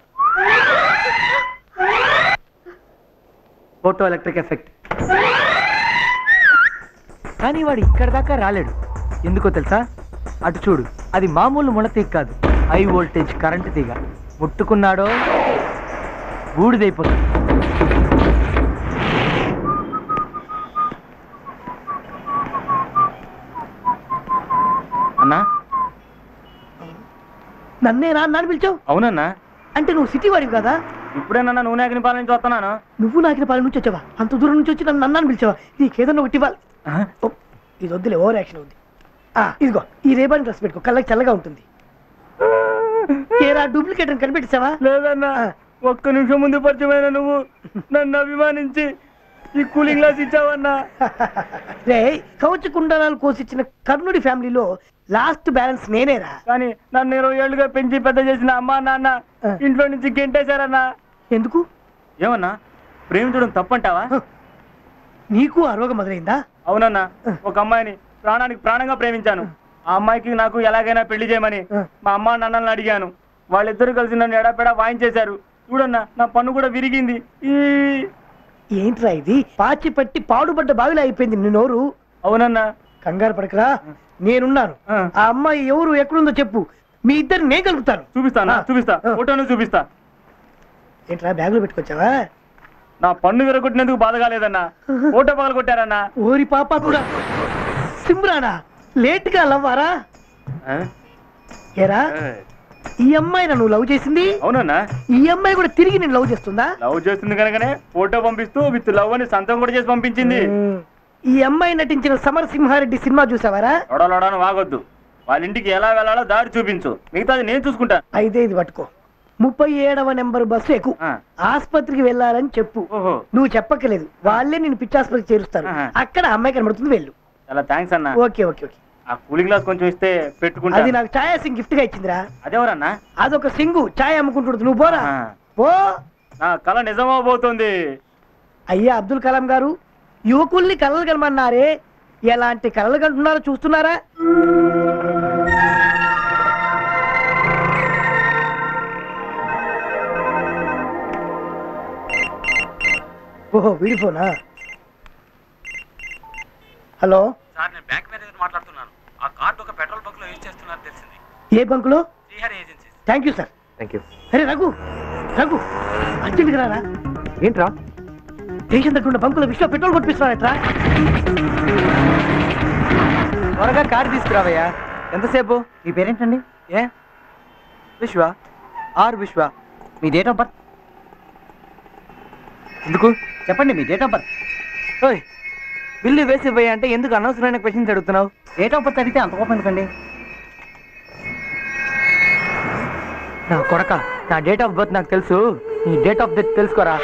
ఫోటో ఎలక్ట్రిక్ ఎఫెక్ట్ కానీ వాడు ఇక్కడ దాకా రాలేడు ఎందుకో తెలుసా అటు చూడు అది మామూలు మునతీగ కాదు హై వోల్టేజ్ కరెంట్ తీగ ముట్టుకున్నాడో బూడిదైపోతుంది అన్నా నన్నే నా అన్నాను పిలిచావు అవునన్నా అంటే నువ్వు సిటీ వాడివి కదా ఇప్పుడేనన్నా నూనె అగ్నిపాల నుంచి వస్తున్నాను నువ్వు నాకిన పాలన నుంచి వచ్చావా అంత దూరం నుంచి వచ్చి నన్ను అన్నాను పిలిచావా నీకేదన్నా ఒకటి ఇవ్వాలి ఓ, ఇది వద్దులే ఓవర్ యాక్షన్ ఉంది ఆ, ఇదిగో ఈ రేబాన్ డ్రెస్ పెట్టుకో కళ్ళకి చల్లగా ఉంటుంది ఏరా డూప్లికేట్ అని కనిపెట్టేసావా లేదన్నా ఒక్క నిమిషం ముందు పరిచయమైన నువ్వు నన్ను అభిమానించి ఈ కూలింగ్ గ్లాస్ ఇచ్చావన్నా రే కవచ కుండలాలు కోసిచ్చిన కర్ణుడి ఫ్యామిలీలో లాస్ట్ బ్యాలెన్స్ నేనేరా కానీ నన్ను ఇరవై ఏళ్ళుగా పెంచి పెద్ద చేసిన అమ్మా నాన్న ఇంట్లో నుంచి గెంటేశారన్నా ఎందుకు ఏమన్నా ప్రేమించడం తప్పంటావా నీకు ఆ రోగం మొదలైందా అవునన్నా ఒక అమ్మాయిని ప్రాణానికి ప్రాణంగా ప్రేమించాను ఆ అమ్మాయికి నాకు ఎలాగైనా పెళ్లి చేయమని మా అమ్మ నాన్నల్ని అడిగాను వాళ్ళిద్దరూ కలిసి నన్ను ఎడాపెడా వాయించేశారు చూడన్నా నా పన్ను కూడా విరిగింది ఈ ఏంట్రా ఇది పాచి పట్టి పాడుపడ్డ బావిలా అయిపోయింది నీ నోరు అవునన్నా కంగారు పడకరా నేనున్నాను ఆ అమ్మాయి ఎవరు ఎక్కడుందో చెప్పు మీ ఇద్దరు నేను కలుగుతాను చూపిస్తానా చూపిస్తా ఫోటోను చూపిస్తా ఏంట్రా బ్యాగులో పెట్టుకొచ్చావా నా పన్ను విరగొట్టినందుకు బాధగా లేదన్నా ఫోటో పగల కొట్టారన్నా ఓరి పాప కూడా సిమ్రానా లేట్ గా లవ్వారా ఏరా ఈ అమ్మాయి నువ్వు లవ్ చేసింది అవునన్నా ఈ అమ్మాయి కూడా తిరిగి నేను లవ్ చేస్తుందా లవ్ చేస్తుంది కనుకనే ఫోటో పంపిస్తూ విత్ లవ్ అని సంతం కూడా చేసి పంపించింది ఈ అమ్మాయి నటించిన సమరసింహారెడ్డి సినిమా చూసావారా లొడలొడను వాగొద్దు వాళ్ళ ఇంటికి ఎలా వెళ్ళాలో దారి చూపించు మిగతాది నేను చూసుకుంటా అయితే ఇది పట్టుకో ముప్పై ఏడవ నెంబర్ బస్సు ఎక్కు ఆస్పత్రికి వెళ్ళాలని చెప్పు నువ్వు చెప్పక్కలేదు వాళ్ళే నేను పిచ్చాసుపత్రికి చేరుస్తారు అక్కడ అమ్మాయి కనబడుతుంది వెళ్ళు చాలా థ్యాంక్స్ అన్న ఓకే ఓకే ఓకే ఆ కూలింగ్ గ్లాస్ కొంచెం ఇస్తే పెట్టుకుంటా అది నాకు ఛాయా సింగ్ గిఫ్ట్ గా ఇచ్చిందిరా అదెవరన్నా అదొక సింగు ఛాయ్ అమ్ముకుంటుంది నువ్వు పోరా పో నా కళ నిజమవబోతోంది అయ్యా అబ్దుల్ కలాం గారు యువకుల్ని కలలు కనమన్నారే ఎలాంటి కలలు కంటున్నారో చూస్తున్నారా ఓహో వీడి ఫోనా హలో సార్ నేను బ్యాంక్ మేనేజర్ మాట్లాడుతున్నాను ఆ కార్డు ఒక పెట్రోల్ బంక్ లో యూజ్ చేస్తున్నారు తెలిసింది ఏ బంకులో Srihari agency thank you sir thank you అరే రఘు రఘు అర్జెంట్గా రారా ఏంట్రా దేశం దగ్గర ఉన్న బంకులో విశ్వ పెట్రోల్ కొట్టిస్తున్నారట్రా త్వరగా కారు తీసుకురావయ్యా ఎంతసేపు మీ పేరేంటండి ఏ విశ్వ ఆర్ విశ్వ మీ డేట్ ఆఫ్ బర్త్ ఎందుకు చెప్పండి మీ డేట్ ఆఫ్ బర్త్ ఓయ్ బిల్లు వేసి ఇవ్వయ్యా అంటే ఎందుకు అనవసరమైన క్వశ్చన్స్ అడుగుతున్నావు డేట్ ఆఫ్ బర్త్ అడిగితే అంత కోపం ఎందుకండి నా కొడక నా డేట్ ఆఫ్ బర్త్ నాకు తెలుసు నీ డేట్ ఆఫ్ డెత్ తెలుసుకోరా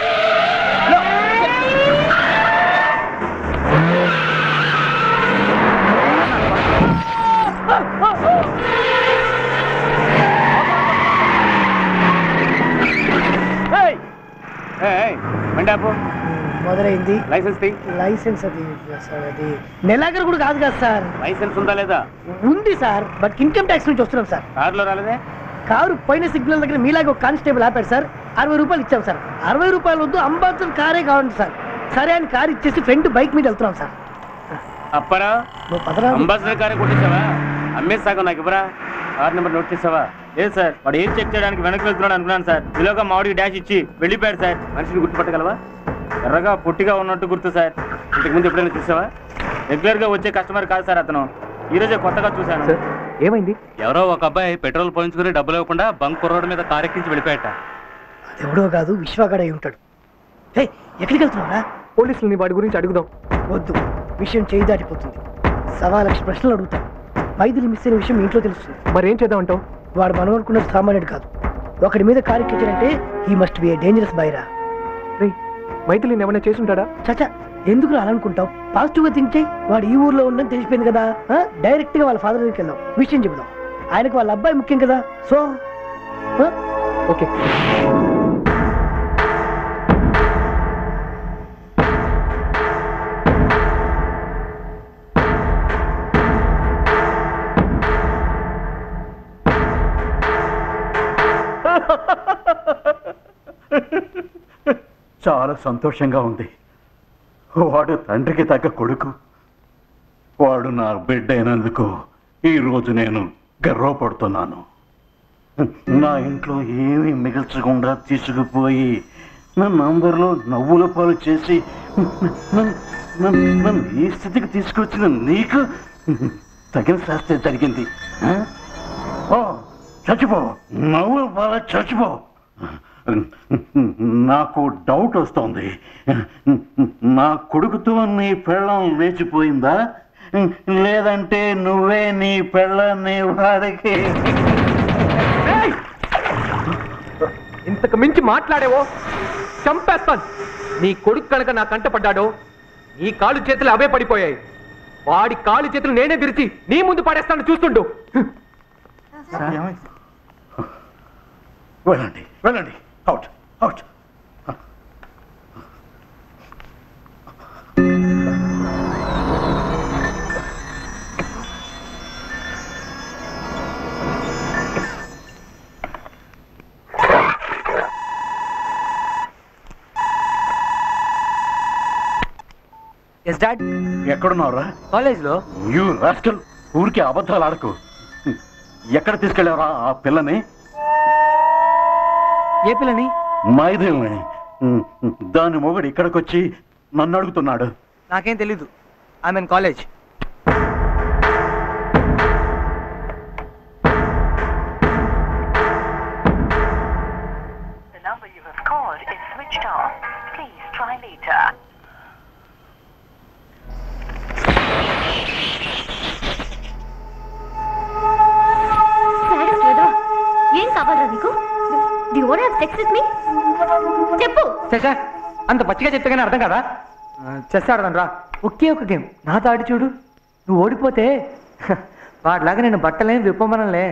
మండాపు మొదలైంది లైసెన్స్ తీ లైసెన్స్ అది సార్ అది నెలాఖరు కూడా కాదు కదా సార్ లైసెన్స్ ఉందా లేదా ఉంది సార్ బట్ ఇన్కమ్ ట్యాక్స్ నుంచి వస్తున్నాం సార్ కారులో రాలేదే కారు పైన సిగ్నల్ దగ్గర మీలాగా ఒక కానిస్టేబుల్ ఆపాడు సార్ అరవై రూపాయలు ఇచ్చాం సార్ అరవై రూపాయలు వద్దు అంబాసిడర్ కారే కావాలి సార్ సరే అని కారు ఇచ్చేసి ఫ్రంట్ బైక్ మీద వెళ్తున్నాం సార్ అప్పరా నువ్వు పదరా అంబాసిడర్ కారే కొట్టేసావా అమ్మేసి సాగు నాకు ఇవ్వరా కార్ నెంబర్ నోట్ చేసావా లేదు సార్ వాడు ఏం చెక్ చేయడానికి వెనక్కి వెళ్తున్నాడు అనుకున్నాను సార్ ఇలాగా మామిడికి డాష్ ఇచ్చి వెళ్ళిపోయాడు సార్ మనిషిని గుర్తుపట్టగలవా ఎర్రగా పొట్టిగా ఉన్నట్టు గుర్తు సార్ ఇంతకు ముందు ఎప్పుడైనా చూసావా రెగ్యులర్ గా వచ్చే కస్టమర్ కాదు సార్ అతను ఈ రోజే కొత్తగా చూశాను ఏమైంది ఎవరో ఒక అబ్బాయి పెట్రోల్ పోయించుకుని డబ్బులు ఇవ్వకుండా బంక్ కుర్రోడ్ మీద కారెక్కించి వెళ్ళిపోయాట అది ఎవడో కాదు విశ్వగడ అయి ఉంటాడు హే ఎక్కడికి వెళ్తున్నావురా పోలీసులని వాడి గురించి అడుగుదాం వద్దు విషయం చేయి దాటిపోతుంది సవా లక్ష ప్రశ్నలు అడుగుతాను మైదులు మిస్ అయిన విషయం మీ ఇంట్లో తెలుస్తుంది మరి ఏం చేద్దామంటావు వాడు మనం అనుకున్నది సామాన్యుడు కాదు ఒకడి మీద కారెక్కించాడంటే he must be a dangerous బైరా రే మైథిలిని ఏమైనా చేసుంటాడా చచా ఎందుకు అలా అనుకుంటావు పాజిటివ్ గా థింక్ చేయి వాడు ఈ ఊర్లో ఉందని తెలిసిపోయింది కదా డైరెక్ట్ గా వాళ్ళ ఫాదర్ దగ్గరికి వెళ్దాం విషయం చెబుదాం ఆయనకు వాళ్ళ అబ్బాయి ముఖ్యం కదా సో ఓకే చాలా సంతోషంగా ఉంది వాడు తండ్రికి తగ్గ కొడుకు వాడు నా బిడ్డ అయినందుకు ఈరోజు నేను గర్వపడుతున్నాను నా ఇంట్లో ఏమీ మిగల్చకుండా తీసుకుపోయి నా నంబర్లో నవ్వుల పాలు చేసి నన్ను- నన్ను నన్ను ఈ స్థితికి తీసుకొచ్చిన నీకు తగిన శాస్త్రం జరిగింది ఆ? ఓ చచ్చిపో నవ్వుల పాల చచ్చిపో నాకు డౌట్ వస్తోంది నా కొడుకుతో నీ పెళ్ళం లేచిపోయిందా లేదంటే నువ్వే నీ పెళ్ళాన్ని వాడికి ఇంతకు మించి మాట్లాడేవో చంపేస్తాను నీ కొడుకు కనుక నా కంట పడ్డాడో నీ కాళ్ళు చేతులు అవే పడిపోయాయి వాడి కాళ్ళు చేతులు నేనే విరిచి నీ ముందు పడేస్తాను చూస్తుండు వెళ్ళండి వెళ్ళండి అవుట్ అవుట్ ఎస్ డాడ్ ఎక్కడున్నావురా కాలేజ్లో యూ రాస్కల్ ఊరికి అబద్ధాలు ఆడకు ఎక్కడ తీసుకెళ్ళావరా ఆ పిల్లని ఏ పిల్లని మైదేల్ని దాని మొగుడు ఇక్కడికి వచ్చి నన్ను అడుగుతున్నాడు నాకేం తెలీదు I mean college The number you have called is switched off. Please try later. Saddest weather. ఏం కావాలరా నీకు do you want have sex with me చెప్పు చచ్చా అంత పచ్చిగా చెప్తే కానీ అర్థం కదా చెస్ ఆడదాం రా ఒకే ఒక గేమ్ నాతో ఆడి చూడు నువ్వు ఓడిపోతే హ, వాడిలాగా నేను బట్టలేం విప్పమనలే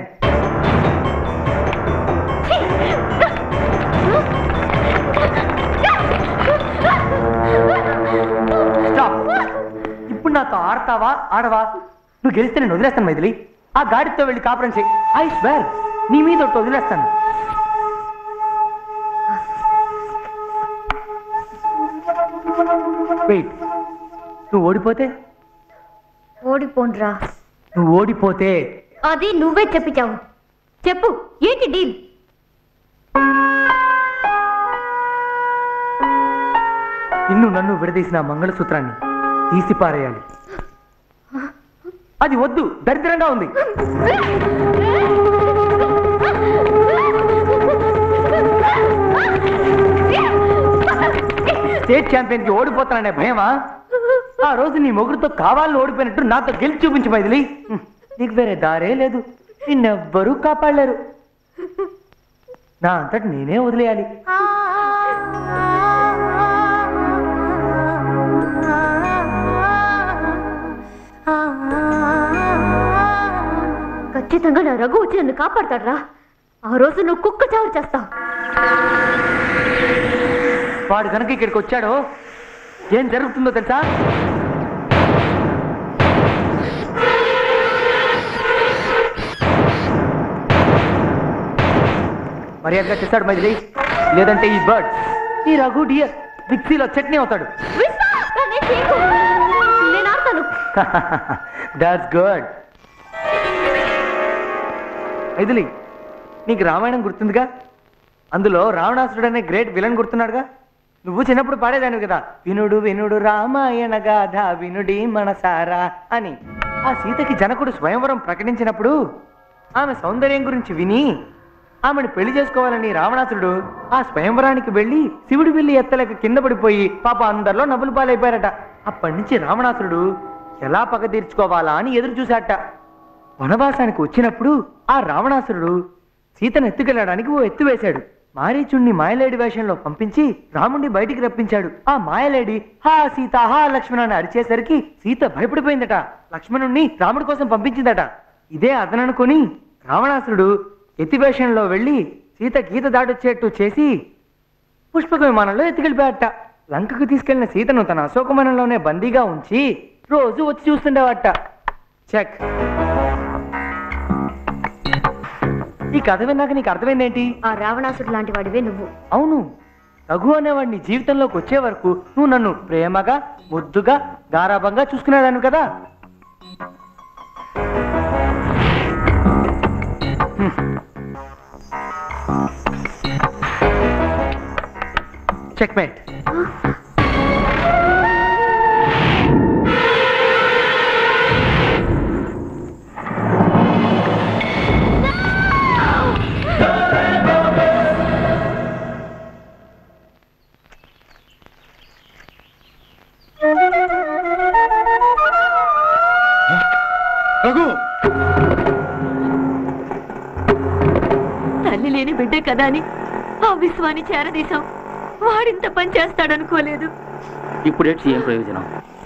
Stop. ఇప్పుడు నాతో ఆడతావా ఆడవా నువ్వు గెలిస్తే నేను వదిలేస్తాను మైథిలి ఆ గాడితో వెళ్ళి కాపురం చేయి ఐ స్వేర్ నీ మీద ఒకటి వదిలేస్తాను వెయిట్ నువ్వు ఓడిపోతే ఓడిపోండ్రా నువ్వు ఓడిపోతే అది నువ్వే చెప్పించావు చెప్పు ఏంటి డీల్ నిన్ను నన్ను విడదీసిన ఆ మంగళసూత్రాన్ని తీసి పారేయాలి అది వద్దు దరిద్రంగా ఉంది స్టేట్ ఛాంపియన్ కి ఓడిపోతాననే భయమా ఆ రోజు నీ మొగుడుతో కావాలని ఓడిపోయినట్టు నాతో గెలిచి చూపించు మైథిలి హ్మ్. నీకు వేరే దారే లేదు నిన్నెవ్వరూ కాపాడలేరు నా అంతటి నేనే వదిలేయాలి ఖచ్చితంగా నా రఘు వచ్చి నన్ను కాపాడతాడ్రా ఆ రోజు నువ్వు కుక్క చావు చేస్తావు వాడు కనుక ఇక్కడికి వచ్చాడో ఏం జరుగుతుందో తెలుసా మర్యాదగా చేస్తాడు మైథిలి లేదంటే ఈ బర్డ్ ఈ రఘు డియర్ మిక్సీలో చట్నీ అవుతాడు నేను ఆడతాను దాట్స్ గుడ్ మైథిలి నీకు రామాయణం గుర్తుందిగా అందులో రావణాసురుడు అనే గ్రేట్ విలన్ గుర్తున్నాడుగా నువ్వు చిన్నప్పుడు పాడేదానివి కదా వినుడు వినుడు రామాయణ గాథ వినుడి మనసారా అని ఆ సీతకి జనకుడు స్వయంవరం ప్రకటించినప్పుడు ఆమె సౌందర్యం గురించి విని ఆమెను పెళ్లి చేసుకోవాలని రావణాసురుడు ఆ స్వయంవరానికి వెళ్ళి శివుడి వెళ్ళి ఎత్తలేక కింద పడిపోయి పాప అందరిలో నవ్వులు పాలైపోయారట అప్పటి నుంచి రావణాసురుడు ఎలా పగ తీర్చుకోవాలా అని ఎదురు చూశాట వనవాసానికి వచ్చినప్పుడు ఆ రావణాసురుడు సీతను ఎత్తుకెళ్ళడానికి ఓ ఎత్తు వేశాడు మారీచుణ్ణి మాయలేడి వేషంలో పంపించి రాముణ్ణి బయటికి రప్పించాడు ఆ మాయలేడి హా సీత హా లక్ష్మణ అని అరిచేసరికి సీత భయపడిపోయిందట లక్ష్మణుణ్ణి రాముడి కోసం పంపించిందట ఇదే అదననుకొని రావణాసురుడు ఎత్తి వేషంలో వెళ్ళి సీత గీత దాటొచ్చేట్టు చేసి పుష్పక విమానంలో ఎత్తుకెళ్ళిపోయాట లంకకు తీసుకెళ్లిన సీతను తన అశోకవనంలోనే బందీగా ఉంచి రోజు వచ్చి చూస్తుండేవాట చెక్ ఈ కథ విన్నాక నీకు అర్థమైందేంటి ఆ రావణాసుడు లాంటి వాడివే నువ్వు అవును రఘు అనేవాడిని జీవితంలోకి వచ్చే వరకు నువ్వు నన్ను ప్రేమగా ముద్దుగా గారాభంగా చూసుకునేదాన్ని కదా చెక్మేట్ రఘు తల్లి లేని బిడ్డే కదా అని ఆ విశ్వాన్ని చేరదీశాం వాడింత పని చేస్తాడనుకోలేదు ఇప్పుడు ఏడ్చి ఏం ప్రయోజనం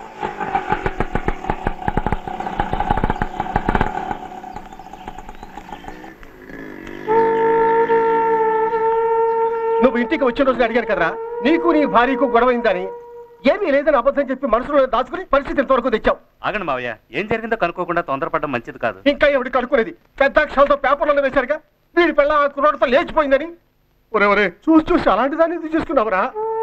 నువ్వు ఇంటికి వచ్చిన రోజు అడిగాను కదరా నీకు నీ భార్యకు గొడవైందని ఏమీ లేదని అబద్ధం చెప్పి మనసులో దాచుకుని పరిస్థితి ఇంతవరకు తెచ్చావు ఆగండి మావయ్య ఏం జరిగిందో కనుక్కోకుండా తొందరపడడం మంచిది కాదు ఇంకా ఎవరికి కనుక్కునేది పెద్ద అక్షరాలతో పేపర్లలో వేశారుగా వీడి పిల్ల ఆ కుర్రాడితో లేచిపోయిందని ఒరే ఒరే చూసి చూసి అలాంటి దాన్ని ఇది చేసుకున్నావురా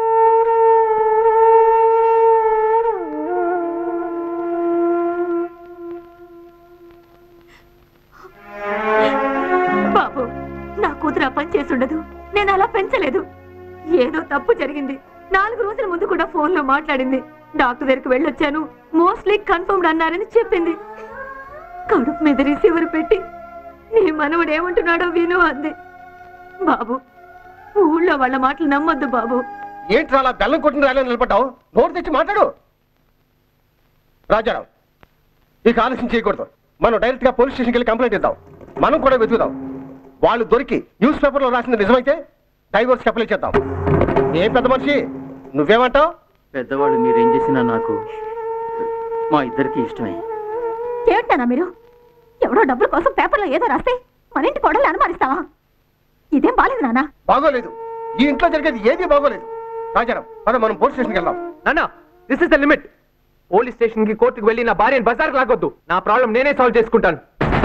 బాబు నా కూతురు ఆ పని చేసుండదు నేను అలా పెంచలేదు ఏదో తప్పు జరిగింది నాలుగు రోజుల ముందు కూడా ఫోన్ లో మాట్లాడింది డాక్టర్ దగ్గరికి వెళ్ళొచ్చాను మోస్ట్లీ కన్ఫర్మ్డ్ అన్నారని చెప్పింది కడుపు మీద రిసీవర్ పెట్టి నీ మనవడు ఏమంటున్నాడో విను అంది బాబు ఊళ్ళో వాళ్ళ మాటలు నమ్మొద్దు బాబు ఏంటి అలా బెల్లం కొట్టిన రాయలో నిలబడ్డావు నోరు తెచ్చి మాట్లాడు రాజారావు ఇక ఆలస్యం చేయకూడదు మనం డైరెక్ట్ గా పోలీస్ స్టేషన్కి వెళ్ళి కంప్లైంట్ ఇద్దాం మనం కూడా వెతుకుదాం వాళ్ళు దొరికి న్యూస్ పేపర్లో రాసింది నిజమైతే డైవర్స్ అప్లై చేద్దాం ఏం పెద్ద మనిషి నువ్వేమంటావు పెద్దవాళ్ళు మీరేం చేసినా నాకు మా ఇద్దరికి ఇష్టమే ఏమిటానా మీరు ఎవడో డబ్బుల కోసం పేపర్లో ఏదో రాస్తే మన ఇంటి కోడలు అనుమానిస్తావా ఇదేం బాలేదు నాన్న బాగోలేదు ఈ ఇంట్లో జరిగేది ఏది బాగోలేదు రాజారావు పద మనం పోలీస్ స్టేషన్కి వెళ్దాం నాన్న this is the limit police station కి కోర్టుకు వెళ్ళి నా భార్యను బజార్కి లాగొద్దు నా ప్రాబ్లం నేనే సాల్వ్ చేసుకుంటాను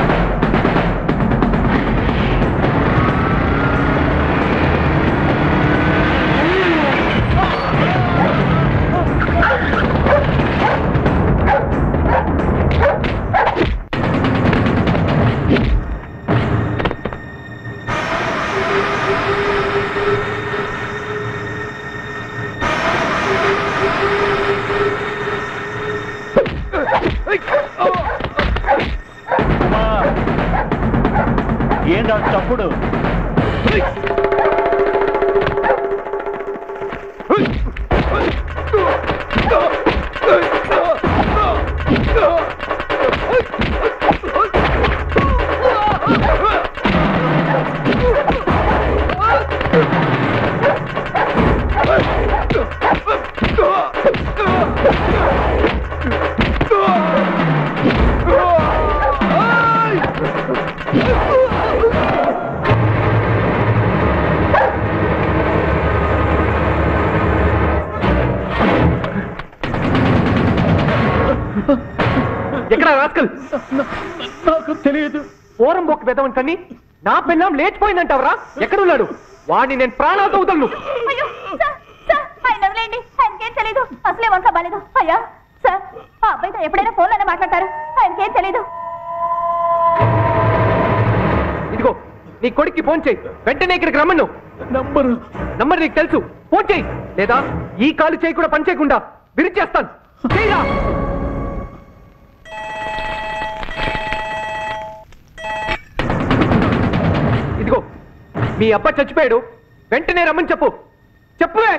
ఏంటా తప్పుడు ఎక్కడ రాస్కల్ నాకు తెలియదు ఓరం బొక్క పెదవని కన్ని నా పెన్నాం లేచిపోయిందంటావరా ఎక్కడున్నాడు వాడిని నేను ప్రాణాలతో వదలను అయ్యో సార్ సార్ ఆయన వదిలేయండి ఆయనకేం తెలీదు అసలే వంక బాలేదు అయ్యా సార్ ఆ అబ్బాయితో ఎప్పుడైనా ఫోన్లోనే మాట్లాడతారు ఆయనకేం తెలీదు ఇదిగో నీ కొడుక్కి ఫోన్ చేయి వెంటనే ఇక్కడికి రమ్మను నంబరు నంబర్ నీకు తెలుసు ఫోన్ చేయి లేదా ఈ కాలు చేయి కూడా పని చేయకుండా విరిచేస్తాను చేయరా ఇదిగో మీ అబ్బ చచ్చిపోయాడు వెంటనే రమ్మని చెప్పు చెప్పువే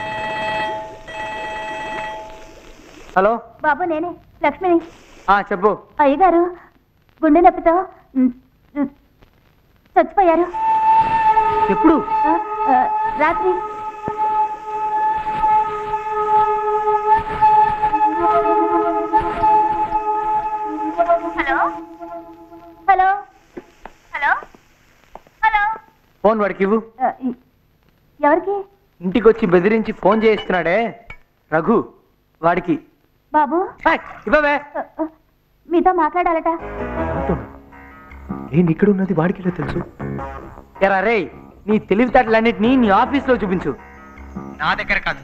హలో బాబు నేనే లక్ష్మిని ఆ చెప్పు అయ్యగారు గుండె నొప్పితో ఉమ్, ఉమ్, చచ్చిపోయారు ఎప్పుడు ఆ, ఆ, రాత్రి hello hello hello hello phone వాడికి ఇవ్వు ఆ, ఇ- ఎవరికి ఇంటికి వచ్చి బెదిరించి ఫోన్ చేయిస్తున్నాడే రఘు వాడికి బాబు ఇవ్వవే ఆ, ఆ, మీతో మాట్లాడాలట నేను ఇక్కడ ఉన్నది వాడికి తెలుసు ఎరా రే నీ తెలివితేటలన్నిటినీ నీ ఆఫీస్లో చూపించు నా దగ్గర కాదు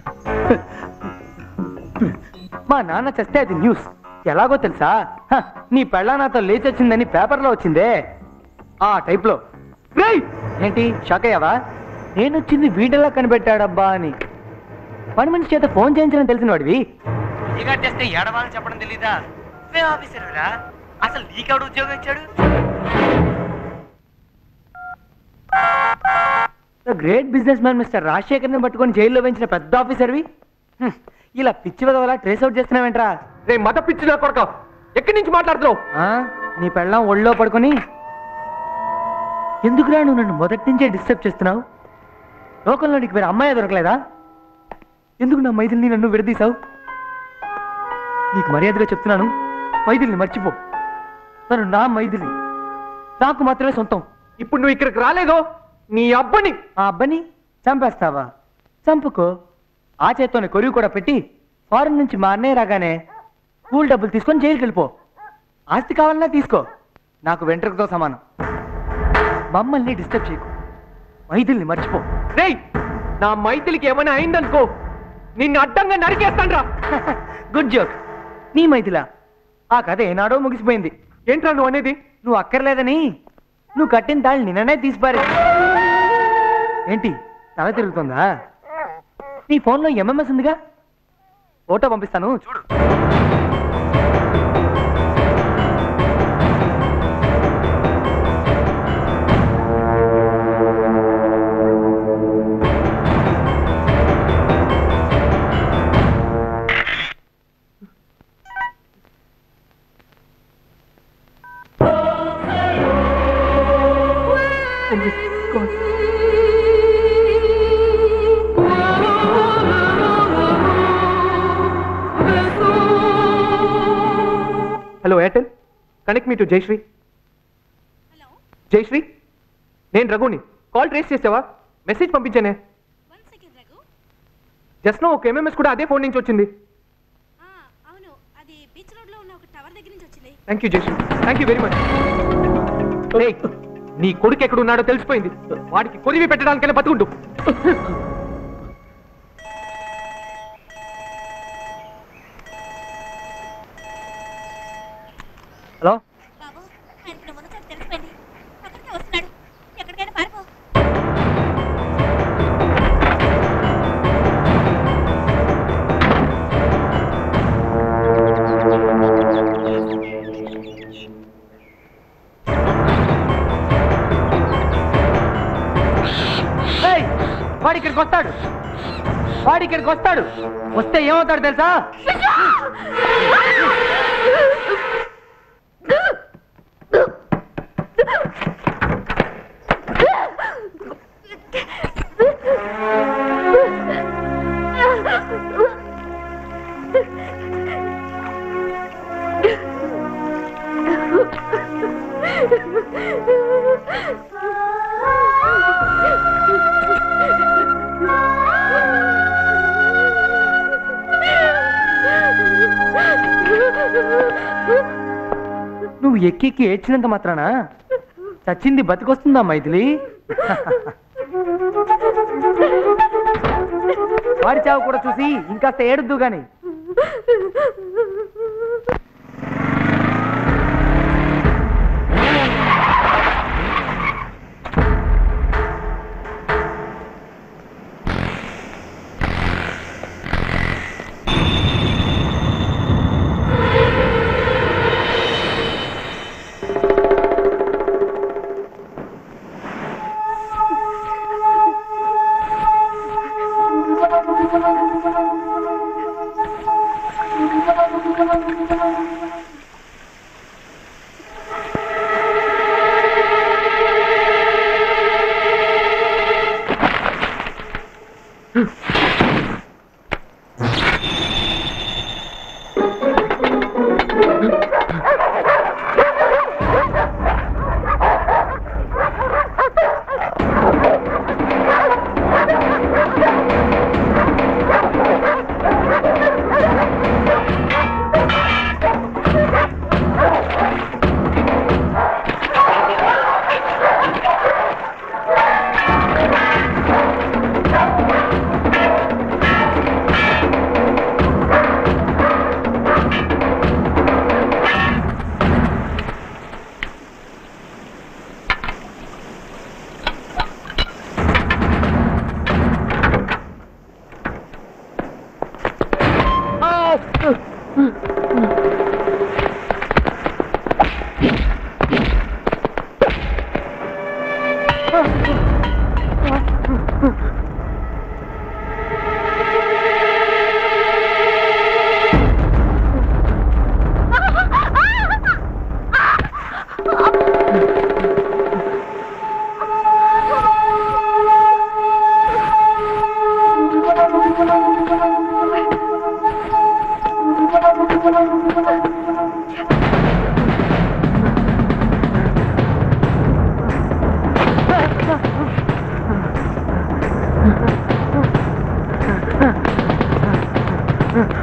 మా నాన్న చస్తే అది న్యూస్ ఎలాగో తెలుసా హ, నీ పెళ్ళా నాతో లేచొచ్చిందని పేపర్లో వచ్చిందే ఆ టైప్లో రేయ్! ఏంటి షాక్ అయ్యావా నేను వచ్చింది వీడియోలా కనిపెట్టాడబ్బా అని పని మనిషి చేత ఫోన్ చేయించడం తెలిసిన వాడివి చేస్తే ఏడవాలని చెప్పడం తెలీదా నువ్వే ఆఫీసర్ అసలు నీకెవడు ఉద్యోగం ఇచ్చాడు గ్రేట్ బిజినెస్ మ్యాన్ మిస్టర్ రాజశేఖర్ని పట్టుకొని జైల్లో వేయించిన పెద్ద ఆఫీసర్వి హ్మ్, ఇలా పిచ్చి విధవలా ట్రేస్ అవుట్ చేస్తున్నావేంట్రా రే మత పిచ్చి నా కొడక ఎక్కడి నుంచి మాట్లాడుతున్నావు ఆ, నీ పెళ్ళం ఒళ్ళో పడుకొని ఎందుకురా నువ్వు నన్ను మొదటి నుంచే డిస్టర్బ్ చేస్తున్నావు లోకంలో నీకు వేరే అమ్మాయి దొరకలేదా ఎందుకు నా మైథిలిని నన్ను విడదీశావు నీకు మర్యాదగా చెప్తున్నాను మైథిలిని మర్చిపో తను నా మైథిలి నాకు మాత్రమే సొంతం ఇప్పుడు నువ్వు ఇక్కడికి రాలేదో నీ అబ్బని ఆ అబ్బని చంపేస్తావా చంపుకో ఆ చేత్తోనే కొరివి కూడా పెట్టి ఫారెన్ నుంచి మా అన్నయ్య రాగానే స్కూల్ డబ్బులు తీసుకొని జైలుకి వెళ్ళిపో ఆస్తి కావాలన్నా తీసుకో నాకు వెంట్రుకతో సమానం మమ్మల్ని డిస్టర్బ్ చేయకు మైథిల్ని మర్చిపో రేయ్ నా మైథిలికి ఏమైనా అయిందనుకో నిన్ను అడ్డంగా నరికేస్తాన్రా గుడ్ జోక్ నీ మైథిలా ఆ కథ ఏనాడో ముగిసిపోయింది ఏంట్రా నువ్వు అనేది నువ్వు అక్కర్లేదని నువ్వు కట్టిన తాళ్ళు నిన్ననే తీసిపారే ఏంటి తల తిరుగుతుందా నీ ఫోన్లో ఎంఎంఎస్ ఉందిగా ఫోటో పంపిస్తాను చూడు hello Airtel connect me to Jayashree Jayashree నేను రఘుని కాల్ ట్రేస్ చేసావా మెసేజ్ పంపించానే జస్ట్ నో ఒక ఎంఎంఎస్ కూడా అదే ఫోన్ నుంచి వచ్చింది thank you Jayashree thank you very much నీ కొడుకు ఎక్కడున్నాడో తెలిసిపోయింది వాడికి కొరివి పెట్టడానికైనా బతుకుంటు హలో ఏయ్, వాడు ఇక్కడికి వస్తాడు వాడు ఇక్కడికి వస్తాడు వస్తే ఏమవుతాడు తెలుసా నువ్వు ఎక్కి ఎక్కి ఏడ్చినంత మాత్రాన చచ్చింది బతికొస్తుందా మైథిలి వాడి చావు కూడా చూసి ఇంకాస్త ఏడుద్దు గాని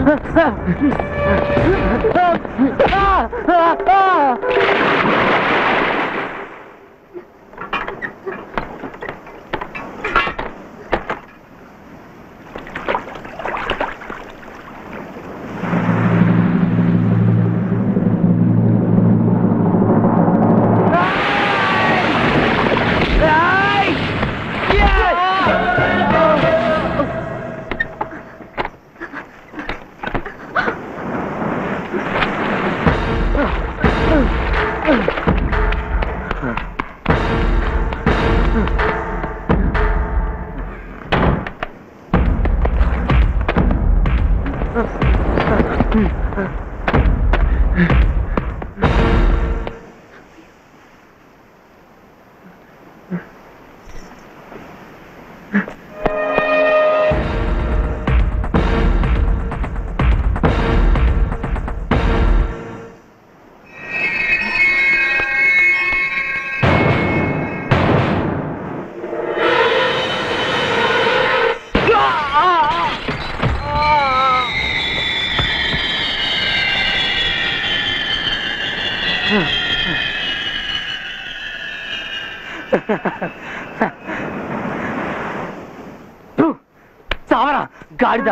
చావరా గాడిద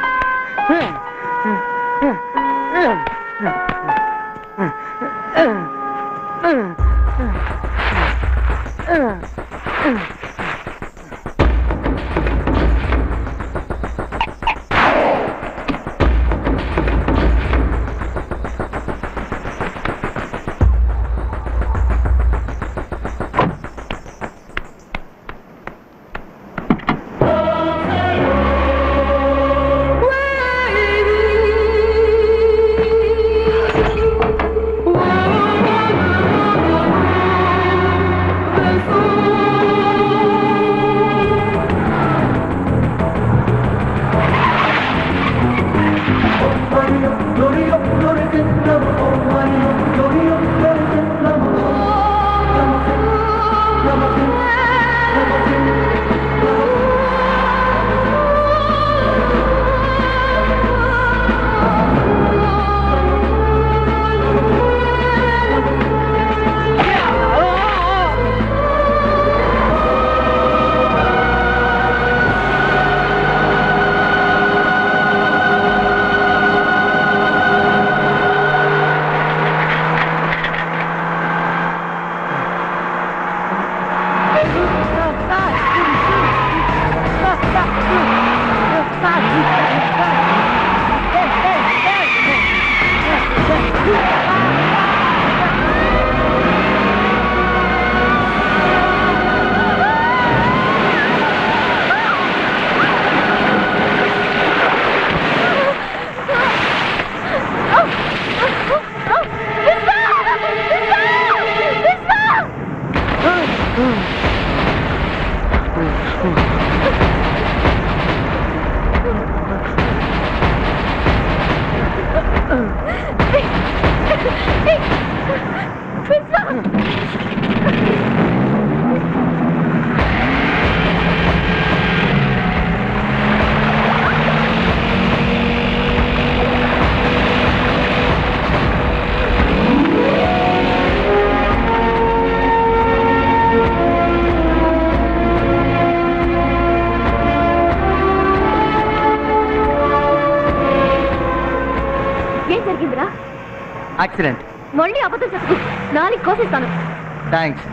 ఏం జరిగిందిరా యాక్సిడెంట్ మళ్ళీ అబద్ధం చెప్పు నాలుగు కోసిస్తాను థ్యాంక్స్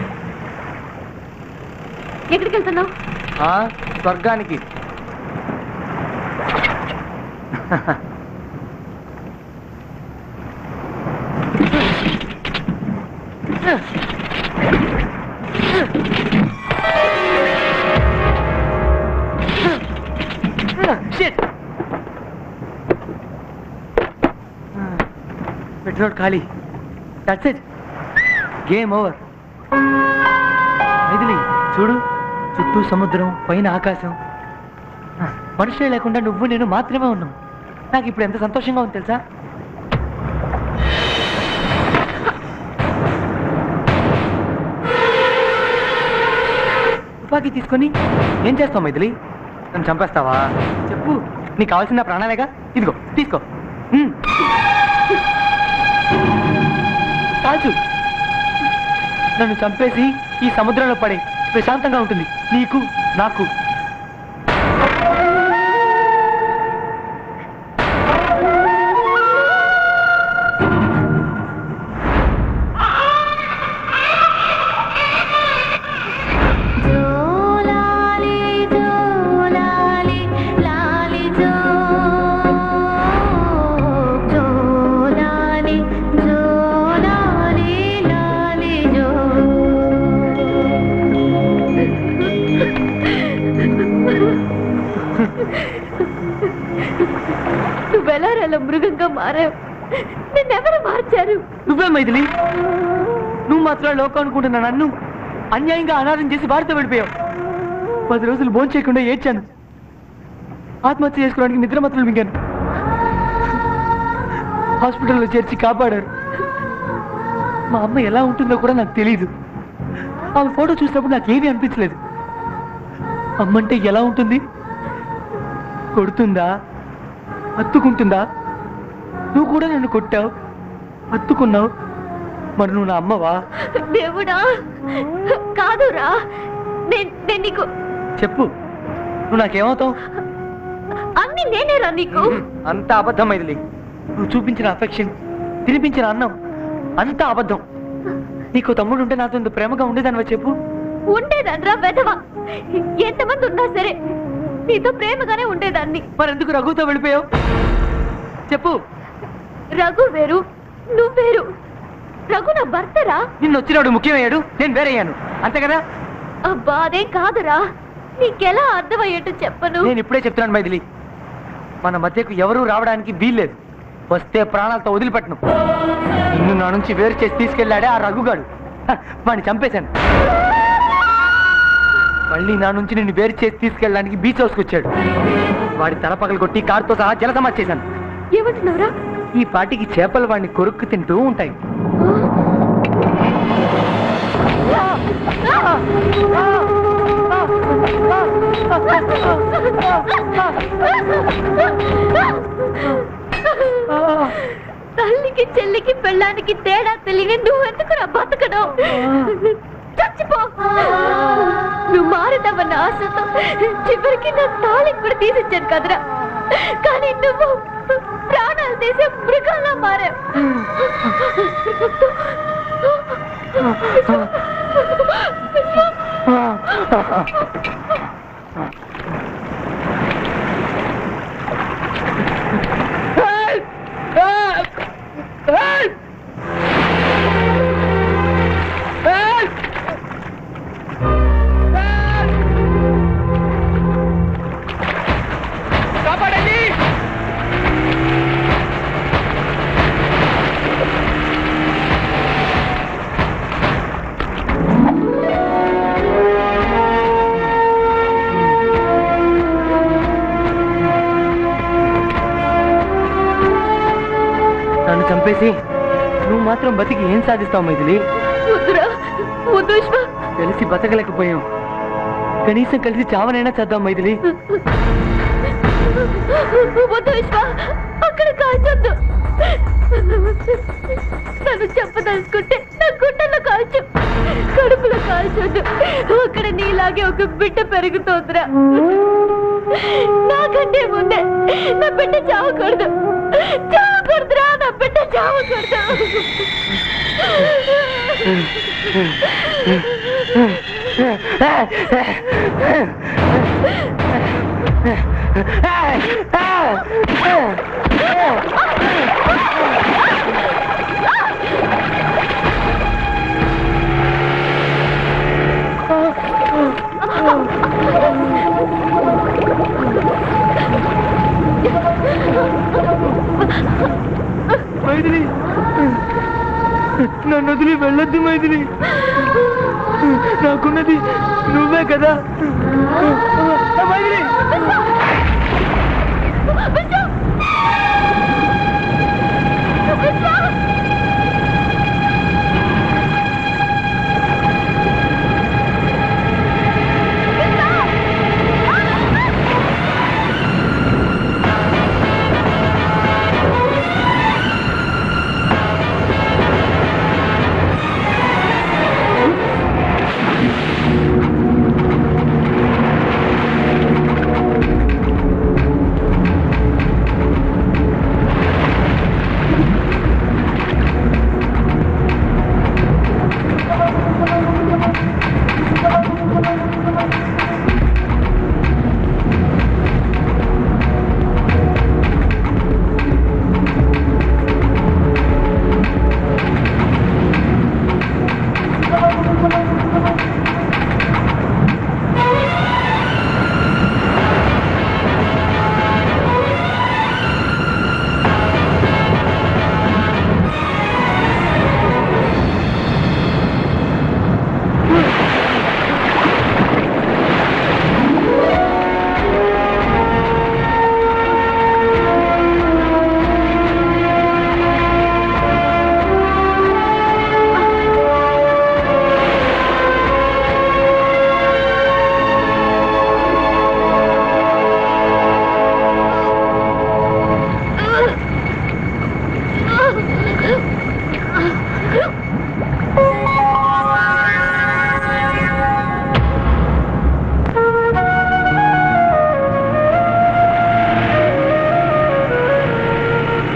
ఎక్కడికి వెళ్తున్నావు స్వర్గానికి Shit! పెట్రోల్ ఖాళీ that's it game over Maithili చూడు చుట్టూ సముద్రం పైన ఆకాశం మనుషులే లేకుండా నువ్వు నేను మాత్రమే ఉన్నాం నాకు ఇప్పుడు ఎంత సంతోషంగా ఉంది తెలుసా తుపాకీ తీసుకొని ఏం చేస్తావు మైథిలి నన్ను చంపేస్తావా చెప్పు నీకు కావాల్సిన నా ప్రాణాలేగా ఇదిగో తీసుకో ఉమ్. కాల్చు నన్ను చంపేసి ఈ సముద్రంలో పడే ప్రశాంతంగా ఉంటుంది నీకు నాకు జోలాలి జోలాలి లాలి జో జోలాలి జోలాలి లాలి జో నువ్వెలా మృగంగా మారావు నిన్నెవరు మార్చారు నువ్వే మైథిలి నువ్వు మాత్రం లోకం అనుకుంటున్నా నన్ను అన్యాయంగా అనాథం చేసి భారత వెళ్ళిపోయావు పది రోజులు భోజనం చేయకుండా ఏడ్చాను ఆత్మహత్య చేసుకోవడానికి నిద్ర మాత్రలు మింగాను హాస్పిటల్లో చేర్చి కాపాడారు మా అమ్మ ఎలా ఉంటుందో కూడా నాకు తెలియదు ఆమె ఫోటో చూసినప్పుడు నాకు ఏమీ అనిపించలేదు అమ్మంటే ఎలా ఉంటుంది కొడుతుందా హత్తుకుంటుందా నువ్వు కూడా నన్ను కొట్టావు హత్తుకున్నావు మరి నువ్వు నా అమ్మవా దేవుడా కాదురా నేను నేను నీకు చెప్పు నువ్వు నాకేమవుతావు అన్ని నేనేరా నీకు అంత అబద్ధం మైథిలి నువ్వు చూపించిన అఫెక్షన్ తినిపించిన అన్నం అంత అబద్ధం నీకు తమ్ముడు ఉంటే నాతో ఇంత ప్రేమగా ఉండేదానివా చెప్పు ఉండేదన్రా వెధవ ఎంతమంది ఉన్నా సరే నీతో ప్రేమగానే ఉండేదాన్ని మరెందుకు రఘుతో వెళ్ళిపోయావు చెప్పు రఘు వేరు నువ్వు వేరు రఘు నా భర్తరా నిన్ను వచ్చినాడు ముఖ్యమయ్యాడు నేను వేరయ్యాను అంతే కదా అబ్బా అదేం కాదురా నీకెలా అర్థమయ్యేట్టు చెప్పను నేను ఇప్పుడే చెప్తున్నాను మైథిలి మన మధ్యకు ఎవరూ రావడానికి వీల్లేదు వస్తే ప్రాణాలతో వదిలిపెట్టను నిన్ను నా నుంచి వేరు చేసి తీసుకెళ్ళాడే ఆ రఘుగాడు హ, వాడిని చంపేశాను మళ్ళీ నా నుంచి నిన్ను వేరు చేసి తీసుకెళ్ళడానికి బీచ్ హౌస్కి వచ్చాడు వాడి తల పగలు కొట్టి కారుతో సహా జలసమాజ్ చేశాను ఏమంటున్నావురా ఈ పాటికి చేపలు వాడిని కొరుక్కు తింటూ ఉంటాయి తల్లికి చెల్లికి పెళ్ళానికి తేడా తెలియని నువ్వెందుకురా బతకడం చచ్చిపో నువ్వు మారుతావన్న ఆశతో చివరికి నా తాళి కూడా తీసిచ్చాను కదరా కానీ నువ్వు ప్రాణాలు తీసే మృగాల్లా మారావు కాపాడండి నన్ను చంపేసి నువ్వు మాత్రం బతికి ఏం సాధిస్తావు మైథిలి వద్దురా వద్దు విశ్వ కలిసి బతకలేకపోయాం కనీసం కలిసి చావనైనా చేద్దాం మైథిలి వద్దు విశ్వ అక్కడ కాల్చొద్దు నన్ను చెప్పదలుచుకుంటే నా గుండెల్లో కాల్చు కడుపులో కాల్చొద్దు అక్కడ నీలాగే ఒక బిడ్డ పెరుగుతోందిరా నాకంటే ముందే నా బిడ్డ చావకూడదు చావకూడదురా నా బిడ్డ చావకూడదు మైథిలి నన్ను వదిలి వెళ్ళొద్దు మైథిలి నాకున్నది నువ్వే కదా మైథిలి ఆ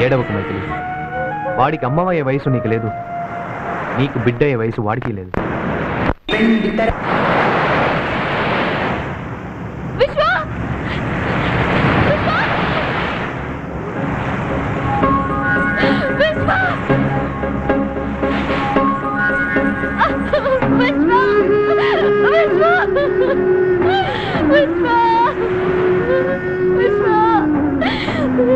ఏడవకు మైథిలి వాడికి అమ్మవయ్యే వయసు నీకు లేదు నీకు బిడ్డ అయ్యే వయసు వాడికి లేదు విశ్వ విశ్వ విశ్వ విశ్వ విశ్వ విశ్వ విశ్వ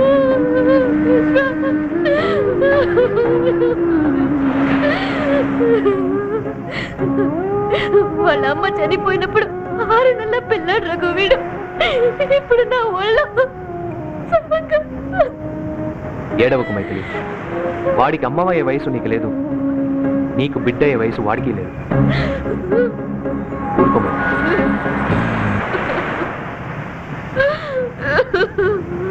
వాళ్ళ అమ్మ చనిపోయినప్పుడు ఆరు నెలల పిల్లాడు రఘువీడు ఇప్పుడు నా ఒళ్ళో సుమంగా ఏడవకు మైథిలి వాడికి అమ్మవయ్యే వయసు నీకు లేదు నీకు బిడ్డ అయ్యే వయసు వాడికి లేదు ఊరుకో మైథిలి.